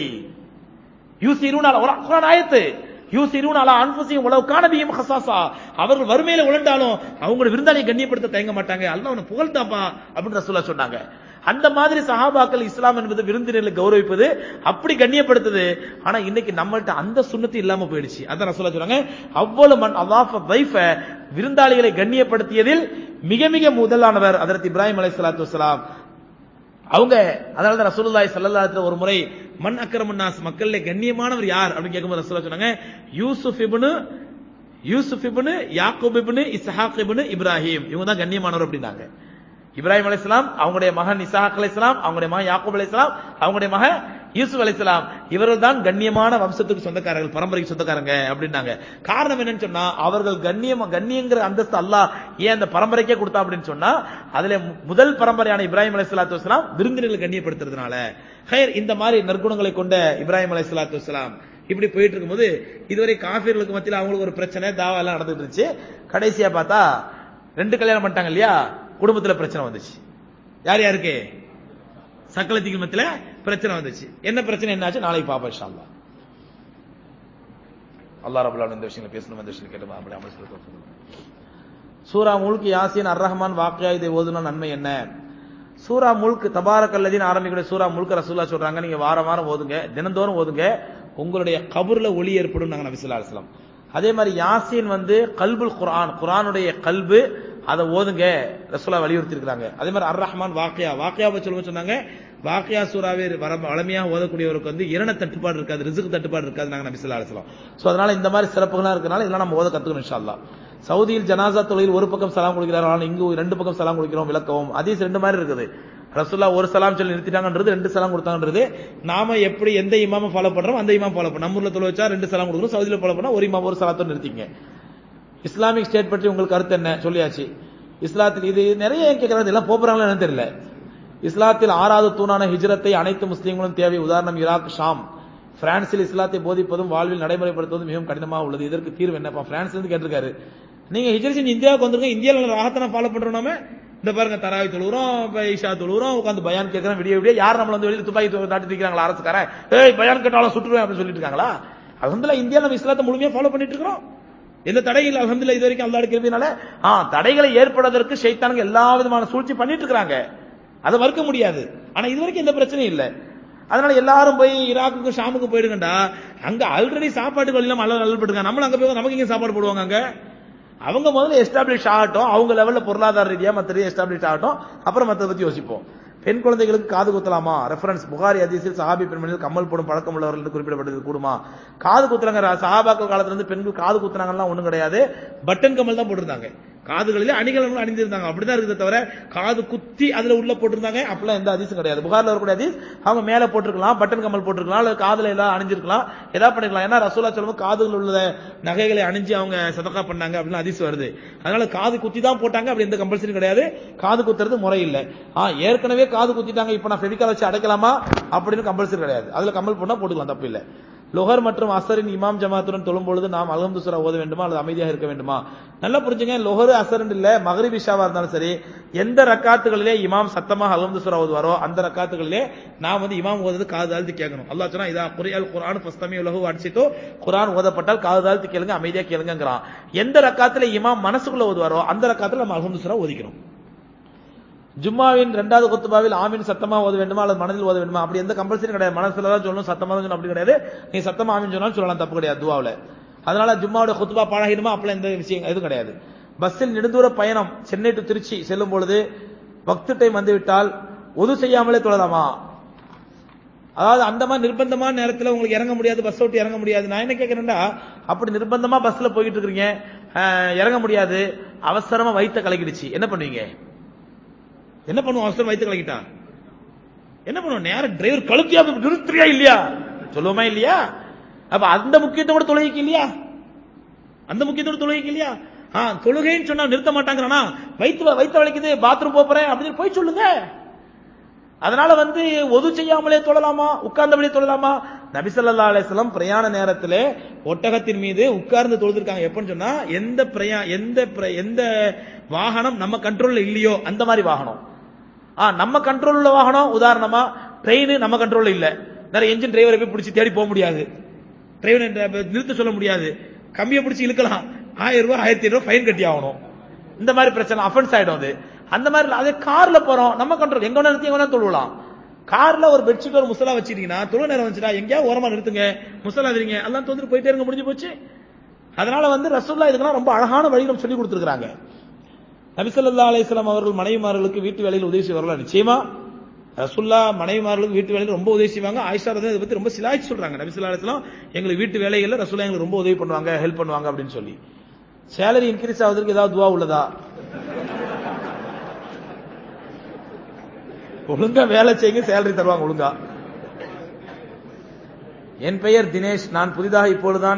யூசிரூன் அலா குரான் ஆயத்து யூசிரூன் அலா அன்புசியும் உலவு காணபியும் ஹசாசா அவர்கள் வறுமையில உழண்டாலும் அவங்களோட விருந்தாளியை கண்ணியப்படுத்த தயங்க மாட்டாங்க அல்லாஹ் அவனை புகழ்தாப்பா அப்படின்னு ரசூலா சொன்னாங்க அந்த மாதிரி சஹாபாக்கள் இஸ்லாம் என்பது விருந்தினர்களை கௌரவிப்பது அப்படி கண்ணியப்படுத்துது ஆனா இன்னைக்கு நம்மள்ட்ட அந்த சுண்ணத்து இல்லாம போயிடுச்சு அதான் ரசூலா சொல்றாங்க அவ்வளவு மன் அவாஃப வைஃப விருந்தாளிகளை கண்ணியப்படுத்தியதில் மிக மிக முதலானவர் அதற்கு இப்ராஹிம் அலைஹிஸ்ஸலாத்து வஸலாம் அவங்க அதனால தான் ரசூலுல்லாஹி ஸல்லல்லாஹு அலைஹி வஸல்லம் ஒரு முறை மன் அக்ரமன் நாஸ் மக்கள்ல கண்ணியமானவர் யார் அப்படின்னு கேட்கும்போது ரசூலுல்லாஹ் சொன்னாங்க யூசுப் இப்னு யூசுப் இப்னு யாக்கூப் இப்னு இஸ்ஹாக் இப்னு இப்ராஹிம் இவங்க தான் கண்ணியமானவர் அப்படின்னாங்க இப்ராஹிம் அலைஹிஸ்ஸலாம் அவங்களுடைய மகன் இஸ்ஹாக் அலைஹிஸ்ஸலாம் அவங்களுடைய மகன் யாக்கூப் அலைஹிஸ்ஸலாம் அவங்களுடைய மகன் யூசுப் அலைஹிஸ்ஸலாம் இவர்கள் தான் கண்ணியமான வம்சத்துக்கு சொந்தக்காரர்கள் பரம்பரைக்கு சொந்தக்காரங்க அப்படின்னாங்க காரணம் என்னன்னு சொன்னா அவர்கள் கண்ணியம் கண்ணியங்கிற அந்தஸ்து அல்லாஹ் ஏன் அந்த பரம்பரைக்கே கொடுத்தா அப்படின்னு சொன்னா அதுல மு- முதல் பரம்பரையான இப்ராஹிம் அலைஹிஸ்ஸலாத்து வஸலாம் விருந்தினர்களை கண்ணியப்படுத்துறதுனால ஹைர் இந்த மாதிரி நற்குணங்களை கொண்ட இப்ராஹிம் அலைஹிஸ்ஸலாத்து வஸலாம் இப்படி போயிட்டு இருக்கும்போது இதுவரை காஃபிர்களுக்கு மத்தியில் அவங்களுக்கு ஒரு பிரச்சனை தாவா எல்லாம் நடந்துட்டு இருந்துச்சு கடைசியா பார்த்தா ரெண்டு கல்யாணம் பண்ணிட்டாங்க இல்லையா குடும்பத்துல பிரச்சனை வந்துச்சு யார் யாருக்கு சக்கலத்திக்கு மத்தியில பிரச்சனை வந்துச்சு என்ன பிரச்சனை என்னாச்சு நாளைக்கு பாப்போம் இன்ஷா அல்லாஹ் அல்லாஹ் ரபுல்லா இந்த விஷயங்களை பேசணும் இந்த விஷயம் கேட்டு அப்படி அமல் செய்து கொடுக்கணும். சூரா முல்க் யாசின் அர் ரஹ்மான் வாக்கியா இதை ஓதுனா நன்மை என்ன சூரா முல்க் தபாரக் அல்லதின் ஆரம்பிக்கிற சூரா முல்க் ரசூல்லா சொல்றாங்க நீங்க வாரம் வாரம் ஓதுங்க தினந்தோறும் ஓதுங்க உங்களுடைய கபர்ல ஒளி ஏற்படும் நாங்க நபி ஸல்லல்லாஹு அலைஹி வஸல்லம் அதே மாதிரி யாசின் வந்து கல்புல் குர்ஆன் குர்ஆனுடைய கல்பு அதை ஓதுங்க ரசூலா வலியுறுத்தி இருக்காங்க அதே மாதிரி அர் ரஹ்மான் வாக்கியா வாக்கியாவை சொல்லுங்க சொன்னாங்க வாக்கியா சூறாவே வர வளமையாக ஓதக்கூடியவருக்கு வந்து இரண தட்டுப்பாடு இருக்காது ரிசுக்கு தட்டுப்பாடு இருக்காது நாங்க நபி ஸல்லல்லாஹு அலைஹி வஸல்லம் சோ அதனால இந்த மாதிரி சிறப்புகளா இருக்கனால இதெல்லாம் நம்ம ஓத கத்துக்கணும் இன்ஷா அல்லாஹ் சவுதியில் ஜனாசா தொழில் ஒரு பக்கம் சலாம் கொடுக்கிறார் ஆனால் இங்கு ரெண்டு பக்கம் சலாம் கொடுக்கிறோம் விளக்கவும் அதீஸ் ரெண்டு மாதிரி இருக்குது ரசூல்லா ஒரு சலாம் சொல்லி நிறுத்திட்டாங்கன்றது ரெண்டு சலாம் கொடுத்தாங்கன்றது நாம எப்படி எந்த இமாம ஃபாலோ பண்றோம் அந்த இமாம் ஃபாலோ பண்ணோம் நம்ம ஊர்ல தொலை வச்சா ரெண்டு சலாம் கொடுக்கணும் சவுதியில ஃபாலோ பண்ணா ஒரு இமாம் ஒரு சலாத்தோட நிறுத்திங்க இஸ்லாமிக் ஸ்டேட் பற்றி உங்களுக்கு கருத்து என்ன சொல்லியாச்சு இஸ்லாத்தில் இது நிறைய கேட்கறது எல்லாம் போறாங்களா என்னன்னு தெரியல இஸ்லாத்தில் ஆறாவது தூணான ஹிஜ்ரத்தை அனைத்து முஸ்லீம்களும் தேவை உதாரணம் ஈராக் ஷாம் பிரான்சில் இஸ்லாத்தை போதிப்பதும் வாழ்வில் நடைமுறைப்படுத்துவதும் மிகவும் கடினமாக உள்ளது இதற்கு தீர்வு என்னப்பா பிரான்ஸ்ல இருந்து கேட்டிருக்காரு நீங்க ஹிஜ்ரத் செஞ்சு இந்தியாவுக்கு வந்திருக்கோம் இந்தியாவில் ராகத்தனை ஃபாலோ பண்றோம் நாம இந்த பாருங்க தராவி தொழுகிறோம் இப்ப ஈஷா தொழுகிறோம் உட்காந்து பயான் கேட்கறோம் விடிய விடிய யார் நம்மள வந்து வெளியில துப்பாக்கி தூக்கி நாட்டிட்டு இருக்கிறாங்களா அரசுக்காரன் ஏய் பயான் கேட்டாலும் சுட்டுருவேன் அப்படின்னு சொல்லிட்டு இருக்காங்களா அலமதுல்லா இந்தியா நம்ம இஸ்லாத்தை முழுமையா ஃபாலோ பண்ணிட்டு இருக்கிறோம் எந்த தடையில் அலமதுல்லா இது வரைக்கும் அல்லாஹ் கிருபினால ஆ தடைகளை ஏற்படுவதற்கு ஷைத்தானுங்க எல்லா விதமான சூழ்ச்சி பண்ணிட்டு இருக்காங்க அதை மறுக்க முடியாது ஆனா இது வரைக்கும் எந்த பிரச்சனையும் இல்லை அதனால எல்லாரும் போய் ஈராக்குக்கு ஷாமுக்கு போயிடுங்கடா அங்க ஆல்ரெடி சாப்பாட்டு வழியில நல்ல நல்ல நம்மளும் அங்க போய் நமக்கு இங்க சாப்பாடு போடுவாங்க அங்க அவங்க முதல்ல எஸ்டாப்ளிஷ் ஆகட்டும் அவங்க லெவல்ல பொருளாதார ரீதியா மற்ற ரீதியா எஸ்டாப்ளிஷ் ஆகட்டும் அப்புறம் மற்றதை பத்தி யோசிப்போம் பெண் குழந்தைகளுக்கு காது குத்தலாமா ரெஃபரன்ஸ் புகாரி அதிசயில் சஹாபி பெண்மணிகள் கம்மல் போடும் பழக்கம் உள்ளவர்கள் என்று குறிப்பிடப்பட்டது கூடுமா காது குத்துறாங்க சஹாபாக்கள் காலத்துல இருந்து பெண்கள் காது குத்துறாங்கலாம் ஒண்ணும் கிடையாது பட்டன் கம்மல் தான் போட்டிருந்தாங்க காதுகளிலே அணிகலன்கள் அணிந்திருந்தாங்க அப்படிதான் இருக்குது தவிர காது குத்தி அதுல உள்ள போட்டிருந்தாங்க அப்பெல்லாம் எந்த அதிசயம் கிடையாது புகார்ல வரக்கூடிய அதிஸ் அவங்க மேல போட்டிருக்கலாம் பட்டன் கமல் போட்டிருக்கலாம் அல்லது காதுல எல்லாம் அணிஞ்சிருக்கலாம் ஏதாவது பண்ணிருக்கலாம் ஏன்னா ரசூலா சொல்லும்போது காதுகள் உள்ள நகைகளை அணிஞ்சு அவங்க சதக்கா பண்ணாங்க அப்படின்னு அதிசயம் வருது அதனால காது குத்தி தான் போட்டாங்க அப்படி எந்த கம்பல்சரி கிடையாது காது குத்துறது முறை இல்லை ஆ ஏற்கனவே காது குத்திட்டாங்க இப்ப நான் ஃபெவிகால் வச்சு அடைக்கலாமா அப்படின்னு கம்பல்சரி கிடையாது அதுல கம்பல் பண்ணா போட்டுக்கலாம் தப்பு இல்லை லுகர் மற்றும் அசரின் இமாம் ஜமாத்துடன் தொழும் பொழுது நாம் அலமது சுரா ஓத வேண்டுமா அல்லது அமைதியாக இருக்க வேண்டுமா நல்லா புரிஞ்சுங்க லொஹர் அசரன் இல்ல மகரிப் இஷாவா இருந்தாலும் சரி எந்த ரக்காத்துகளிலே இமாம் சத்தமாக அலமது சுரா ஓதுவாரோ அந்த ரக்காத்துகளிலே நாம் வந்து இமாம் ஓதுறது காது தாழ்த்து கேட்கணும் அல்லாஹ் சொன்னா இதா குரியால் குரான் ஃபஸ்தமி உலகு அடிச்சித்தோ குரான் ஓதப்பட்டால் காது தாழ்த்து கேளுங்க அமைதியா கேளுங்கிறான் எந்த ரக்காத்துல இமாம் மனசுக்குள்ள ஓதுவாரோ அந்த ரக்காத்துல நம்ம அலமது சுரா ஓதிக்கணும் ஜும்மாவின் ரெண்டாவது கொத்துபாவில் ஆமீன் சத்தமா ஓத வேண்டுமா அல்லது மனதில் ஓத வேண்டுமா அப்படி எந்த கம்பல்சரி கிடையாது மனசுல தான் சொல்லணும் சத்தமா தான் சொல்லணும் அப்படி கிடையாது நீ சத்தமா ஆமீன் சொன்னாலும் சொல்லலாம் தப்பு கிடையாது துவாவில் அதனால ஜும்மாவோட கொத்துபா பாழாகிடுமா அப்பெல்லாம் எந்த விஷயம் எதுவும் கிடையாது பஸ்ஸில் நெடுந்தூர பயணம் சென்னை டு திருச்சி செல்லும் பொழுது வக்து டைம் வந்துவிட்டால் ஒது செய்யாமலே தொழலாமா அதாவது அந்த மாதிரி நிர்பந்தமான நேரத்தில் உங்களுக்கு இறங்க முடியாது பஸ் விட்டு இறங்க முடியாது நான் என்ன கேட்கிறேன்டா அப்படி நிர்பந்தமா பஸ்ல போயிட்டு இருக்கிறீங்க அஹ், இறங்க முடியாது அவசரமா வயித்த கலக்கிடுச்சு என்ன பண்ணுவீங்க என்ன பண்ணுவோம் அவசரம் வயிற்று கலக்கிட்டா என்ன பண்ணுவோம் நேரம் டிரைவர் கழுத்தியா நிறுத்துறியா இல்லையா சொல்லுவோமா இல்லையா அப்ப அந்த முக்கியத்துவம் கூட தொழுகைக்கு இல்லையா அந்த முக்கியத்துவம் தொழுகைக்கு இல்லையா ஆ தொழுகைன்னு சொன்னா நிறுத்த மாட்டாங்கிறானா வயிற்று வயிற்று வலிக்குது பாத்ரூம் போறேன் அப்படின்னு போய் சொல்லுங்க அதனால வந்து ஒது செய்யாமலே தொழலாமா உட்கார்ந்தபடியே தொழலாமா நபிசல்லா அலிஸ்லாம் பிரயாண நேரத்திலே ஒட்டகத்தின் மீது உட்கார்ந்து தொழுதிருக்காங்க எப்பன்னு சொன்னா எந்த பிரயா எந்த பிர- எந்த வாகனம் நம்ம கண்ட்ரோல்ல இல்லையோ அந்த மாதிரி வாகனம் ஆ நம்ம கண்ட்ரோல் உள்ள வாகனம் உதாரணமா ட்ரெயின் நம்ம கண்ட்ரோல்ல இல்ல நிறைய என்ஜின் டிரைவரை போய் பிடிச்சி தேடி போக முடியாது டிரைவர் நிறுத்த சொல்ல முடியாது கம்பியை பிடிச்சி இழுக்கலாம் ஆயிரம் ரூபாய் ஆயிரத்தி ஐநூறு ஃபைன் கட்டி ஆகணும் இந்த மாதிரி பிரச்சனை அஃபென்ஸ் ஆயிடும் அது அந்த மாதிரி இல்ல, அதே கார்ல போறோம் நம்ம கண்ட்ரோல் எங்க வேணா நிறுத்தி எங்க வேணா தொழுவலாம் கார்ல ஒரு பெட்ஷீட் ஒரு முசலா வச்சிருக்கீங்கன்னா தொழு நேரம் வந்துச்சுடா எங்கேயா ஓரமா நிறுத்துங்க முசலா விரிங்க எல்லாம் தொந்துட்டு போயிட்டே இருங்க முடிஞ்சு போச்சு அதனால வந்து ரசூல்லா இதுக்கெல்லாம் ரொம்ப அழகான வழிகள் சொல்லி கொடுத்துருக்காங்க நபிசல்லா அலிஸ்லாம் அவர்கள் மனைவிமார்களுக்கு வீட்டு வேலையில் உதவி செய்வார்களா நிச்சயமா ரசுல்லா மனைவிமார்களுக்கு வீட்டு வேலையில் ரொம்ப உதவி செய்வாங்க ஆயிஷா ரதி இதை பத்தி ரொம்ப சிலாய்ச்சி சொல்றாங்க நபிசல்லா அலிஸ்லாம் எங்களுக்கு வீட்டு வேலைகள்ல ரசுல்லா எங்களுக்கு ரொம்ப உதவி பண்ணுவாங்க ஹெல்ப் பண்ணுவாங்க அப்படின்னு சொல்லி சேலரி இன்க்ரீஸ் ஆவதற்கு ஏதாவது துவா உள்ளதா ஒழுங்கா வேலை செய்யுங்க சேலரி தருவாங்க ஒழுங்கா என் பெயர் தினேஷ் நான் புதிதாக இப்பொழுதுதான்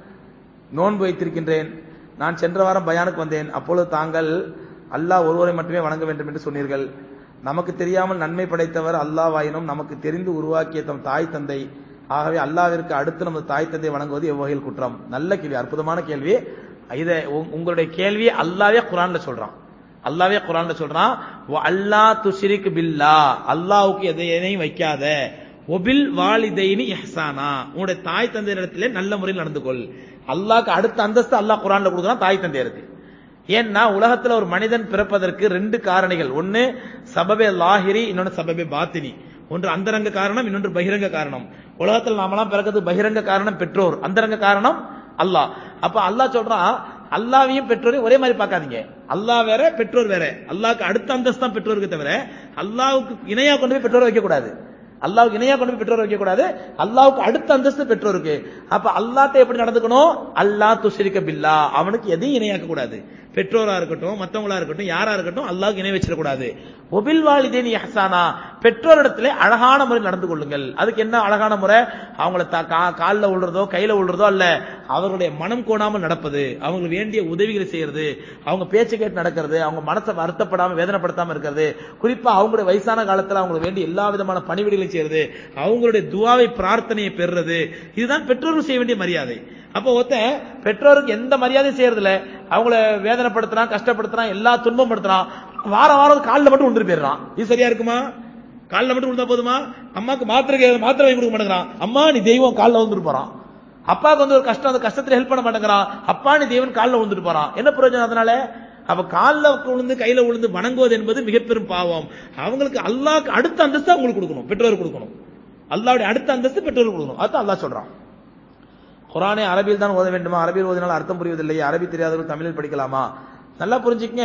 நோன்பு வைத்திருக்கின்றேன் நான் சென்ற வாரம் பயானுக்கு வந்தேன் அப்பொழுது தாங்கள் அல்லாஹ் ஒருவரை மட்டுமே வணங்க வேண்டும் என்று சொன்னீர்கள் நமக்கு தெரியாமல் நன்மை படைத்தவர் அல்லாவாயினும் நமக்கு தெரிந்து உருவாக்கிய தம் தாய் தந்தை ஆகவே அல்லாவிற்கு அடுத்து நமது தாய் தந்தை வணங்குவது எவ்வகையில் குற்றம் நல்ல கேள்வி அற்புதமான கேள்வி இதை உங்க- உங்களுடைய கேள்வியை அல்லாவே குரான்ல சொல்றான் அல்லாவே குரான்ல சொல்றான் அல்லா துஷிரிக் பில்லா அல்லாவுக்கு எதை எதையும் வைக்காத ஒபில் வாலிதைனி இஹ்சானா உன்னுடைய தாய் தந்தையிடத்திலே நல்ல முறையில் நடந்து கொள் அல்லாஹ்க்கு அடுத்த அந்தஸ்து அல்லாஹ் குரான்ல கொடுக்குறான் தாய் தந்தையருக்கு ஏன்னா உலகத்துல ஒரு மனிதன் பிறப்பதற்கு ரெண்டு காரணிகள் ஒன்னு சபபே லாஹிரி இன்னொன்னு சபபே பாத்தினி ஒன்று அந்தரங்க காரணம் இன்னொன்று பகிரங்க காரணம் உலகத்துல நாமெல்லாம் பிறக்கிறது பகிரங்க காரணம் பெற்றோர் அந்தரங்க காரணம் அல்லாஹ் அப்ப அல்லாஹ் சொல்றான் அல்லாவையும் பெற்றோரையும் ஒரே மாதிரி பார்க்காதீங்க அல்லாஹ் வேற பெற்றோர் வேற அல்லாஹ்க்கு அடுத்த அந்தஸ்து தான் பெற்றோருக்கு தவிர அல்லாஹ்வுக்கு இணையா கொண்டு போய் பெற்றோரை வைக்க கூடாது அல்லாஹ்வுக்கு இணையா கொண்டு போய் பெற்றோரை வைக்க கூடாது அல்லாஹ்வுக்கு அடுத்த அந்தஸ்து பெற்றோருக்கு அப்ப அல்லாஹ்ட்ட எப்படி நடந்துக்கணும் அல்லாஹ் துஷரிக்க பில்லா அவனுக்கு எதையும் இணையாக்க கூடாது பெற்றோரா இருக்கட்டும் மத்தவங்களா இருக்கட்டும் யாரா இருக்கட்டும் அல்லாஹ்க்கு இணை வச்சிடக்கூடாது ஒபில் வாலிதேனி ஹசானா பெற்றோரிடத்திலே அழகான முறை நடந்து கொள்ளுங்கள் அதுக்கு என்ன அழகான முறை அவங்கள த- கா- கால்ல விழுறதோ கையில விழுறதோ அல்ல அவர்களுடைய மனம் கோணாமல் நடப்பது அவங்களுக்கு வேண்டிய உதவிகளை செய்யறது அவங்க பேச்சு கேட்டு நடக்கிறது அவங்க மனசை வருத்தப்படாம வேதனைப்படுத்தாம இருக்கிறது குறிப்பா அவங்களுடைய வயசான காலத்துல அவங்களுக்கு வேண்டிய எல்லா விதமான பணிவிடைகளையும் செய்யறது அவங்களுடைய துவாவை பிரார்த்தனையை பெறுறது இதுதான் பெற்றோர்கள் செய்ய வேண்டிய மரியாதை அப்போ ஒருத்தன் பெற்றோருக்கு எந்த மரியாதையும் செய்யறது இல்ல அவங்கள வேதனைப்படுத்துறான் கஷ்டப்படுத்துறான் எல்லா துன்பம் படுத்துறான் வாரம் வாரம் காலில் மட்டும் விழுந்துட்டு போயிடுறான் இது சரியா இருக்குமா காலில் மட்டும் விழுந்தா போதுமா அம்மாக்கு மாத்திரை கே- மாத்திரை வாங்கி கொடுக்க மாட்டேங்கிறான் அம்மா நீ தெய்வம் காலில் வந்துட்டு போறான் அப்பாவுக்கு வந்து ஒரு கஷ்டம் அந்த கஷ்டத்துல ஹெல்ப் பண்ண மாட்டேங்கிறான் அப்பா நீ தெய்வன் காலில் விழுந்துட்டு போறான் என்ன பிரயோஜனம் அதனால அப்ப காலில் விழுந்து கையில விழுந்து வணங்குவது என்பது மிக பெரும் பாவம் அவங்களுக்கு அல்லாஹ்க்கு அடுத்த அந்தஸ்து அவங்களுக்கு கொடுக்கணும் பெற்றோர் கொடுக்கணும் அல்லாவுடைய அடுத்த அந்தஸ்து பெற்றோர் கொடுக்கணும் அதுதான் அல்லாஹ் சொல்றான் குரானை அரபியில் தான் ஓத வேண்டுமா அரபியில் ஓதினால் அர்த்தம் புரிவதில்லையே அரபி தெரியாதவர்கள் தமிழில் படிக்கலாமா நல்லா புரிஞ்சுக்கங்க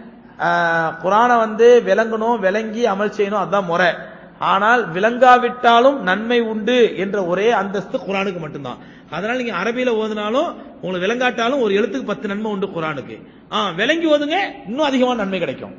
ஆஹ், குரானை வந்து விளங்கணும் விளங்கி அமல் செய்யணும் அதுதான் முறை ஆனால் விளங்காவிட்டாலும் நன்மை உண்டு என்ற ஒரே அந்தஸ்து குரானுக்கு மட்டும்தான் அதனால நீங்க அரபியில ஓதுனாலும் உங்களுக்கு விளங்காட்டாலும் ஒரு எழுத்துக்கு பத்து நன்மை உண்டு குரானுக்கு ஆ விளங்கி ஓதுங்க இன்னும் அதிகமான நன்மை கிடைக்கும்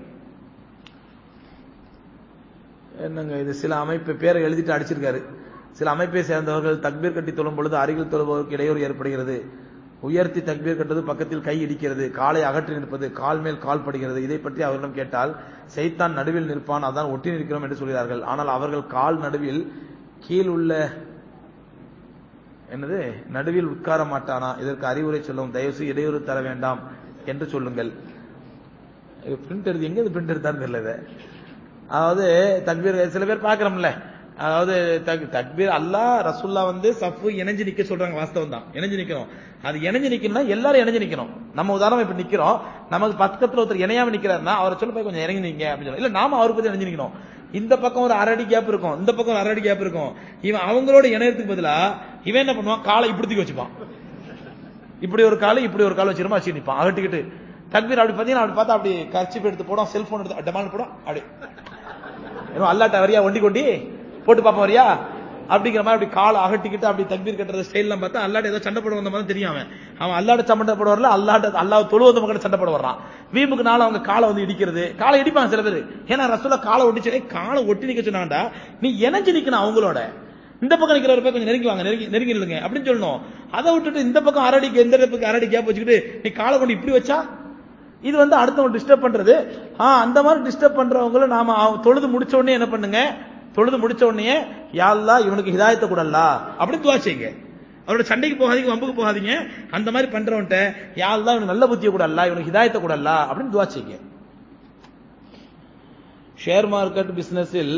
என்னங்க இது சில அமைப்பு பேரை எழுதிட்டு அடிச்சிருக்காரு சில அமைப்பை சேர்ந்தவர்கள் தக்பீர் கட்டி தொழும் பொழுது அருகில் தொழுபவருக்கு இடையூறு ஏற்படுகிறது உயர்த்தி தக்பீர் கட்டது பக்கத்தில் கை இடிக்கிறது காலை அகற்றி நிற்பது கால் மேல் கால் படுகிறது இதை பற்றி அவரிடம் கேட்டால் செய்தான் நடுவில் நிற்பான் அதான் ஒட்டி நிற்கிறோம் என்று சொல்கிறார்கள் ஆனால் அவர்கள் கால் நடுவில் கீழ் உள்ள என்னது நடுவில் உட்கார மாட்டானா இதற்கு அறிவுரை சொல்லும் தயவுசெய்து இடையூறு தர வேண்டாம் என்று சொல்லுங்கள் பிரிண்ட் எடுத்து எங்க இது பிரிண்ட் எடுத்தான்னு தெரியல இதை. அதாவது தக்பீர் சில பேர் பாக்குறோம்ல அதாவது தக்- தக்பீர் அல்லாஹ் ரசூல்லா வந்து சஃபு இணைஞ்சு நிக்க சொல்றாங்க வாஸ்தவம் தான் இணைஞ்சு நிக்கணும் அது இணைஞ்சு நிக்கணும்னா எல்லாரும் இணைஞ்சு நிக்கணும் நம்ம உதாரணம் இப்ப நிக்கிறோம் நமக்கு பக்கத்துல ஒருத்தர் இணையாம நிக்கிறாருன்னா அவரை சொல்ல போய் கொஞ்சம் இறங்கி நிங்க அப்படின்னு சொல்லி இல்ல நாம அவருக்கு பத்தி இணைஞ்சு நிக்கணும் இந்த பக்கம் ஒரு அரை அடி கேப் இருக்கும் இந்த பக்கம் ஒரு அரை அடி கேப் இருக்கும் இவன் அவங்களோட இணையத்துக்கு பதிலா இவன் என்ன பண்ணுவான் காலை இப்படி தூக்கி வச்சுப்பான் இப்படி ஒரு கால் இப்படி ஒரு கால் வச்சிருமா வச்சு நிப்பான் அகட்டிக்கிட்டு தக்பீர் அப்படி பாத்தீங்கன்னா அப்படி பார்த்தா அப்படி கர்ச்சிப் எடுத்து போடும் செல்போன் எடுத்து டமால் போடும் அப்படி ஏன்னா அல்லாட்ட வரியா ஒண்டி கொண்டி போட்டு பாப்பா வரியா அப்படிங்கிற மாதிரி அப்படி கால் அகட்டிக்கிட்டு அப்படி தக்பீர் கட்டுற ஸ்டைல்லாம் பார்த்தா அல்லாட்ட ஏதோ சண்டை போட வந்த மாதிரி தெரியும் அவன் அவன் அல்லாட்ட சண்டை போட வரல அல்லாட்ட அல்லாஹ் தொழுவந்த மக்கள் சண்டை போட வர்றான் வீம்புக்கு நாள் அவங்க காலை வந்து இடிக்கிறது காலை இடிப்பாங்க சில பேர் ஏன்னா ரசூலா காலை ஒட்டிச்சு காலை ஒட்டி நிக்க சொன்னாண்டா நீ இணைஞ்சு நிக்கணும் அவங்களோட இந்த பக்கம் நிக்கிறவர் போய் கொஞ்சம் நெருங்கி வாங்க நெருங்கி நெருங்கி நில்லுங்க அப்படின்னு சொல்லணும் அதை விட்டுட்டு இந்த பக்கம் அரடிக்கு எந்த பக்கம் அரடி கேப் வச்சுக்கிட்டு நீ காலை கொண்டு இப்படி வச்சா இது வந்து அடுத்தவங்க டிஸ்டர்ப் பண்றது ஆ அந்த மாதிரி டிஸ்டர்ப் பண்றவங்கள நாம அவ- தொழுது முடிச்ச உடனே என்ன பண்ணுங்க தொழுது முடிச்ச உடனே யாழ்லா இவனுக்கு ஹிதாயத்தை கூடல்லா அப்படின்னு துவா செய்யுங்க அவரோட சண்டைக்கு போகாதீங்க வம்புக்கு போகாதீங்க அந்த மாதிரி பண்றவன்ட்ட யாழ்லா இவனுக்கு நல்ல புத்தியை கூட அல்ல இவனுக்கு ஹிதாயத்தை கூட அல்ல அப்படின்னு துவா செய்யுங்க ஷேர் மார்க்கெட் பிசினஸில்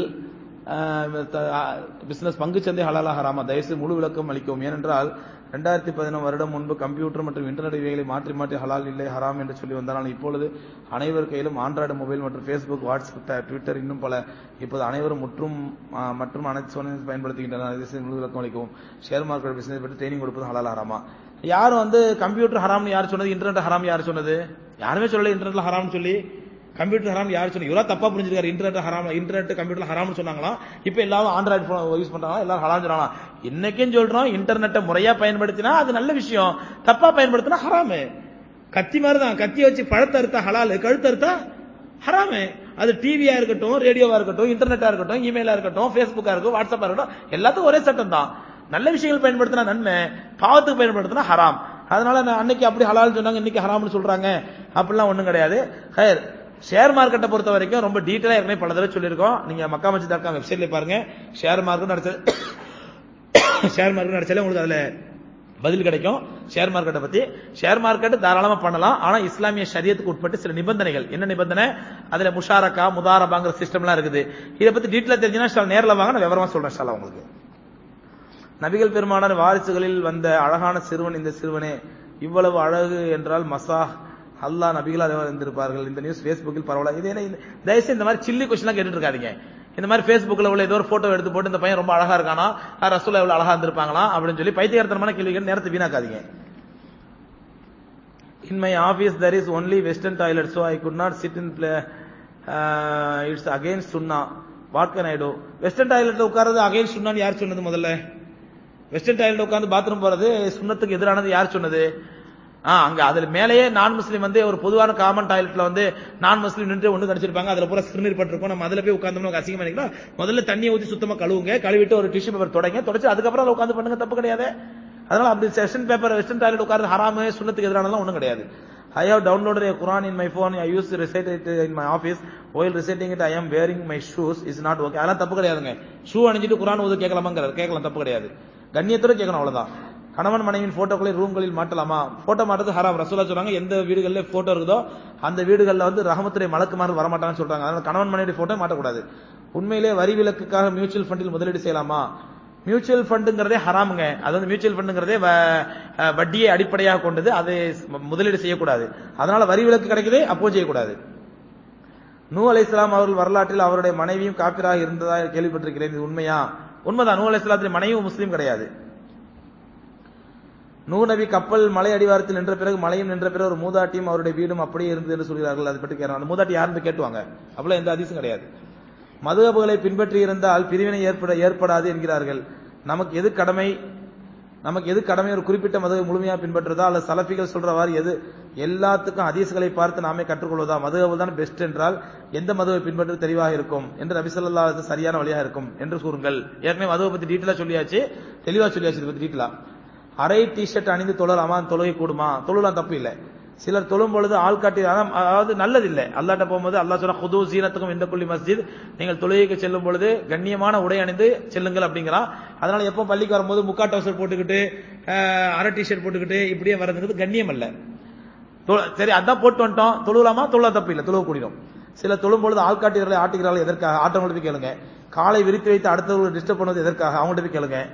பிசினஸ் பங்குச்சந்தை ஹலாலா ஹராமா தயவுசெய்து முழு விளக்கம் அளிக்கவும் ஏனென்றால் ரெண்டாயிரத்தி பதினொன்று வருடம் முன்பு கம்ப்யூட்டர் மற்றும் இன்டர்நெட் இவைகளை மாற்றி மாற்றி ஹலால் இல்லை ஹராம் என்று சொல்லி வந்தால் இப்பொழுது அனைவர் கையிலும் ஆண்ட்ராய்டு மொபைல் மற்றும் ஃபேஸ்புக் வாட்ஸ்அப் ட- ட்விட்டர் இன்னும் பல இப்போது அனைவரும் முற்றும் ஆ, மற்றும் அனைத்து சோதனை பயன்படுத்துகின்றனர் தயவுசெய்து முழு விளக்கம் அளிக்கவும் ஷேர் மார்க்கெட் பிசினஸ் பற்றி ட்ரைனிங் கொடுப்பது ஹலால் ஹராமா யார் வந்து கம்ப்யூட்டர் ஹராம்னு யார் சொன்னது இன்டர்நெட் ஹராம் யார் சொன்னது யாருமே சொல்லல இன்டர்நெட்ல ஹராம்னு சொல்லி கம்ப்யூட்டர் ஹராம் யார் சொன்னீங்க இவரா தப்பா புரிஞ்சிருக்காரு இன்டர்நெட் ஹராம் இன்டர்நெட் கம்ப்யூட்டர் ஹராம்னு சொன்னாங்களா இப்போ எல்லாரும் ஆண்ட்ராய்டு போன் யூஸ் பண்றாங்க எல்லாரும் ஹராம் சொல்றாங்க இன்னைக்கும் சொல்றோம் இன்டர்நெட்டை முறையா பயன்படுத்தினா அது நல்ல விஷயம் தப்பா பயன்படுத்தினா ஹராமு கத்தி மாதிரி தான் கத்தியை வச்சு பழத்தை அறுத்தா ஹலாலு கழுத்து அறுத்தா ஹராமு அது டிவியா இருக்கட்டும் ரேடியோவா இருக்கட்டும் இன்டர்நெட்டா இருக்கட்டும் இமெயிலா இருக்கட்டும் ஃபேஸ்புக்கா இருக்கட்டும் வாட்ஸ்அப்பா இருக்கட்டும் எல்லாத்துக்கும் ஒரே சட்டம் தான் நல்ல விஷயங்கள் பயன்படுத்தினா நன்மை பாவத்துக்கு பயன்படுத்தினா ஹராம் அதனால நான் அன்னைக்கு அப்படி ஹலால் சொன்னாங்க இன்னைக்கு ஹராம்னு சொல்றாங்க அப்படிலாம் ஒண்ணும் கிடையாது ஹயர் ஷேர் மார்க்கெட்டை பொறுத்த வரைக்கும் ரொம்ப டீட்டெயிலா ஏற்கனவே பல தடவை சொல்லியிருக்கோம் நீங்க மக்கா மச்சி டாட் காம் வெப்சைட்ல பாருங்க ஷேர் மார்க்கெட் நடச்சது ஷேர் மார்க்கெட் நடச்சாலே உங்களுக்கு அதுல பதில் கிடைக்கும் ஷேர் மார்க்கெட்டை பத்தி ஷேர் மார்க்கெட் தாராளமா பண்ணலாம் ஆனா இஸ்லாமிய ஷரியத்துக்கு உட்பட்டு சில நிபந்தனைகள் என்ன நிபந்தனை அதுல முஷாரக்கா முதாரபாங்கிற சிஸ்டம்லாம் இருக்குது இதை பத்தி டீட்டெயிலா தெரிஞ்சுன்னா நேரில் வாங்க நான் விவரமா சொல்றேன் ஷாலா உங்களுக்கு நபிகள் பெருமானார் வாரிசுகளில் வந்த அழகான சிறுவன் இந்த சிறுவனே இவ்வளவு அழகு என்றால் மசா அல்லாஹ் நபிகள் அதை இருந்திருப்பார்கள் இந்த நியூஸ் ஃபேஸ்புக்கில் பரவாயில்ல இது என்ன இந்த- தயவுசெய்து இந்த மாதிரி சில்லி கொஸ்டின்லாம் கேட்டுட்டு இருக்காதீங்க இந்த மாதிரி ஃபேஸ்புக்ல உள்ள ஏதோ ஒரு போட்டோ எடுத்து போட்டு இந்த பையன் ரொம்ப அழகா இருக்கானா ஆ, ரசூலா எவ்வளவு அழகா இருந்திருப்பாங்களா அப்படின்னு சொல்லி பைத்தியகாரத்தனமான கேள்விகள் நேரத்தை வீணாக்காதீங்க in my office there is only western toilet so i could not sit in play uh, it's against sunnah what can i do western toiletல உட்கார்றது against sunnah யார் சொன்னது முதல்ல வெஸ்டர்ன் டாய்லெட் உட்கார்ந்து பாத்ரூம் போறது சுண்ணத்துக்கு எதிரானது யார் சொன்னது ஆ அங்க அதுல மேலேயே நான் முஸ்லீம் வந்து ஒரு பொதுவான காமன் டாய்லெட்ல வந்து நான் முஸ்லீம் நின்று ஒண்ணு கடிச்சிருப்பாங்க அதுல பூரா சிறுநீர் பட்டிருக்கும் நம்ம அதுல போய் உட்கார்ந்தோம்னா நமக்கு அசிங்கமா நினைக்கலாம் முதல்ல தண்ணியை ஊத்தி சுத்தமா கழுவுங்க கழுவிட்டு ஒரு டிஷ்யூ பேப்பர் தொடங்க தொடச்சு அதுக்கப்புறம் அதுல உட்கார்ந்து பண்ணுங்க தப்பு கிடையாது அதனால அப்படி செஷன் பேப்பர் வெஸ்டர்ன் டாய்லெட் உட்கார்ந்து ஹராமு சுண்ணத்துக்கு எதிரானலாம் ஒண்ணும் கிடையாது I have downloaded a Quran in my phone. I used to recite it in my office. While reciting it, I am wearing my shoes. Is not okay. அதெல்லாம் தப்பு கிடையாதுங்க shoe அணிஞ்சிட்டு குரான் ஓது கேட்கலாமாங்கிறார் கேட்கலாம் தப்பு கிடையாது கண்ணியத்தோட கேட்கணும் அவ்வளவுதான் கணவன் மனைவியின் போட்டோக்களை ரூம்களில் மாட்டலாமா போட்டோ மாட்டுறது ஹராம் ரசூலா சொல்றாங்க எந்த வீடுகள்ல போட்டோ இருக்குதோ அந்த வீடுகள்ல வந்து ரஹமத்துடைய மலக்குமாறு வரமாட்டாங்கன்னு சொல்றாங்க அதனால கணவன் மனைவி போட்டோ மாட்டக்கூடாது உண்மையிலே வரி விலக்குக்காக மியூச்சுவல் ஃபண்டில் முதலீடு செய்யலாமா மியூச்சுவல் ஃபண்டுங்கிறதே ஹராமுங்க அது வந்து மியூச்சுவல் ஃபண்டுங்கிறதே வ- அஹ் வட்டியை அடிப்படையாக கொண்டது அதை முதலீடு செய்யக்கூடாது அதனால வரி விலக்கு கிடைக்குது அப்போ செய்யக்கூடாது நூ அலைஹிஸ்ஸலாம் அவர்கள் வரலாற்றில் அவருடைய மனைவியும் காப்பிராக இருந்ததா கேள்விப்பட்டிருக்கிறேன் இது உண்மையா உண்மைதான் நூ அலைஹிஸ்ஸலாத்தின் மனைவியும் முஸ்லீம் கிடையாது நூ நபி கப்பல் மலை அடிவாரத்தில் நின்ற பிறகு மலையும் நின்ற பிறகு ஒரு மூதாட்டியும் அவருடைய வீடும் அப்படியே இருந்தது என்று சொல்கிறார்கள் அதை பற்றி கேட்கிறாங்க அந்த மூதாட்டி யாருன்னு கேட்டுவாங்க அப்பெல்லாம் எந்த அதிசயம் கிடையாது மதுகபுகளை பின்பற்றி இருந்தால் பிரிவினை ஏற்பட ஏற்படாது என்கிறார்கள் நமக்கு எது கடமை நமக்கு எது கடமை ஒரு குறிப்பிட்ட மதுவை முழுமையா பின்பற்றுறதா அல்ல சலஃபிகள் சொல்றவாறு எது எல்லாத்துக்கும் ஹதீஸ்களை பார்த்து நாமே கற்றுக்கொள்வதா மதுவை தான் பெஸ்ட் என்றால் எந்த மதுவை பின்பற்றது தெளிவாக இருக்கும் என்று நபி ஸல்லல்லாஹு அலைஹி வஸல்லம் சரியான வழியாக இருக்கும் என்று கூறுங்கள் ஏற்கனவே மதுவை பத்தி டீட்டெயிலா சொல்லியாச்சு தெளிவா சொல்லியாச்சு இதை பத்தி டீட்டெயிலா அரை டிஷர்ட் அணிந்து தொழலாமா தொழுகை கூடுமா தொழலாம் தப்பு இல்லை சிலர் தொழும் பொழுது ஆள் காட்டி அதான் அதாவது நல்லதில்லை அல்லாட்ட போகும்போது அல்லாஹ் சொல்ற ஹுது சீனத்துக்கும் இந்த புள்ளி மஸ்ஜித் நீங்கள் தொழுகைக்கு செல்லும் பொழுது கண்ணியமான உடை அணிந்து செல்லுங்கள் அப்படிங்கிறான் அதனால எப்போ பள்ளிக்கு வரும்போது முக்கா டவுசர் போட்டுக்கிட்டு அஹ், அரை டிஷர்ட் போட்டுக்கிட்டு இப்படியே வர்றதுங்கிறது கண்ணியம் அல்ல தொழ- சரி அதான் போட்டு வந்துட்டோம் தொழுலாமா தொழ தப்பு இல்லை தொழுவ கூடிடும் சில தொழும் பொழுது ஆள்காட்டியர்களை ஆட்டுகிறார்கள் எதற்காக ஆட்டவங்கள்ட்ட போய் கேளுங்க காலை விரித்து வைத்து அடுத்தவர்களை டிஸ்டர்ப் பண்ணுவது எதற்காக அவங்கள்ட்ட போய் கேளுங்க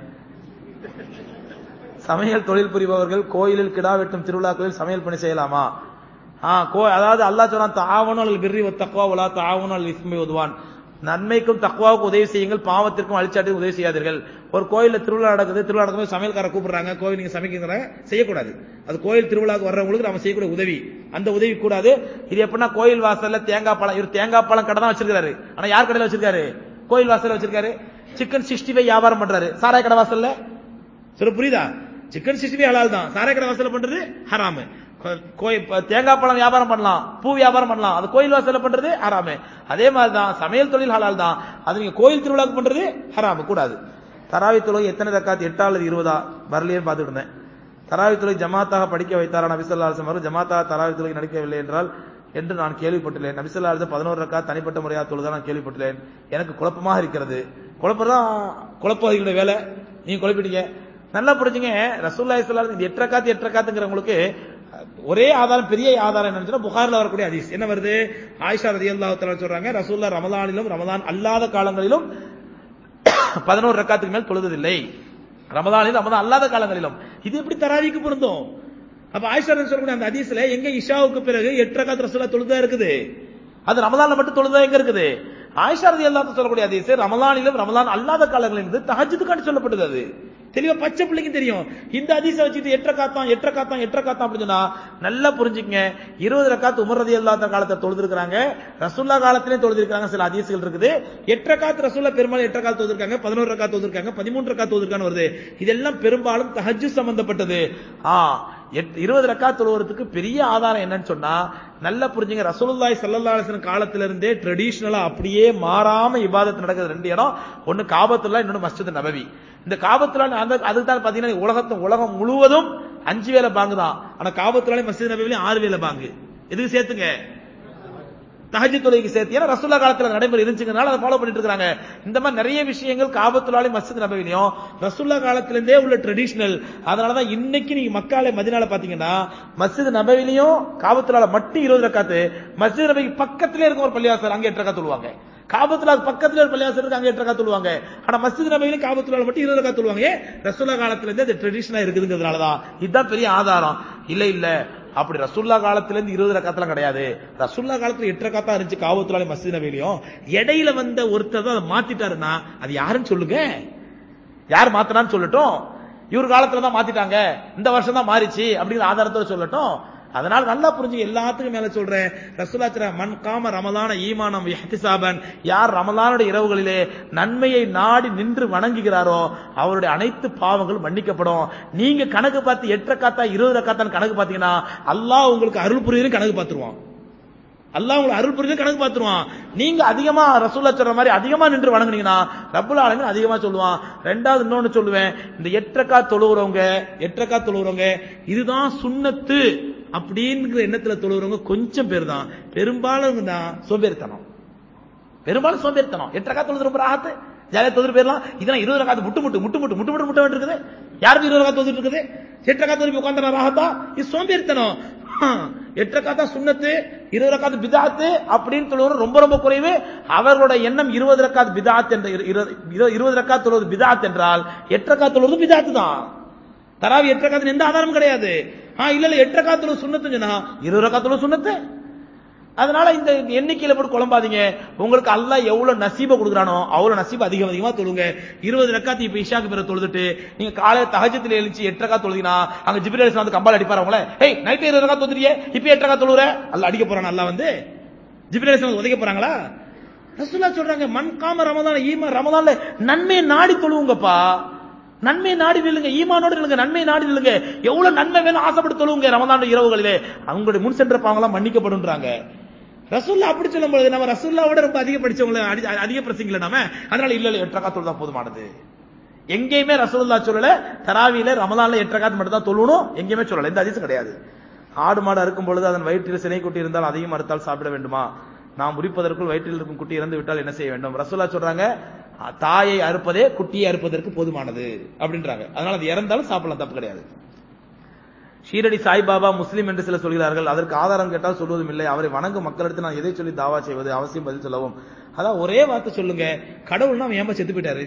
சமையல் தொழில் புரிபவர்கள் கோயிலில் கிடா வெட்டும் திருவிழாக்களில் சமையல் பணி செய்யலாமா ஆ கோ அதாவது அல்லாஹ் சொன்னான் தாவணும் பிர்ரி தக்குவா உலா தாவணும் இஸ்மி உதுவான் நன்மைக்கும் தக்குவாவுக்கு உதவி செய்யுங்கள் பாவத்திற்கும் அழிச்சாட்டுக்கும் உதவி செய்யாதீர்கள் ஒரு கோயில்ல திருவிழா நடக்குது திருவிழா நடக்கும்போது சமையல்கார கூப்பிடுறாங்க கோயில் நீங்க சமைக்கிற செய்யக்கூடாது அது கோயில் திருவிழாவுக்கு வர்றவங்களுக்கு நம்ம செய்யக்கூடிய உதவி அந்த உதவி கூடாது இது எப்படின்னா கோயில் வாசல்ல தேங்காய் பழம் இவர் தேங்காய் பழம் கடை தான் வச்சிருக்காரு ஆனா யார் கடையில வச்சிருக்காரு கோயில் வாசல்ல வச்சிருக்காரு சிக்கன் சிக்ஸ்டி ஃபைவ் வியாபாரம் பண்றாரு சாராய கடை வாசல்ல சொல்ல புரியுதா சிக்கன் சிக்ஸ்டி ஹலால் தான் சாராய கடை வாசல்ல பண்றது ஹராமு கோ- கோயில் ப- தேங்காய் பழம் வியாபாரம் பண்ணலாம் பூ வியாபாரம் பண்ணலாம் அது கோயில் வாசல்ல பண்றது ஹராமு அதே மாதிரி தான் சமையல் தொழில் ஹலால் தான் அது நீங்க கோயில் திருவிழாக்கு பண்றது ஹராமு கூடாது தராவி தொழுகை எத்தனை ரக்காத் எட்டா அல்லது இருபதா வரலையே பார்த்துட்டு இருந்தேன் தராவி தொழுகை ஜமாத்தாக படிக்க வைத்தாரா நபிசல்லா அவர்கள் ஜமாத்தாக தராவி தொழுகை நடிக்கவில்லை என்றால் என்று நான் கேள்விப்பட்டுள்ளேன் நபிசல்லா அலிசம் பதினோரு ரக்கா தனிப்பட்ட முறையாக தொழுதான் நான் கேள்விப்பட்டுள்ளேன் எனக்கு குழப்பமாக இருக்கிறது குழப்பம் தான் குழப்பவாதிகளுடைய வேலை நீங்க குழப்பிட்டீங்க நல்லா புரிஞ்சுங்க ரசூல்லா இஸ்லாம் இந்த எட்டு ரக்காத்து எட்டு ரக்காத்துங்கிறவங்களுக்கு ஒரே ஆதாரம் பெரிய ஆதாரம் என்னன்னு சொன்னா புகார்ல வரக்கூடிய ஹதீஸ் என்ன வருது ஆயிஷா ரதியல்லாஹு தஆலா சொல்றாங்க ரசூல்லா ரமலானிலும் ரமலான் அல்லாத காலங்களிலும் பதினோரு ரக்காத்துக்கு மேல் தொழுததில்லை ரமதானிலும் ரமதான் அல்லாத காலங்களிலும் இது எப்படி தராவிக்கு பொருந்தும் அப்ப ஆயிஷா ரதி சொல்லக்கூடிய அந்த ஹதீஸ்ல எங்க இஷாவுக்கு பிறகு எட்டு ரக்காத் ரசூலா தொழுதா இருக்குது அது ரமலான்ல மட்டும் தொழுதா எங்க இருக்குது ஆயிஷா ரதி அல்லாஹ் சொல்லக்கூடிய ஹதீஸ் ரமலானிலும் ரமலான் அல்லாத காலங்களில் இருந்து தஹஜ்ஜுதுக்காண்டி சொல்லப்பட்டது அது தெளிவா பச்சை பிள்ளைக்கு தெரியும் இந்த ஹதீஸ வச்சுட்டு எட்டு காத்தான் எட்டு காத்தான் எட்டு காத்தான் அப்படின்னு சொன்னா நல்லா புரிஞ்சுக்கங்க இருபது ரக்காத் உமர் ரதி அல்லாத காலத்தை தொழுதிருக்காங்க ரசூல்லா காலத்திலேயும் தொழுதிருக்காங்க சில ஹதீஸ்கள் இருக்குது எட்டு ரக்காத் ரசூல்லா பெரும்பாலும் எட்டு ரக்காத் தொழுதிருக்காங்க பதினோரு ரக்காத் தொழுதிருக்காங்க பதிமூன்று ரக்காத் தொழுதிருக்கான்னு வருது இதெல்லாம் பெரும்பாலும் தஹஜ்ஜு சம்பந்தப்பட்டது ஆ எட்- இருபது ரக்காத் தொழுவதுக்கு பெரிய ஆதாரம் என்னன்னு சொன்னா நல்லா புரிஞ்சுங்க ரசூலுல்லாஹி ஸல்லல்லாஹு அலைஹி வஸல்லம் காலத்துல இருந்தே ட்ரெடிஷனலா அப்படியே மாறாம இபாதத் நடக்குது ரெண்டு இடம் ஒன்னு காபத்துல்லா இன்னொன்னு மஸ்ஜித் நபவி இந்த காபத்துல்லா அந்த அதுக்கு தான் பாத்தீங்கன்னா உலகத்து உலகம் முழுவதும் அஞ்சு வேலை பாங்கு தான் ஆனா காபத்துலாலே மஸ்ஜித் நபவிலையும் ஆறு வேலை பாங்கு எதுக்கு சேர்த்துங்க தஹஜ் தொழுகைக்கு சேர்த்து ஏன்னா ரசூல்லா காலத்துல நடைமுறை இருந்துச்சுங்கனால அதை ஃபாலோ பண்ணிட்டு இருக்காங்க இந்த மாதிரி நிறைய விஷயங்கள் காபத்துலாலே மஸ்ஜித் நபவிலையும் ரசூல்லா காலத்துல இருந்தே உள்ள ட்ரெடிஷனல் அதனாலதான் இன்னைக்கு நீங்க மக்காலே மதினால பாத்தீங்கன்னா மஸ்ஜித் நபவிலையும் காபத்துலால மட்டும் இருபது ரக்காத்து மஸ்ஜித் நபவிக்கு பக்கத்திலே இருக்க ஒரு பள்ளிவாசல் அங்க எட்டு ரக்கா சொல்லுவாங்க காபத்துல அது பக்கத்துல ஒரு பள்ளிவாசல் இருக்கு அங்க எட்டு ரக்கா சொல்லுவாங்க ஆனா மஸ்ஜித் நபவிலையும் காபத்துலால மட்டும் இருபது ரக்கா சொல்லுவாங்க ஏன்? ரசூல்லா காலத்துல இருந்தே அது ட்ரெடிஷனா இருக்குதுங்கிறதுனாலதான் இதுதான் பெரிய ஆதாரம் இல்ல இல்ல அப்படி ரசுல்லா காலத்துல இருந்து இருபது ரக்காத்தெல்லாம் கிடையாது ரசுல்லா காலத்துல எட்டு ரக்காத்தா இருந்துச்சு காவத்துலாலே மஸ்ஜித் நபிலையும் இடையில வந்த ஒருத்தர் தான் அதை மாத்திட்டாருன்னா அது யாருன்னு சொல்லுங்க யார் மாத்தினான்னு சொல்லட்டும் இவர் காலத்துல தான் மாத்திட்டாங்க இந்த வருஷம் தான் மாறிச்சு அப்படிங்கிற ஆதாரத்தோட சொல்லட்டும் அதனால நல்லா புரிஞ்சு எல்லாத்துக்கும் மேல சொல்றேன் ரசூலாத்திர மண் காம ரமலான ஈமானம் இஹ்திசாபன் யார் ரமலானுடைய இரவுகளிலே நன்மையை நாடி நின்று வணங்குகிறாரோ அவருடைய அனைத்து பாவங்களும் மன்னிக்கப்படும் நீங்க கணக்கு பார்த்து எட்டு ரக்காத்தா இருபது ரக்காத்தான் கணக்கு பார்த்தீங்கன்னா அல்லாஹ் உங்களுக்கு அருள் புரியுதுன்னு கணக்கு பார்த்துருவான் அல்லாஹ் உங்களுக்கு அருள் புரியுது கணக்கு பார்த்துருவான் நீங்க அதிகமா ரசூல்லா சொல்ற மாதிரி அதிகமா நின்று வணங்குனீங்கன்னா ரப்புல் ஆலமீன் அதிகமா சொல்லுவான் ரெண்டாவது இன்னொன்னு சொல்லுவேன் இந்த எட்டக்கா தொழுவுறவங்க எட்டக்கா தொழுவுறவங்க இதுதான் சுண்ணத்து அப்படிங்கிற எண்ணத்துல தொழுவுறவங்க கொஞ்சம் பேர் தான் பெரும்பாலும் தான் சோம்பேறித்தனம் பெரும்பாலும் சோம்பேறித்தனம் எட்டு ரக்கா தொழுது ரொம்ப ராகத்து ஜாலியா தொழுது போயிடலாம் இதெல்லாம் இருபது ரக்காத்து முட்டு முட்டு முட்டு முட்டு முட்டு முட்டு முட்டு வேண்டி இருக்குது யாருக்கு இருபது ரக்கா தொழுது இருக்குது எட்டு ரக்கா தொழுது உட்காந்துற ராகத்தா இது சோம்பேறித்தனம் எட்டு ரக்காத்தா சுண்ணத்து இருபது ரக்காத்து பிதாத்து அப்படின்னு சொல்லுவது ரொம்ப ரொம்ப குறைவு அவர்களோட எண்ணம் இருபது ரக்காத் பிதாத் என்ற இரு- இரு- இரு- இருபது ரக்காத் தொழுவது பிதாத் என்றால் எட்டு ரக்காத் தொழுவது பிதாத்து தான் தராவி எட்டு ரக்காத்துல எந்த ஆதாரமும் கிடையாது ஆ இல்ல இல்ல எட்டு ரக்காத்துல சுண்ணத்து சொன்னா இருபது ரக்காத்துல சுண்ணத்து அதனால இந்த எண்ணிக்கையில போட்டு குழம்பாதீங்க உங்களுக்கு அல்லாஹ் எவ்வளவு நசீப கொடுக்குறானோ அவ்வளவு நசீப அதிகம் அதிகமா தொழுங்க இருபது ரக்காத்து இப்ப இஷாக்கு பிறகு தொழுதுட்டு நீங்க காலையில தகஜத்துல எழுச்சி எட்டு ரக்கா தொழுதினா அங்க ஜிபிரி அலிஸ்லாம் வந்து கம்பால் அடிப்பாரு அவங்களே ஏய் நைட் இருபது ரக்கா தொழுதுறியே இப்ப எட்டு ரக்கா தொழுற அல்ல அடிக்க போறான் அல்லா வந்து ஜிபிரி அலிஸ்லாம் வந்து உதைக்க போறாங்களா ரசூல்லா சொல்றாங்க மண் காம ரமதான் ஈம ரமதான்ல நன்மையை நாடி தொழுவுங்கப்பா நன்மை நாடி நில்லுங்க ஈமானோடு நில்லுங்க நன்மை நாடி நில்லுங்க எவ்வளவு நன்மை வேணும் ஆசைப்பட்டு தொழுவுங்க ரமதான் இரவுகளிலே அவங்களுடைய முன் சென்ற பாவங்களாம் மன்னிக்கப்படுன்றாங்க ரசூல்லா அப்படி சொல்லும்போது நம்ம ரசூல்லாவோட ரொம்ப அதிக படிச்சவங்கள அடி- அதிக பிரசங்கில நாம அதனால இல்ல இல்ல எட்டு ரகாத் தொழுதா போதுமானது எங்கேயுமே ரசூலுல்லா சொல்லல தராவியில ரமலான்ல எட்டு ரகாத் மட்டும் தான் தொழணும் எங்கேயுமே சொல்லல இந்த அதிசயம் கிடையாது ஆடு மாடு அறுக்கும் பொழுது அதன் வயிற்றில் சினை குட்டி இருந்தால் அதையும் அறுத்தால் சாப்பிட வேண்டுமா நாம் உரிப்பதற்குள் வயிற்றில் இருக்கும் குட்டி இறந்து விட்டால் என்ன செய்ய வேண்டும் ரசூல்லா சொல்றாங்க அ, தாயை அறுப்பதே குட்டியை அறுப்பதற்கு போதுமானது அப்படின்றாங்க அதனால அது இறந்தாலும் சாப்பிடலாம் தப்பு கிடையாது ஷீரடி சாய்பாபா முஸ்லிம் என்று சிலர் சொல்கிறார்கள் அதற்கு ஆதாரம் கேட்டால் சொல்வதும் இல்லை அவரை வணங்கும் மக்களிடத்தில் நான் எதை சொல்லி தாவா செய்வது அவசியம் பதில் சொல்லவும் அதான் ஒரே வார்த்தை சொல்லுங்க கடவுள்னா அவன் ஏமா செத்து போயிட்டாரு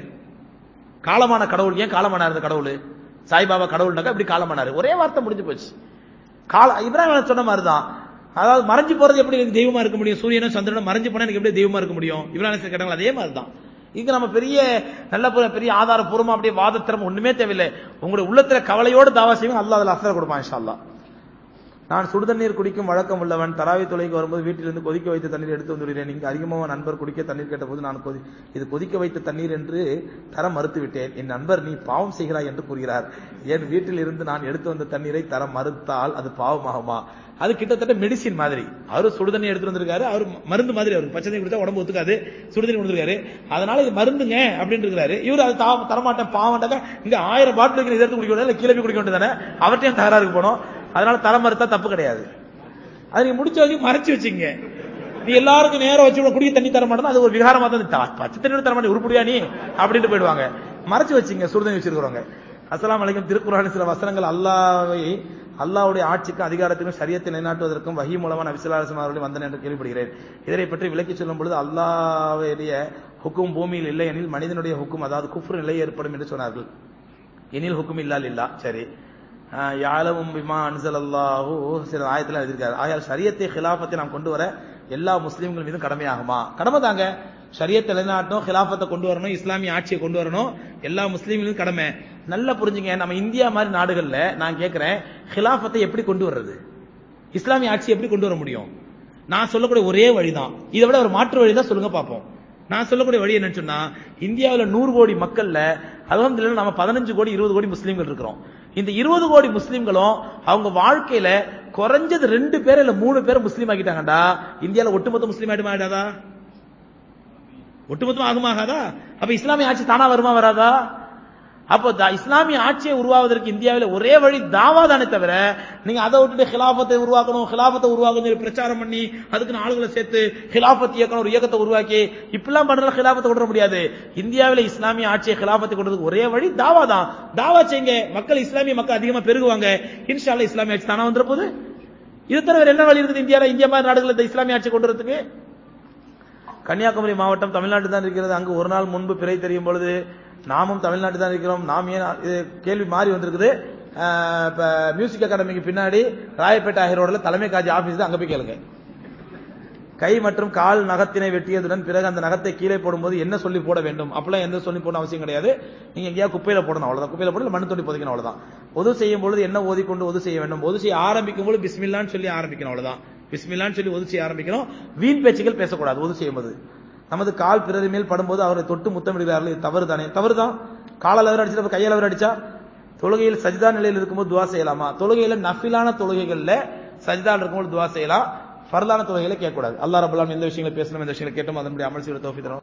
காலமான கடவுள் ஏன் காலமானார் இந்த கடவுள் சாய்பாபா கடவுள்னாக்கா இப்படி காலமானாரு ஒரே வார்த்தை முடிஞ்சு போச்சு கால இப்ராஹிம் சொன்ன மாதிரி தான் அதாவது மறைஞ்சு போறது எப்படி எனக்கு தெய்வமா இருக்க முடியும் சூரியனும் சந்திரனும் மறைஞ்சு போனா எனக்கு எப்படி தெய்வமா இருக்க முடியும் இப்ராஹிம் கேட்டாங்க அதே மாதிரி தான் இங்க நம்ம பெரிய நல்ல பு- பெரிய ஆதாரபூர்வமா அப்படியே வாதத்திறம் ஒண்ணுமே தேவையில்லை உங்களுடைய உள்ளத்துல கவலையோடு தாவா செய்வோம் அல்லாஹ் அதுல அசர கொடுப்பான் இன்ஷா அல்லாஹ் நான் சுடுதண்ணீர் குடிக்கும் வழக்கம் உள்ளவன் தராவி தொலைக்கு வரும்போது வீட்டிலிருந்து கொதிக்க வைத்த தண்ணீர் எடுத்து வந்து விடுகிறேன் இங்கு அதிகமாக நண்பர் குடிக்க தண்ணீர் கேட்டபோது நான் கொதி இது கொதிக்க வைத்த தண்ணீர் என்று தர மறுத்து விட்டேன் என் நண்பர் நீ பாவம் செய்கிறாய் என்று கூறுகிறார் என் வீட்டில் இருந்து நான் எடுத்து வந்த தண்ணீரை தர மறுத்தால் அது பாவமாகுமா அது கிட்டத்தட்ட மெடிசின் மாதிரி அவரு சுடுதண்ணி எடுத்து வந்திருக்காரு அவர் மருந்து மாதிரி அவருக்கு பச்சை தண்ணி குடிச்சா உடம்பு ஒத்துக்காது சுடுதண்ணி கொடுத்துருக்காரு அதனால இது மருந்துங்க அப்படின்னு இருக்காரு இவர் அது தா- தரமாட்டேன் பாவம்டாக்க இங்க ஆயிரம் பாட்டில் இருக்கிற இதை எடுத்து குடிக்க வேண்டியது கீழே போய் குடிக்க வேண்டியதானே அவர்கிட்டயும் தகராறுக்கு போனோம் அதனால தர மறுத்தா தப்பு கிடையாது அது நீங்க முடிச்ச வரைக்கும் மறைச்சு வச்சுங்க நீ எல்லாருக்கும் நேரம் வச்சு குடிக்க தண்ணி தர மாட்டேன் அது ஒரு விகாரமா தான் தா- பச்சை தண்ணி தர மாட்டேன் உருப்படியா நீ அப்படின்ட்டு போயிடுவாங்க மறைச்சு வச்சுங்க சுடுதண்ணி வச்சிருக்கிறவங்க அஸ்ஸலாமு அலைக்கும் திருக்குறானின் சில வசனங்கள் அல்லாவை அல்லாஹ்வுடைய ஆட்சிக்கும் அதிகாரத்துக்கும் சரியத்தை நிலைநாட்டுவதற்கும் வஹி மூலமா நபிசுல்லாசம் அவர்கள் வந்தன என்று கேள்விப்படுகிறேன் இதனை பற்றி விளக்கி சொல்லும் பொழுது அல்லாஹ்வுடைய ஹுக்கும் பூமியில் இல்லை எனில் மனிதனுடைய ஹுக்கும் அதாவது குஃப்ரு நிலை ஏற்படும் என்று சொன்னார்கள் எனில் ஹுக்கும் இல்லால் இல்லா சரி ஆஹ் யாலமும் பிமா அன்சல் அல்லாஹு சில ஆயத்தில் எழுதியிருக்காரு ஆகையால் ஷரியத்தை ஹிலாஃபத்தை நாம் கொண்டு வர எல்லா முஸ்லீம்கள் மீதும் கடமையாகுமா கடமை தாங்க ஷரியத்தை நிலைநாட்டணும் ஹிலாஃபத்தை கொண்டு வரணும் இஸ்லாமிய ஆட்சியை கொண்டு வரணும் எல்லா முஸ்லீம்களும் கடமை நல்லா புரிஞ்சுங்க நம்ம இந்தியா மாதிரி நாடுகள்ல நான் கேட்கிறேன் ஹிலாஃபத்தை எப்படி கொண்டு வர்றது இஸ்லாமிய ஆட்சி எப்படி கொண்டு வர முடியும் நான் சொல்லக்கூடிய ஒரே வழிதான் இதை விட ஒரு மாற்று வழி தான் சொல்லுங்க பார்ப்போம் நான் சொல்லக்கூடிய வழி என்னன்னு சொன்னா இந்தியாவில் நூறு கோடி மக்கள்ல அல்ஹம்துலில்லாஹ் நம்ம பதினஞ்சு கோடி இருபது கோடி முஸ்லீம்கள் இருக்கிறோம் இந்த இருபது கோடி முஸ்லீம்களும் அவங்க வாழ்க்கையில குறைஞ்சது ரெண்டு பேர் இல்ல மூணு பேர் முஸ்லீம் ஆக்கிட்டாங்கடா இந்தியாவில் ஒட்டுமொத்த முஸ்லீம் ஆயிடுமா ஆயிடாதா ஒட்டுமொத்தமா ஆகுமாகாதா அப்ப இஸ்லாமிய ஆட்சி தானா வருமா வராதா அப்போ தா- இஸ்லாமிய ஆட்சியை உருவாவதற்கு இந்தியாவில் ஒரே வழி தாவா தானே தவிர நீங்க அதை விட்டுட்டு ஹிலாபத்தை உருவாக்கணும் ஹிலாபத்தை உருவாக்கணும் சொல்லி பிரச்சாரம் பண்ணி அதுக்கு ஆளுகளை சேர்த்து ஹிலாபத் இயக்கணும் ஒரு இயக்கத்தை உருவாக்கி இப்படிலாம் பண்றதுல ஹிலாபத்தை கொண்டு வர முடியாது இந்தியாவில் இஸ்லாமிய ஆட்சியை ஹிலாபத்தை கொண்டு வரதுக்கு ஒரே வழி தாவா தான் தாவா செய்யுங்க மக்கள் இஸ்லாமிய மக்கள் அதிகமா பெருகுவாங்க இன்ஷா அல்லாஹ் இஸ்லாமிய ஆட்சி தானா வந்துற போது இது தவிர வேற என்ன வழி இருக்குது இந்தியாவில் இந்தியா மாதிரி நாடுகள் இந்த இஸ்லாமிய ஆட்சி கொண்டு வரதுக்கு கன்னியாகுமரி மாவட்டம் தமிழ்நாடு தான் இருக்கிறது அங்கு ஒரு நாள் முன்பு பிறை தெரியும் பொழுது நாமும் தமிழ்நாடு தான் இருக்கிறோம் நாம் ஏன் இது கேள்வி மாறி வந்திருக்குது அஹ், இப்ப மியூசிக் அகாடமிக்கு பின்னாடி ராயப்பேட்டை ஆகிரோடல தலைமை காஜி ஆபீஸ் தான் அங்க போய் கேளுங்க கை மற்றும் கால் நகத்தினை வெட்டியதுடன் பிறகு அந்த நகத்தை கீழே போடும்போது என்ன சொல்லி போட வேண்டும் அப்பெல்லாம் எந்த சொல்லி போடணும் அவசியம் கிடையாது நீங்க எங்கேயா குப்பையில போடணும் அவ்வளவுதான் குப்பையில போட்டு மண் தொட்டி பொதிக்கணும் அவ்வளவுதான் ஒது செய்யும் பொழுது என்ன ஓதிக்கொண்டு ஒது செய்ய வேண்டும் ஒது செய்ய ஆரம்பிக்கும் போது பிஸ்மில்லான்னு சொல்லி ஆரம்பிக்கணும் அவ்வளவுதான் பிஸ்மில்லான்னு சொல்லி ஒது செய்ய ஆரம்பிக்கணும் வீண் பேச்சுகள் பேசக்கூடாது ஒது செய்யும்போது நமது கால் பிறர் மேல் படும்போது அவரை தொட்டு முத்தமிடுகிறார்கள் இது தவறு தானே தவறு தான் காலால் அவர் அடிச்சா கையால் அவர் அடிச்சா தொழுகையில் சஜிதா நிலையில் இருக்கும்போது துவா செய்யலாமா தொழுகையில நஃபிலான தொழுகைகள்ல சஜிதா இருக்கும்போது துவா செய்யலாம் ஃபர்லான தொழுகையில கேட்கக்கூடாது அல்லாஹ் ரபுல்லாம் எந்த விஷயங்களை பேசணும் எந்த விஷயங்களை கேட்டோம் அதனுடைய அமல் செய்ய தோஃபி தரும்